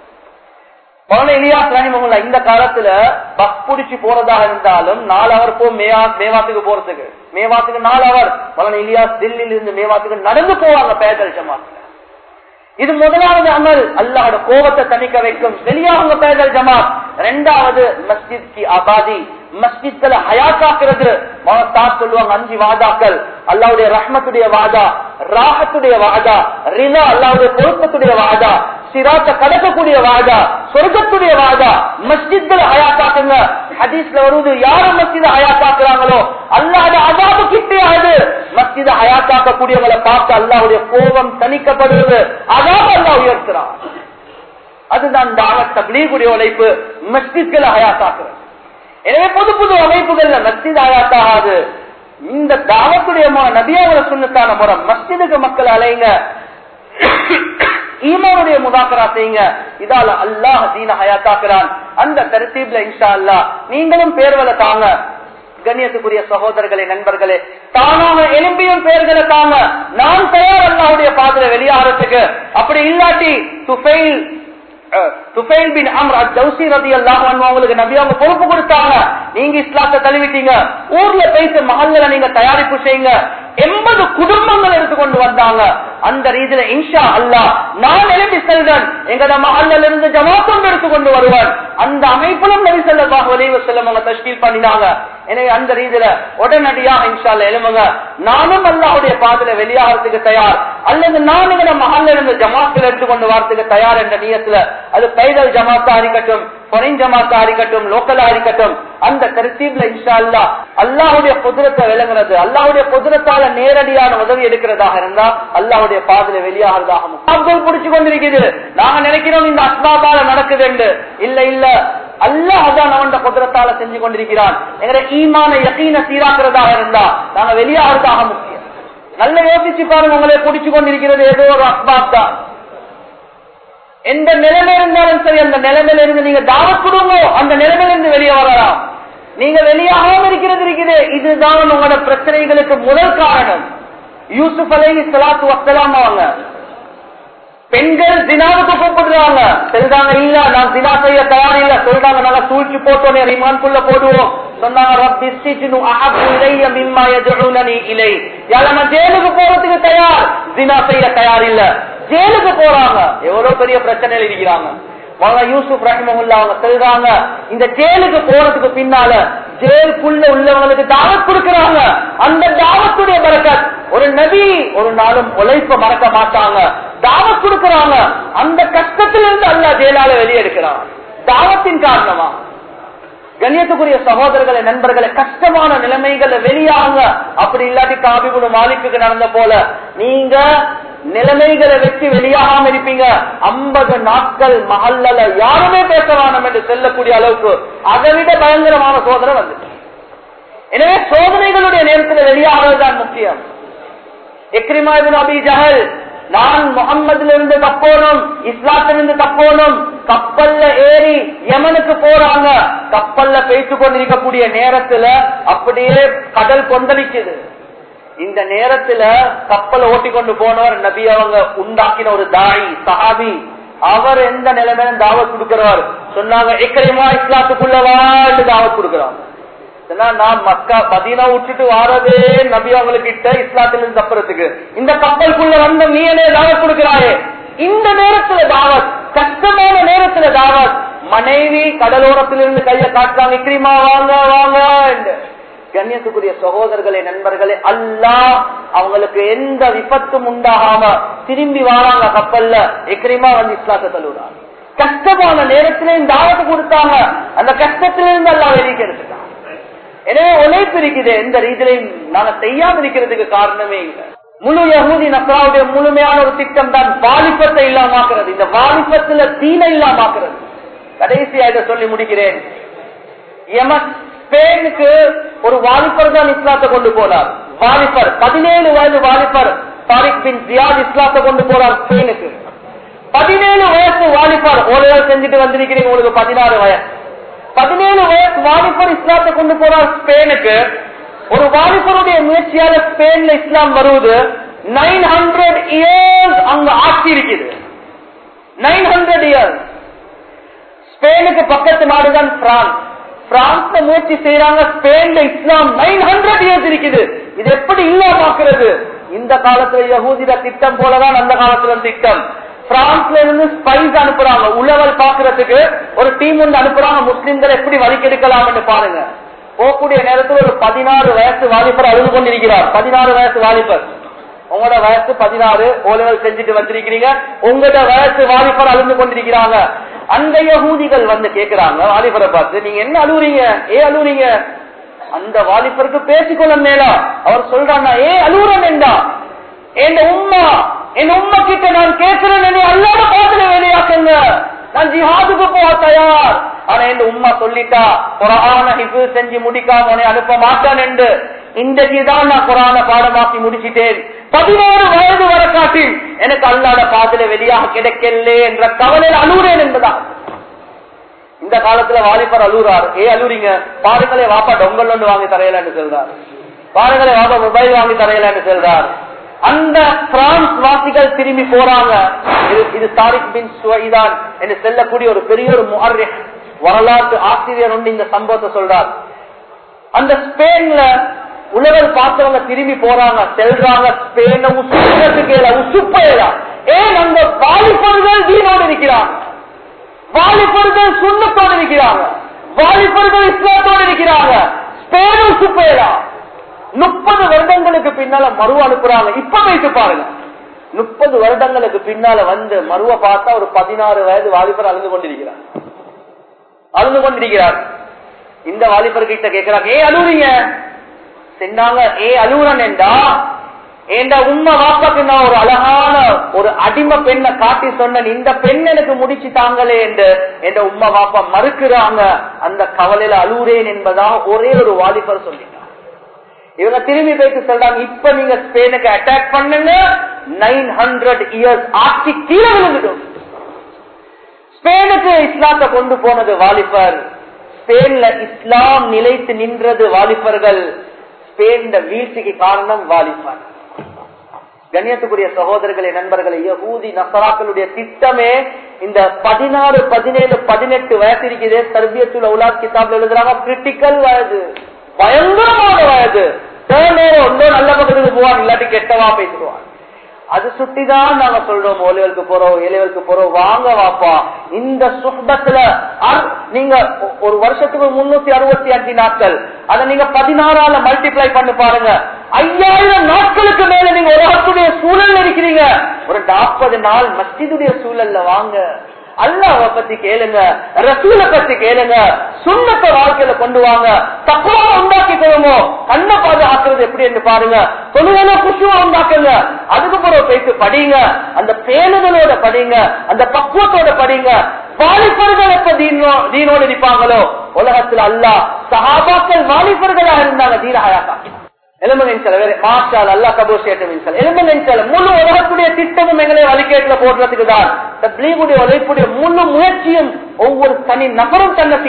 இந்த காலத்துல பஸ் புடிச்சு போறதாக இருந்தாலும் நாலு அவர் போ மேவாத்துக்கு போறதுக்கு மேவாத்துக்கு நாலு அவர் பலன் இலியாஸ் தில்லியில இருந்து மேவாத்துக்கு நடந்து போவாங்க பேதல் ஜமாத்துல இது முதலாவது அமல் அல்லாஹோட கோபத்தை தணிக்க வைக்கும் வெளியாகுங்க பேதல் ஜமாத் ரெண்டாவது மஸ்ஜித் கி ஆபாதி மஸ்ஜித்களை ஹயாத்தாக்குறது சொல்லுவாங்க அஞ்சு வாதாக்கள் அல்லாவுடைய ரஹ்மத்துடைய வாதா ராகத்துடைய வாதா ரிலா அல்லாவுடைய பொருத்தத்துடைய வாதா சிராத்த கடக்கக்கூடிய வாதா சொர்க்கத்துடைய வாதா மஸ்ஜித்களை ஹயாத்தாக்குங்க ஹதீஸ்ல வருவது யாரு மஸ்ஜித ஹயாத்தாக்குறாங்களோ அல்லாத அதாபு கிட்டையாது மஸ்ஜித ஹயாத்தாக்கக்கூடியவங்களை பார்த்து அல்லாவுடைய கோபம் தணிக்கப்படுவது அதாப அல்லா உயர்த்துறான் அதுதான் தாவத் தப்லீகுடைய உழைப்பு மஸ்ஜித்களை ஹயாத்தாக்குறது எனவே புது புது அமைப்புகள்ல மஸ்ஜித் ஹயாத்தாகாது இந்த தாவத்துடைய நபியாவர சுண்ணத்தான முறை மஸ்ஜிதுக்கு மக்கள் அலைங்க ஈமானுடைய முதாக்கரா செய்யுங்க இதால அல்லாஹ் தீன ஹயாத்தாக்குறான் அந்த தரத்தீப்ல இன்ஷா அல்லா நீங்களும் பேர்வல தாங்க கண்ணியத்துக்குரிய சகோதரர்களே நண்பர்களே தானாக எலும்பியும் பேர்களை தாங்க நான் தயார் அல்லாவுடைய பாதையில வெளியாகிறதுக்கு அப்படி இல்லாட்டி துஃபைல் துஃபைல் பின் அம்ர் அத்தௌசி ரதி அல்லாஹ் அவங்களுக்கு நபி அவங்க பொறுப்பு கொடுத்தாங்க நீங்க இஸ்லாத்தை தழுவிட்டீங்க ஊர்ல போயிட்டு மகள்ல நீங்க தயாரிப்பு செய்யுங்க எண்பது குடும்பங்கள் எடுத்துக்கொண்டு வந்தாங்க அந்த ரீதியில இன்ஷா அல்லா நான் எழுப்பி செல்றேன் எங்கட மகள்ல இருந்து ஜமாத்தம் எடுத்துக்கொண்டு வருவான் அந்த அமைப்பிலும் நபி செல்லமாக ஒலிவு செல்லம் அவங்க தஷ்கீல் பண்ணினாங்க எனவே அந்த ரீதியில உடனடியா இன்ஷால்ல எழுமுங்க நானும் அல்லாவுடைய பாதையில வெளியாகிறதுக்கு தயார் அல்லது நான் எங்கட மகள்ல இருந்து ஜமாத்தில் எடுத்துக்கொண்டு வரதுக்கு தயார் என்ற நீயத்துல அது பைதல் ஜமாத்தா இருக்கட்டும் பொறின் ஜமாத்தா இருக்கட்டும் லோக்கலா இருக்கட்டும் அந்த தரிசீப்ல இன்ஷா அல்லா அல்லாவுடைய புதிரத்தை விளங்குறது அல்லாவுடைய புதிரத்தால நேரடியான உதவி எடுக்கிறதாக இருந்தா அல்லாவுடைய பாதையில வெளியாகிறதாக பிடிச்சு கொண்டிருக்குது நாங்க நினைக்கிறோம் இந்த அஸ்மாபால நடக்குது என்று இல்ல இல்ல அல்லாஹ் தான் அவன் குதிரத்தால செஞ்சு கொண்டிருக்கிறான் எங்களை ஈமான யக்கீன சீராக்குறதாக இருந்தா நாங்க வெளியாகிறதாக முக்கியம் நல்ல யோசிச்சு பாருங்க உங்களை பிடிச்சு கொண்டிருக்கிறது ஏதோ ஒரு அஸ்பாப் தான் எந்த நிலைமை இருந்தாலும் சரி அந்த நிலைமையில இருந்து நீங்க தாவத் கொடுங்க அந்த நிலைமையில இருந்து வெளியே வரலாம் நீங்க வெளியாகாம இருக்கிறது இருக்குது இதுதான் உங்களோட பிரச்சனைகளுக்கு முதல் காரணம் யூசுப் அலை சலாத்து வசலாம் அவங்க பெண்கள் தினாவுக்கு கூப்பிடுறாங்க சொல்றாங்க இல்ல நான் தினா செய்ய தயார் இல்ல சொல்றாங்க நாங்க சூழ்ச்சி போட்டோம் ரிமான்குள்ள போடுவோம் சொன்னாங்க ரப்பி சிஜ்னு அஹப்பு இலைய மிம்மா யஜ்உனனி இலை யாரமா ஜெயிலுக்கு போறதுக்கு தயார் தினா செய்ய தயார் இல்ல ஜெயிலுக்கு போறாங்க எவ்வளவு பெரிய பிரச்சனையில் இருக்கிறாங்க யூசுப் ரஹிமஹுல்லா அவங்க சொல்றாங்க இந்த ஜெயிலுக்கு போறதுக்கு பின்னால ஜெயிலுக்குள்ள உள்ளவங்களுக்கு தாவத் கொடுக்கறாங்க அந்த தாவத்துடைய பறக்கத் ஒரு நபி ஒரு நாளும் உழைப்ப மறக்க மாட்டாங்க தாவத் கொடுக்கறாங்க அந்த கஷ்டத்திலிருந்து அல்ல ஜெயலால வெளியெடுக்கிறான் தாவத்தின் காரணமா கண்ணியத்துக்குரிய சகோதரர்களை நண்பர்களை கஷ்டமான நிலைமைகளை வெளியாங்க அப்படி இல்லாட்டி காபிபுடு மாலிக்கு நடந்த போல நீங்க நிலைமைகளை வச்சு வெளியாகாம இருப்பீங்க ஐம்பது நாட்கள் மகல்ல யாருமே பேச வேணும் என்று செல்லக்கூடிய அளவுக்கு அதை விட பயங்கரமான சோதனை வந்துச்சு எனவே சோதனைகளுடைய நேரத்தில் வெளியாகிறதுதான் முக்கியம் எக்ரிமாபின் அபி ஜஹல் நான் முகம்மதுல இருந்து தப்போனும் இஸ்லாத்திலிருந்து தப்போனும் கப்பல்ல ஏறி யமனுக்கு போறாங்க கப்பல்ல பேசிக் கொண்டிருக்கக்கூடிய நேரத்துல அப்படியே கடல் கொந்தளிக்குது இந்த நேரத்துல கப்பலை ஓட்டி கொண்டு போனவர் நபி அவங்க உண்டாக்கின ஒரு தாய் சஹாபி அவர் எந்த நிலைமையிலும் தாவத் கொடுக்கிறவர் சொன்னாங்க எக்கரிமா இஸ்லாத்துக்குள்ள வாழ்ந்து தாவத் கொடுக்கிறாங்க நான் மக்கா மதீனா விட்டுட்டு வாரதே நபி அவங்களுக்கு கிட்ட இஸ்லாத்திலிருந்து தப்புறதுக்கு இந்த கப்பலுக்குள்ள வந்த நீனே தாவத் கொடுக்கிறாயே இந்த நேரத்துல தாவத் கஷ்டமான நேரத்துல தாவத் மனைவி கடலோரத்திலிருந்து கைய காட்டுறாங்க இக்ரிமா வாங்க வாங்க என்று கண்ணியத்துக்குரிய சகோதரர்களே நண்பர்களே அல்லா அவங்களுக்கு எந்த விபத்தும் உண்டாகாம திரும்பி வாராங்க கப்பல்ல எக்ரிமா வந்து இஸ்லாத்தை தள்ளுறாங்க கஷ்டமான நேரத்திலே இந்த ஆபத்து கொடுத்தாங்க அந்த கஷ்டத்திலிருந்து எல்லாம் வெளியே எடுத்துட்டாங்க எனவே உழைப்பு இருக்குது எந்த ரீதியிலையும் நாங்க செய்யாம இருக்கிறதுக்கு காரணமே இல்லை முழு யகுதி நசராவுடைய முழுமையான ஒரு திட்டம் தான் வாலிபத்தை இல்லாமாக்குறது இந்த வாலிபத்துல தீன இல்லாமாக்குறது கடைசியா இதை சொல்லி முடிக்கிறேன் யமன் ஸ்பெயினுக்கு ஒரு வாலிபர் தான் இஸ்லாத்தை கொண்டு போனார் வாலிபர் பதினேழு வயது வாலிபர் தாரிக் பின் ஜியாத் இஸ்லாத்தை கொண்டு போறார் ஸ்பெயினுக்கு பதினேழு வயசு வாலிபர் ஓலையால் செஞ்சுட்டு வந்திருக்கிறீங்க உங்களுக்கு பதினாறு வயசு பதினேழு வயசு வாலிபர் இஸ்லாத்தை கொண்டு போறார் ஸ்பெயினுக்கு ஒரு வாலிபருடைய முயற்சியால ஸ்பெயின்ல இஸ்லாம் வருவது நைன் ஹண்ட்ரட் இயர்ஸ் அங்க ஆட்சி இருக்குது நைன் ஹண்ட்ரட் இயர்ஸ் ஸ்பெயினுக்கு பக்கத்து நாடுதான் பிரான்ஸ் பிரான்ஸ்ல முயற்சி செய்யறாங்க ஸ்பெயின்ல இஸ்லாம் நைன் ஹண்ட்ரட் இயர்ஸ் இருக்குது இது எப்படி இல்லாமாக்குறது இந்த காலத்துல யகூதிட திட்டம் போலதான் அந்த காலத்துல திட்டம் பிரான்ஸ்ல இருந்து ஸ்பைஸ் அனுப்புறாங்க உழவல் பாக்குறதுக்கு ஒரு டீம் வந்து அனுப்புறாங்க முஸ்லிம்களை எப்படி வலிக்கெடுக்கலாம் பாருங்க போகக்கூடிய நேரத்தில் ஒரு பதினாறு வயசு வாலிபர் அழுது கொண்டிருக்கிறார் பதினாறு வயசு வாலிபர் உங்களோட வயசு பதினாறு ஓலவல் செஞ்சுட்டு வந்திருக்கிறீங்க உங்களோட வயசு வாலிபர் அழுந்து கொண்டிருக்கிறாங்க அந்த யகூதிகள் வந்து கேக்குறாங்க வாலிபரை பார்த்து நீங்க என்ன அழுவுறீங்க ஏ அழுவுறீங்க அந்த வாலிபருக்கு பேசிக்கொள்ள மேலா அவர் சொல்றாங்க ஏ அழுவுறன் என்றா என் உம்மா என் உம்மா கிட்ட நான் கேட்கிறேன் அல்லாத பாத்துல வேலையாக்குங்க நான் ஜிஹாதுக்கு போக தயார் ஆனா இந்த உம்மா சொல்லிட்டா குரான ஹிஃபு செஞ்சு முடிக்காம உன்னை அனுப்ப மாட்டேன் என்று இன்றைக்கு தான் நான் குரான பாடமாக்கி முடிச்சிட்டேன் பதினோரு வயது வர காட்டி எனக்கு அல்லாட பாதில வெளியாக கிடைக்கல என்ற கவலையில் அழுகிறேன் என்பதா இந்த காலத்துல வாலிபர் அழுறார் ஏ அழுறீங்க பாருங்களே வாப்பா டொங்கல் ஒன்று வாங்கி தரையலன்னு சொல்றார் பாருங்களே வாப்பா மொபைல் வாங்கி தரையலன்னு சொல்றார் அந்த பிரான்ஸ் வாசிகள் திரும்பி போறாங்க இது இது தாரிக் பின் சுவைதான் என்று செல்லக்கூடிய ஒரு பெரிய ஒரு முஹர்ரி வரலாற்று ஆசிரியர் ஒன்று இந்த சம்பவத்தை சொல்றார் அந்த ஸ்பெயின்ல உலகம் பார்த்தவங்க திரும்பி போறாங்க செல்றாங்க ஸ்பெயின உசுப்பதுக்கு உசுப்பேலா ஏன் அந்த வாலிபர்கள் தீனோடு இருக்கிறாங்க வாலிபர்கள் சுண்ணத்தோடு இருக்கிறாங்க வாலிபர்கள் இஸ்லாத்தோடு இருக்கிறாங்க ஸ்பெயின் உசுப்பேலா முப்பது வருடங்களுக்கு பின்னால மருவ அனுப்புறாங்க இப்ப வைத்து பாருங்க முப்பது வருடங்களுக்கு பின்னால வந்து மருவ பார்த்தா ஒரு பதினாறு வயது வாலிபர் அழுந்து கொண்டிருக்கிறார் அழுந்து கொண்டிருக்கிறார் இந்த வாலிபர் கிட்ட கேட்கிறாங்க ஏ அழுறீங்க சென்னாங்க ஏ அழுகுறன் என்றா ஏண்டா உண்மை வாப்பாக்கு நான் ஒரு அழகான ஒரு அடிமை பெண்ணை காட்டி சொன்னேன் இந்த பெண் எனக்கு முடிச்சு தாங்களே என்று என்ற உண்மை வாப்பா மறுக்கிறாங்க அந்த கவலையில அழுகுறேன் என்பதா ஒரே ஒரு வாலிபர் சொல்லிட்டாங்க இவங்க திரும்பி போயிட்டு சொல்றாங்க இப்ப நீங்க ஸ்பெயினுக்கு அட்டாக் பண்ணுங்க நைன் ஹண்ட்ரட் இயர்ஸ் ஆட்சி கீழே விழுந்துடும் ஸ்பெயினுக்கு இஸ்லாத்தை கொண்டு போனது வாலிபர் ஸ்பெயின்ல இஸ்லாம் நிலைத்து நின்றது வாலிபர்கள் ஸ்பெயின் வீழ்ச்சிக்கு காரணம் வாலிபர் கண்ணியத்துக்குரிய சகோதரர்களே நண்பர்களே யகூதி நசராக்களுடைய திட்டமே இந்த பதினாறு பதினேழு பதினெட்டு வயசு இருக்குது சர்பியத்துல உலாத் கிதாப்ல எழுதுறாங்க கிரிட்டிக்கல் வயது பயங்கரமான வயது நேரம் ஒன்றும் நல்ல பக்கத்துக்கு போவான் இல்லாட்டி கெட்டவா பேசிடுவான் அது சுட்டிதான் நாங்க சொல்றோம் ஓலைகளுக்கு போறோம் இலைகளுக்கு போறோம் வாங்க வாப்பா இந்த சுத்தத்துல நீங்க ஒரு வருஷத்துக்கு முன்னூத்தி அறுபத்தி அஞ்சு நாட்கள் அதை நீங்க பதினாறால மல்டிப்ளை பண்ணி பாருங்க ஐயாயிரம் நாட்களுக்கு மேல நீங்க உலகத்துடைய சூழல்ல இருக்கிறீங்க ஒரு நாற்பது நாள் மஸ்ஜிதுடைய சூழல்ல வாங்க அல்லாஹ பத்தி கேளுங்க ரசூல பத்தி கேளுங்க சுண்ணத்தை வாழ்க்கையில கொண்டு வாங்க தக்குவா உண்டாக்கி கொள்ளுமோ கண்ணை பாதுகாக்கிறது எப்படி என்று பாருங்க தொழுகையில குஷுவா உண்டாக்குங்க அதுக்கு பிறகு போயிட்டு படிங்க அந்த பேணுதலோட படிங்க அந்த பக்குவத்தோட படிங்க வாலிபர்கள் எப்ப தீனோ தீனோடு இருப்பாங்களோ உலகத்துல அல்லா சஹாபாக்கள் வாலிபர்களாக இருந்தாங்க தீனஹாயாக்கா மாஷால் அல்லா கபோஷேட்டம் எலும்பு முழு உலகத்துடைய திட்டமும் எங்களை வழிகேட்டுல போடுறதுக்கு தான் உழைப்புடைய முழு முயற்சியும் ஒவ்வொரு தனி நபரும் தன்னை